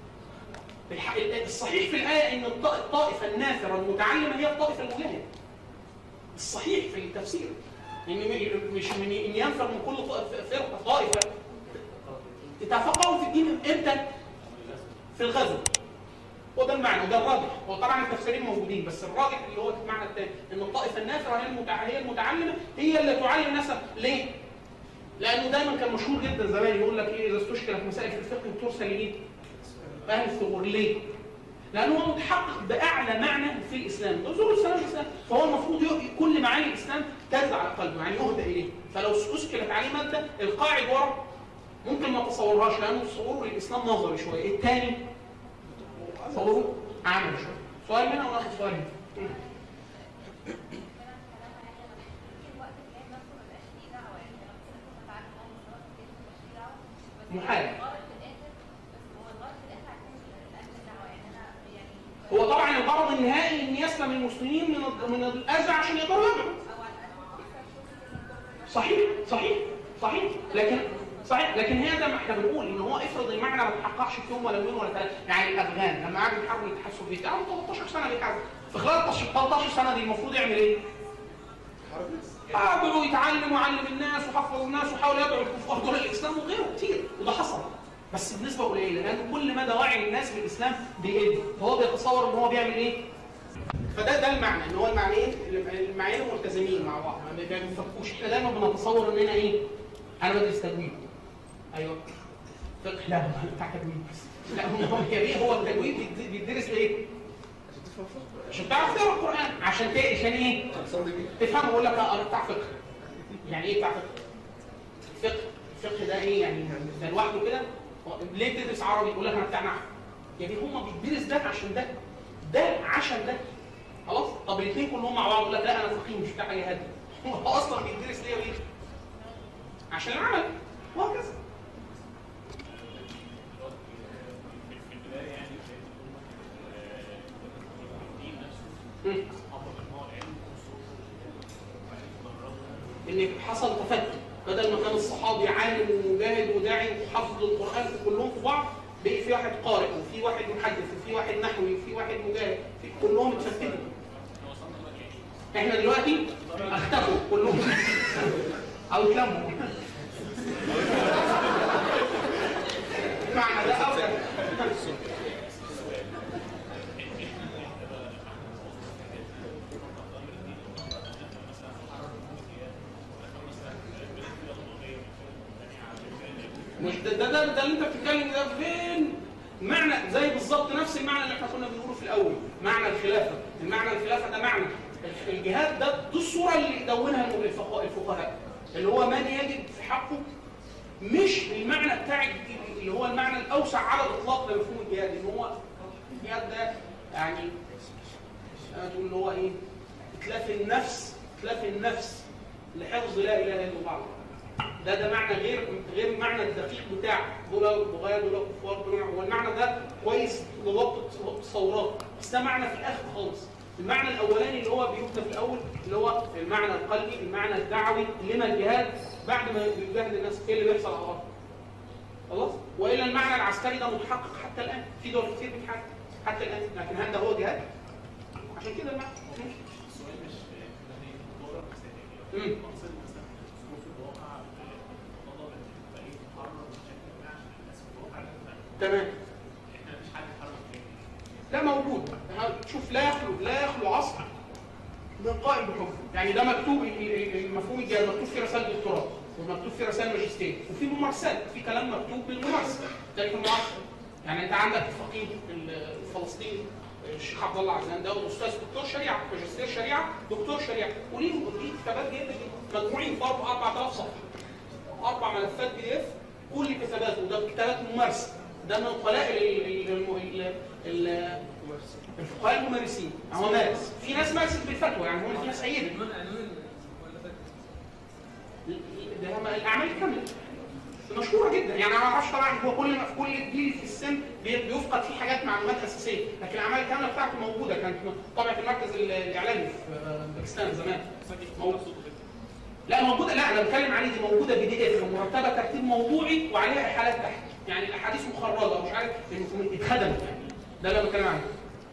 الصحيح في الايه ان الطائفه النافره المتعلمه هي الطائفه المجاهده الصحيح في التفسير ان مش من ان ينفر من كل فرقه طائفه تتفقهوا في الدين امتى؟ في الغزو وده المعنى وده الراجح وطبعا التفسيرين موجودين بس الراجح اللي هو المعنى الثاني ان الطائفه النافره هي المتع... هي المتعلمه هي اللي تعلم نفسها ليه؟ لانه دايما كان مشهور جدا زمان يقول لك ايه اذا استشكلت مسائل في الفقه بترسل لمين؟ اهل الثغور ليه؟ لانه هو متحقق باعلى معنى في الاسلام، ظهور السلام الاسلام، فهو المفروض كل معاني الاسلام تنزل على قلبه يعني يهدى اليه، فلو اسكلت عليه ماده القاعد ورا ممكن ما تصورهاش لانه تصوره للاسلام نظري شويه، الثاني تصوره عملي شويه. سؤال منها وناخد سؤال منها. محال هو طبعا الغرض النهائي ان يسلم المسلمين من من الاذى عشان يقدروا يدعوا صحيح صحيح صحيح لكن صحيح لكن هي زي ما احنا بنقول ان هو افرض المعنى ما تحققش في يوم ولا يومين ولا ثلاثه يعني الافغان لما قعدوا يحاربوا الاتحاد السوفيتي قعدوا 13 سنه بيحاربوا في خلال 13 سنه دي المفروض يعمل ايه؟ قعدوا يتعلم ويعلم الناس وحفظ الناس وحاول يدعو الكفار دول الاسلام وغيره كتير وده حصل بس بنسبه قليله لان كل مدى وعي الناس بالاسلام بيقل فهو بيتصور ان هو بيعمل ايه؟ فده ده المعنى ان هو المعنيين المعنيين ملتزمين مع بعض ما بيفكوش احنا دايما بنتصور اننا ايه؟ انا بدرس تجويد ايوه فقه لا هو بتاع تجويد بس لا هو هو هو التجويد بيدرس ليه؟ عشان تعرف تقرا القران عشان ت... عشان ايه؟ تفهم اقول لك انا بتاع فقه يعني ايه بتاع فقه؟ فقه الفقه ده ايه يعني ده لوحده كده ليه بتدرس عربي؟ يقول لك انا بتاع نحو يعني هما بيدرس ده عشان ده ده عشان ده خلاص طب الاثنين كلهم مع بعض يقول لك لا انا فقيه مش بتاع جهاد هو اصلا بيدرس ليه وليه؟ عشان العمل وهكذا ان حصل تفتت بدل ما كان الصحابي عالم ومجاهد وداعي وحافظ القران كلهم في بعض بقي في واحد قارئ وفي واحد محدث وفي واحد نحوي وفي واحد مجاهد في كلهم اتفتتوا احنا دلوقتي اختفوا كلهم او اتلموا معنى ده او ده مش ده ده ده, ده اللي انت بتتكلم ده فين؟ معنى زي بالظبط نفس المعنى اللي احنا كنا بنقوله في الاول معنى الخلافه المعنى الخلافه ده معنى الجهاد ده دي الصوره اللي دونها الفقهاء الفقهاء اللي هو من يجب في حقه مش المعنى بتاع اللي هو المعنى الاوسع على الاطلاق لمفهوم الجهاد ان هو الجهاد ده يعني انا تقول اللي هو ايه اتلاف النفس اتلاف النفس لحفظ لا اله الا الله ده ده معنى غير غير المعنى الدقيق بتاع دول بغايا دول كفار دول هو المعنى ده كويس لضبط التصورات بس ده معنى في الاخر خالص المعنى الاولاني اللي هو بيبدا في الاول اللي هو المعنى القلبي المعنى الدعوي لما الجهاد بعد ما بيجاهد الناس ايه اللي بيحصل على الارض خلاص والى المعنى العسكري ده متحقق حتى الان في دول كتير بتحقق حتى الان لكن هل ده هو جهاد عشان كده المعنى السؤال مش يعني ضرر مم. مقصد مثلا ظروف الواقع تتطلب ان تبقى ايه تتحرر بشكل ما عشان الناس في الواقع لا تبقى- تمام احنا مفيش حد يتحرك تاني لا موجود شوف لا يخلو لا يخلو عصر من قائم بحكم يعني ده مكتوب ال- ال- المفهوم الجهاد مكتوب في رسائل دكتوراه ومكتوب في رسائل ماجستير وفي ممارسات في كلام مكتوب بالممارسه زي في المعاصر يعني انت عندك الفقيه الفلسطيني الشيخ عبد الله عزام ده استاذ دكتور شريعه ماجستير شريعه دكتور شريعه وليه ليه كتابات جدا جدا مجموعين في 4000 صفحه اربع ملفات بي دي اف كل كتاباته وده كتابات ممارسه ده من قلائل ال- ال- ال- ال- الفقهاء الممارسين هو مارس في ناس مارست بالفتوى يعني هم في ناس ايدت ده هم الاعمال الكامله مشهوره جدا يعني انا ما اعرفش طبعا هو كل في كل جيل في السن بي- بيفقد فيه حاجات معلومات اساسيه لكن الاعمال الكامله بتاعته موجوده كانت طبعا في المركز ال- الاعلامي في آه، باكستان زمان موجود لا موجوده لا انا بتكلم عليه دي موجوده بي دي اف مرتبه ترتيب موضوعي وعليها احالات تحت يعني الاحاديث مخرجه مش عارف اتخدمت يعني ده اللي انا بتكلم عنه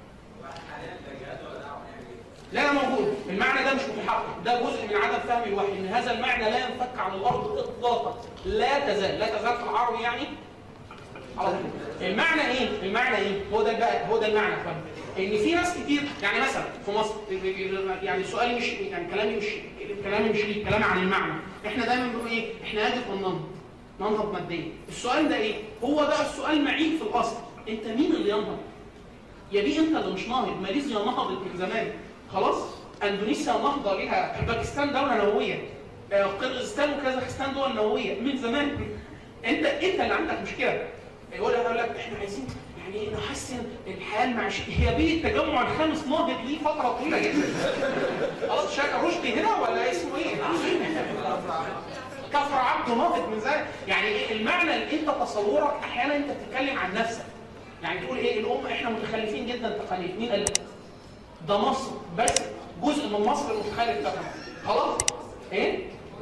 لا لا موجود المعنى ده مش متحقق ده جزء من عدم فهم الوحي ان هذا المعنى لا ينفك عن الارض اطلاقا لا تزال لا تزال في العربي يعني على طول. المعنى ايه المعنى ايه هو ده بقى هو ده المعنى فهم ان في ناس كتير يعني مثلا في مصر يعني سؤالي مش يعني كلامي مش كلامي مش ليه كلامي عن المعنى احنا دايما بنقول ايه احنا هادف النمط ننهض ماديا السؤال ده ايه هو بقى السؤال معيب في الاصل انت مين اللي ينهض يا بيه انت اللي مش ناهض ماليزيا نهضت من زمان خلاص اندونيسيا نهضه ليها باكستان دوله نوويه آه، قرغيزستان وكازاخستان دول نوويه من زمان انت انت اللي عندك مشكله يقول لك يقول لك احنا عايزين يعني نحسن الحياه المعيشيه هي بيه التجمع الخامس ناهض ليه فتره طويله جدا خلاص شا- رشدي هنا ولا اسمه ايه؟ كفر عبد ناهض من زمان يعني إيه المعنى اللي انت تصورك احيانا انت بتتكلم عن نفسك يعني تقول ايه الام احنا متخلفين جدا تقنيا مين قال لك؟ ده مصر بس جزء من مصر المتخلف تقنيا خلاص ايه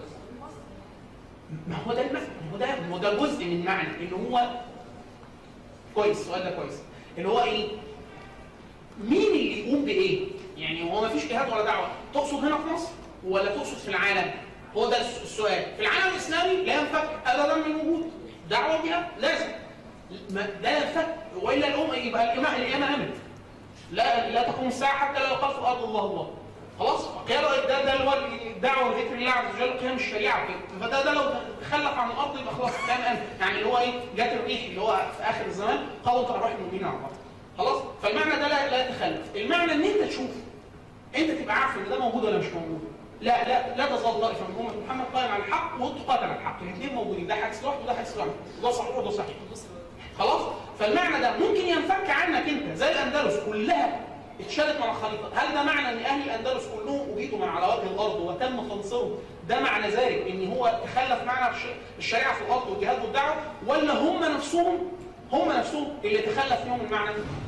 ما هو ده المعنى ما هو ده ما هو ده جزء من معنى ان هو كويس السؤال ده كويس اللي هو ايه مين اللي يقوم بايه يعني هو ما فيش جهاد ولا دعوه تقصد هنا في مصر ولا تقصد في العالم هو ده الس- السؤال في العالم الاسلامي لا ينفك ابدا من وجود دعوه بها لازم ما لا ينفك والا الامه يبقى الامه القيامه قامت لا لا تقوم الساعه حتى لا يقال في الارض الله الله خلاص قيام ده ده اللي هو الدعوه وذكر الله عز وجل قيام الشريعه كده فده ده لو تخلف عن الارض يبقى خلاص قيام قام يعني اللي هو ايه جت الريح اللي هو في اخر الزمان قوت ارواح المؤمنين على بعض خلاص فالمعنى ده لا لا يتخلف المعنى ان انت تشوف انت تبقى عارف ان ده موجود ولا مش موجود لا لا لا تظل طائفه من امه محمد قائم على الحق وتقاتل على الحق الاثنين موجودين ده حديث لوحده وده حديث لوحده وده صحيح وده صحيح خلاص فالمعنى ده ممكن ينفك عنك انت زي الاندلس كلها اتشالت من الخريطه هل ده معنى ان اهل الاندلس كلهم ابيدوا من على وجه الارض وتم تنصيرهم ده معنى ذلك ان هو تخلف معنى الش- الشريعه في الارض والجهاد والدعوه ولا هم نفسهم هم نفسهم اللي تخلف فيهم المعنى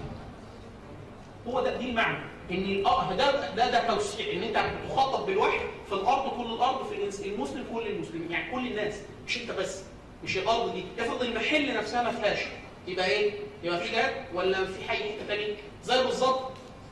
هو ده دي المعنى ان الأ- ده ده ده توسيع ان انت بتخاطب بالوحي في الارض كل الارض في الإنس- المسلم كل المسلمين يعني كل الناس مش انت بس مش الارض دي افرض المحل نفسها ما فيهاش يبقى ايه؟ يبقى في جهاد ولا في حي حته ثانيه؟ زي بالظبط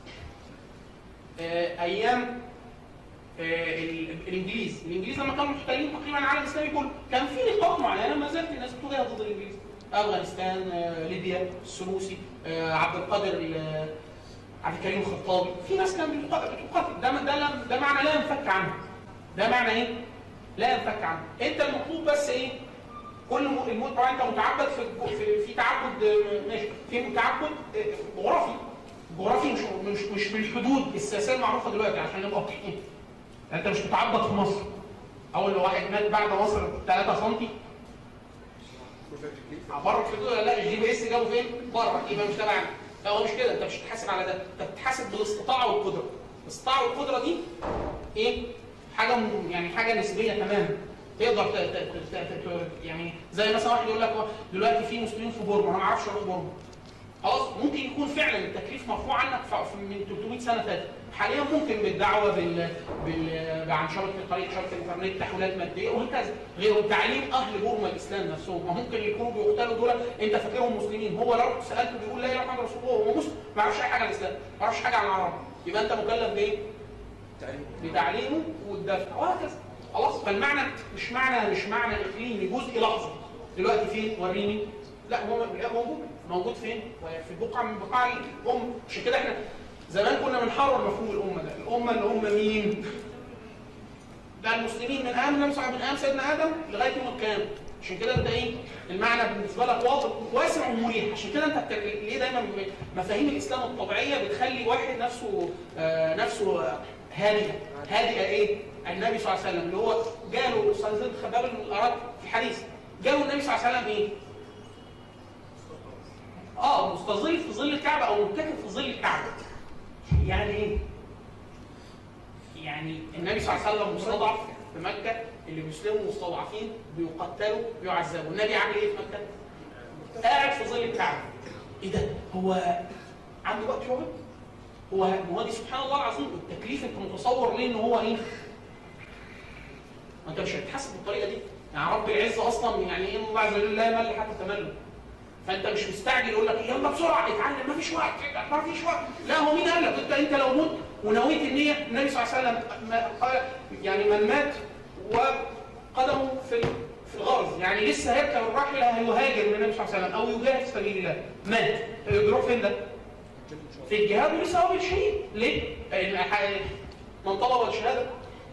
آه، ايام آه، ال- الانجليز، الانجليز لما كانوا محتلين تقريبا العالم الاسلامي كله، كان في نقاط معينه ما زالت الناس بتواجه ضد الانجليز. افغانستان، آه، ليبيا، السنوسي، آه، عبد القادر ال- عبد الكريم الخطابي، في ناس كانت بتقاتل بتقاتل، ده ده لا- ده معنى لا ينفك عنه. ده معنى ايه؟ لا ينفك عنه. انت المطلوب بس ايه؟ كل م- الموت طبعا انت متعبد في في, في تعبد آه، ماشي في تعبد آه، جغرافي جغرافي مش مش مش بالحدود السياسيه المعروفه دلوقتي عشان نبقى واضحين انت مش متعبد في مصر اول لو واحد مات بعد مصر 3 سم بره الحدود ولا لا الجي بي اس جابه فين؟ بره يبقى مش تبعنا لا هو مش كده انت مش بتتحاسب على ده انت بتتحاسب بالاستطاعه والقدره الاستطاعه والقدره دي ايه؟ حاجه م- يعني حاجه نسبيه تماما تقدر ت- ت- ت- ت- ت- يعني زي مثلا واحد يقول لك هو دلوقتي في مسلمين في بورما انا ما اعرفش اروح بورما خلاص ممكن يكون فعلا التكليف مرفوع عنك ف- في- من 300 سنه فاتت حاليا ممكن بالدعوه بال, بال... عن شبكه طريق شبكه الانترنت تحويلات ماديه وهكذا غير تعليم اهل بورما الاسلام نفسهم ما ممكن يكونوا بيقتلوا دول انت فاكرهم مسلمين هو لو سالته بيقول لا اله الا الله محمد رسول الله هو مسلم ما يعرفش اي حاجه عن الاسلام ما يعرفش حاجه عن العرب يبقى انت مكلف بايه؟ بتعليمه والدفع وهكذا خلاص فالمعنى مش معنى مش معنى اقليمي جزء لحظي دلوقتي فين وريني لا هو لا موجود موجود فين في بقعه من بقاع الامه عشان كده احنا زمان كنا بنحرر مفهوم الامه ده الامه اللي هم مين ده المسلمين من ايام النبي صلى الله عليه وسلم من ايام سيدنا ادم لغايه يوم القيامه عشان كده انت ايه المعنى بالنسبه لك واضح واسع ومريح عشان كده انت بت... ليه دايما مفاهيم الاسلام الطبيعيه بتخلي واحد نفسه آه نفسه آه، هادئه هادئه ايه النبي صلى الله عليه وسلم اللي هو جاله استاذ زيد خباب الاراد في الحديث جاله النبي صلى الله عليه وسلم ايه اه مستظل في ظل الكعبه او متكئ في ظل الكعبه يعني ايه يعني النبي صلى الله عليه وسلم مستضعف في مكه اللي بيسلموا مستضعفين بيقتلوا بيعذبوا النبي عامل ايه في مكه قاعد في ظل الكعبه ايه ده هو عنده وقت شغل هو هو دي سبحان الله العظيم التكليف انت متصور ليه ان هو ايه ما انت مش هتتحاسب بالطريقه دي يعني رب العزه اصلا يعني ايه الله عز وجل لا مل حتى تمل فانت مش مستعجل يقول لك يلا بسرعه اتعلم ما فيش وقت ما فيش وقت لا هو مين قال لك انت انت لو مت ونويت النيه النبي صلى الله عليه وسلم ما- قال يعني من مات وقدمه في في الغرز يعني لسه هيركب الراحله هيهاجر من النبي صلى الله عليه وسلم او يجاهد في سبيل الله مات يروح فين ده؟ في الجهاد ولسه هو بالشهيد ليه؟ لأن ح- من طلب الشهاده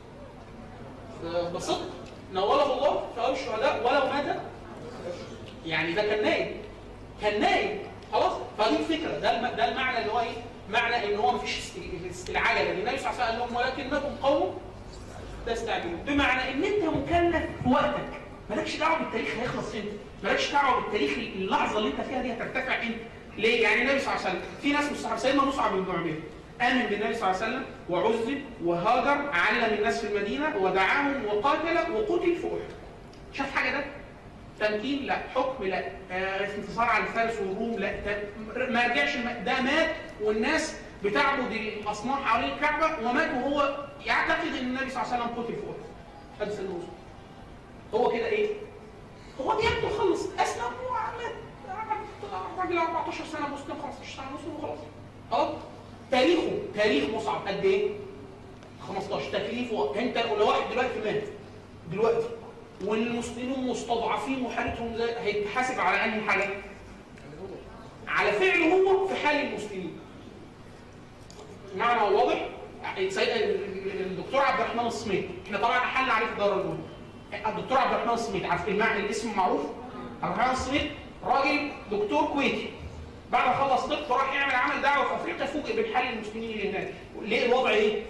بصدق نوله الله ثواب الشهداء ولو مات يعني ده كان نايم كان نايم خلاص فدي الفكره ده الم... ده المعنى اللي هو ايه؟ معنى ان هو مفيش است- استعجال لان النبي صلى الله عليه وسلم قال لهم ولكنكم قوم تستعجلون بمعنى ان انت مكلف في وقتك مالكش دعوه بالتاريخ هيخلص امتى مالكش دعوه بالتاريخ اللحظه اللي انت فيها دي هترتفع امتى ليه؟ يعني النبي صلى الله عليه وسلم في ناس مستحب سيدنا مصعب بن عمير امن بالنبي صلى الله عليه وسلم وعذب وهاجر علم الناس في المدينه ودعاهم وقاتل وقتل في احد شاف حاجه ده؟ تمكين لا حكم لا آه، انتصار على الفارس والروم لا ت- ما رجعش الم- ده مات والناس بتعبد الاصنام حوالين الكعبه ومات وهو يعتقد ان النبي صلى الله عليه وسلم قتل في احد حديث الموسى هو كده ايه؟ هو بيبدو خلص اسلم وعمل راجل 14 سنه مسلم 15 سنه مسلم وخلاص خلاص تاريخه تاريخ مصعب قد ايه؟ 15 تكليفه انت لو واحد دلوقتي مات دلوقتي والمسلمين مستضعفين وحالتهم زي هيتحاسب على انهي حاجه؟ على فعله هو في حال المسلمين. معنى واضح؟ سيد- الدكتور عبد الرحمن الصميت احنا طبعا حلنا عليه في الدوره الاولى. الدكتور عبد الرحمن الصميت عارف المعنى الاسم معروف؟ عبد الرحمن الصميت راجل دكتور كويتي بعد ما خلص طب راح يعمل عمل دعوه في افريقيا فوجئ بالحال المسلمين اللي هناك. ليه الوضع ايه؟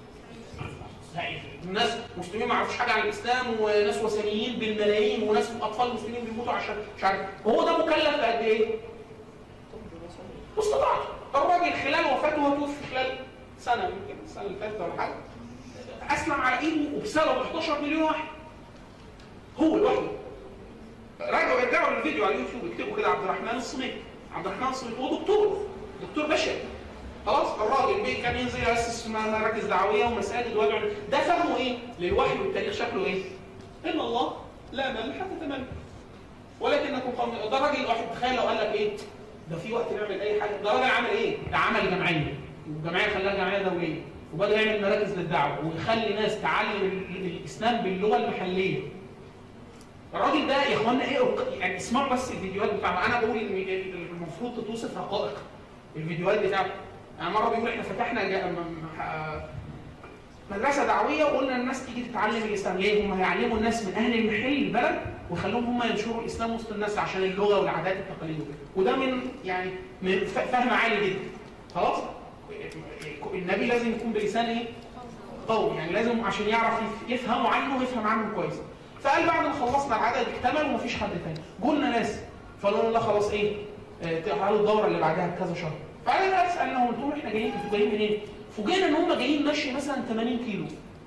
الناس مسلمين ما يعرفوش حاجه عن الاسلام وناس وثنيين بالملايين وناس اطفال مسلمين بيموتوا عشان مش عارف هو ده مكلف قد ايه؟ واستطاعته الراجل خلال وفاته هو توفي خلال سنه يمكن السنه اللي فاتت ولا حاجه اسلم على ايده وبسبب 11 مليون واحد هو لوحده راجعوا ارجعوا للفيديو على اليوتيوب اكتبوا كده عبد الرحمن الصميت عبد الرحمن الصميت هو دكتور دكتور بشري خلاص الراجل بيه كان ينزل يأسس م- مراكز دعويه ومساجد ويدعو ده فهمه ايه؟ للوحي والتاريخ شكله ايه؟ ان الله لا مال حتى تمل ولكنكم قوم ده راجل واحد تخيل لو قال لك ايه؟ ده في وقت نعمل اي حاجه ده راجل عمل ايه؟ ده عمل جمعيه والجمعيه خلاها جمعيه دوليه وبدا يعمل مراكز للدعوه ويخلي ناس تعلم ال- الاسلام باللغه المحليه الراجل ده يا اخوانا ايه يعني اسمعوا بس الفيديوهات بتاعته انا بقول ان المفروض تتوصف حقائق الفيديوهات بتاعته يعني مره بيقول احنا فتحنا جا- م- م- آه، مدرسه دعويه وقلنا الناس تيجي تتعلم الاسلام ليه؟ هم هيعلموا الناس من اهل المحل البلد ويخلوهم هم ينشروا الاسلام وسط الناس عشان اللغه والعادات التقاليد وكده وده من يعني من ف- فهم عالي جدا خلاص؟ النبي لازم يكون بلسان ايه؟ قوي يعني لازم عشان يعرف يف- يفهموا عنه ويفهم عنه كويس فقال بعد ما خلصنا العدد اكتمل ومفيش حد تاني قلنا ناس فقالوا له خلاص ايه آه، تعالوا الدوره اللي بعدها بكذا شهر فقال انا سالناهم قلت لهم احنا جايين انتوا جايين منين؟ فوجئنا ان هم جايين مشي مثلا 80 كيلو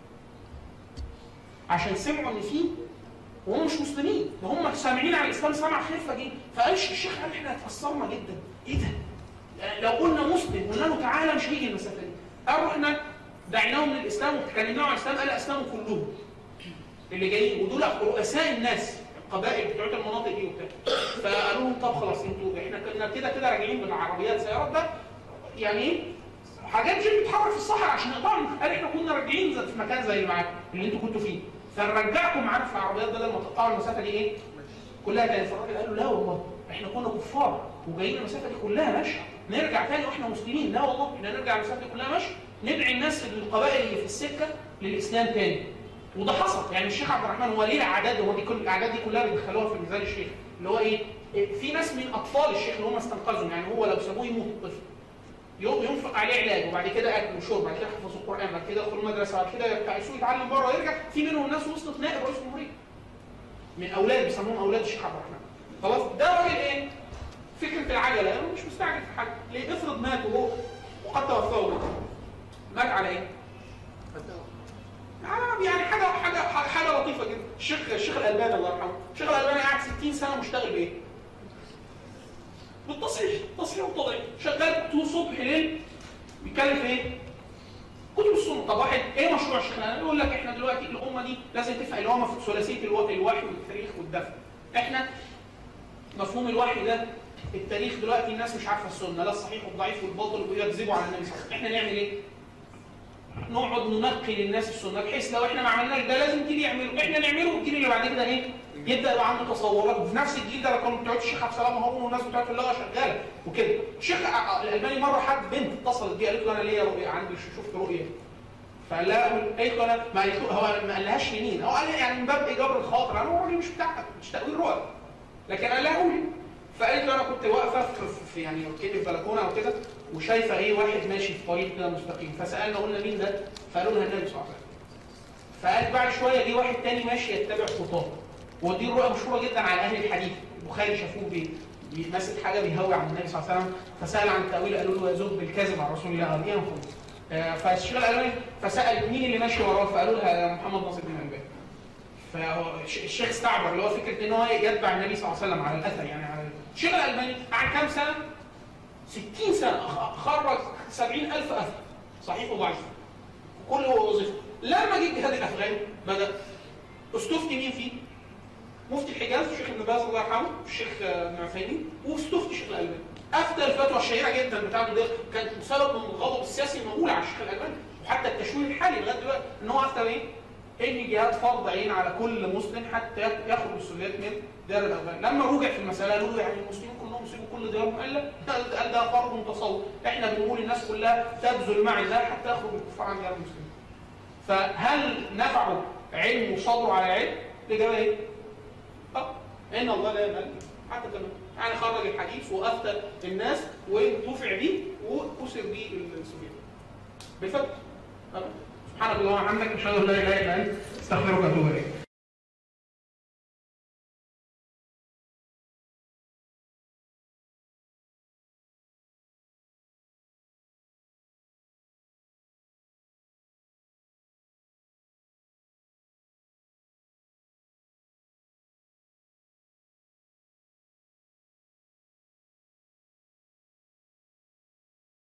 عشان سمعوا ان في وهم مش مسلمين ده هم سامعين على الاسلام سمع خفه جدا فقال الشيخ قال احنا اتاثرنا جدا ايه ده؟ لو قلنا مسلم قلنا له تعالى مش هيجي المسافه دي قالوا احنا دعيناهم للاسلام وكلمناهم عن الاسلام قال اسلموا كلهم اللي جايين ودول رؤساء الناس القبائل بتوع المناطق دي وبتاع فقالوا لهم طب خلاص انتوا احنا كنا كده كده راجعين بالعربيات سيارات ده يعني ايه حاجات جيب بتتحرك في الصحراء عشان نقطعهم قال احنا كنا راجعين زي- في مكان زي اللي معاكم اللي انتوا كنتوا فيه فنرجعكم معانا في العربيات بدل ما تقطعوا المسافه دي ايه كلها تاني فالراجل قال له لا والله احنا كنا كفار وجايين المسافه دي كلها مشي نرجع تاني واحنا مسلمين لا والله احنا نرجع المسافه دي كلها مشي ندعي الناس القبائل اللي في السكه للاسلام تاني وده حصل يعني الشيخ عبد الرحمن هو ليه اعداد هو دي كل الاعداد دي كلها بيدخلوها في ميزان الشيخ اللي هو ايه إيه، في ناس من اطفال الشيخ اللي هم استنقذهم يعني هو لو سابوه يموت الطفل يوم ينفق عليه علاج وبعد كده اكل وشرب بعد كده يحفظ القران بعد كده يدخل المدرسه بعد كده يبتعثوه يتعلم بره ويرجع في منهم ناس وصلت نائب رئيس جمهوريه من اولاد بيسموهم اولاد الشيخ عبد الرحمن خلاص ده راجل ايه فكره العجله يعني مش مستعجل في حاجه ليه افرض مات وهو وقد توفاه الله. مات على ايه؟ آه يعني حاجه حاجه حاجه لطيفه جدا الشيخ الشيخ الالباني الله يرحمه الشيخ الالباني قاعد 60 سنه مشتغل بايه؟ بالتصحيح تصحيح والتضعيف شغال طول صبح ليل بيتكلم في ايه؟ كتب السنه طب واحد ايه مشروع الشيخ الالباني؟ يقول لك احنا دلوقتي الامه دي لازم تفهم اللي هو في ثلاثيه الو- الوحي والتاريخ والدفن احنا مفهوم الوحي ده التاريخ دلوقتي الناس مش عارفه السنه لا الصحيح والضعيف والباطل ويكذبوا على النبي صلى الله عليه وسلم احنا نعمل ايه؟ نقعد ننقي للناس السنه بحيث لو احنا ما عملناش ده لازم الجيل يعمله احنا نعمله والجيل اللي بعد كده ايه يبدا يبقى عنده تصورات وفي نفس الجيل ده لو كانوا بتوع الشيخ عبد السلام هارون والناس بتوع اللغه شغاله وكده الشيخ ع- الالباني مره حد بنت اتصلت بيه قالت له انا ليا رؤيه عندي ش- شفت رؤيه فقال لها قالت له انا ما قالت له هو ما قالهاش يمين هو قال لها يعني من باب اجابه الخاطر انا هو راجل مش بتاع مش تاويل رؤى لكن قال لها قولي فقالت له انا كنت واقفه في- في يعني كده في بلكونه او كده وشايفه ايه واحد ماشي في طريق كده مستقيم فسالنا قلنا مين ده؟ فقالوا لها النبي صلى الله عليه وسلم فقال بعد شويه جه واحد تاني ماشي يتبع خطاه ودي رؤيه مشهوره جدا على اهل الحديث البخاري شافوه بي بي- ماسك حاجه بيهوي عن النبي صلى الله عليه وسلم فسال عن التاويل قالوا له يزود بالكذب على رسول الله قال ايه المفروض؟ آه، فالشيخ الالباني فسال مين اللي ماشي وراه فقالوا لها محمد ناصر بن الالباني فالشيخ استعبر اللي هو فكره ان هو يتبع النبي صلى الله عليه وسلم على الاثر يعني على الشيخ الالباني قعد كام سنه؟ 60 سنه خ- خرج 70000 اثر صحيح وضعيف كل وظيفه لما جه جهاد الافغان بدا استفتي مين فيه؟ مفتي الحجاز الشيخ ابن باز الله يرحمه الشيخ آه، ابن عثيمين واستفتي الشيخ الالباني افتى الفتوى الشهيره جدا بتاعته دي كانت سبب من الغضب السياسي المهول على الشيخ الالباني وحتى التشويه الحالي لغايه دلوقتي ان هو افتى بايه؟ ان جهاد فرض عين على كل مسلم حتى يخرج السوريات من دار الافغان لما رجع في المساله قالوا له يعني المسلمين كلهم يسيبوا كل ديارهم قال لا ده- قال ده فرض متصور احنا بنقول الناس كلها تبذل معي ده حتى يخرج الكفار عن ديار المسلمين فهل نفعه علم وصبره على علم؟ الاجابه ايه؟ اه ان الله لا يمل حتى تمام يعني خرج الحديث وافتى الناس وانتفع به واسر به السوريين بالفتح تمام؟ سبحانك اللهم وبحمدك اشهد ان لا اله الا انت استغفرك واتوب اليك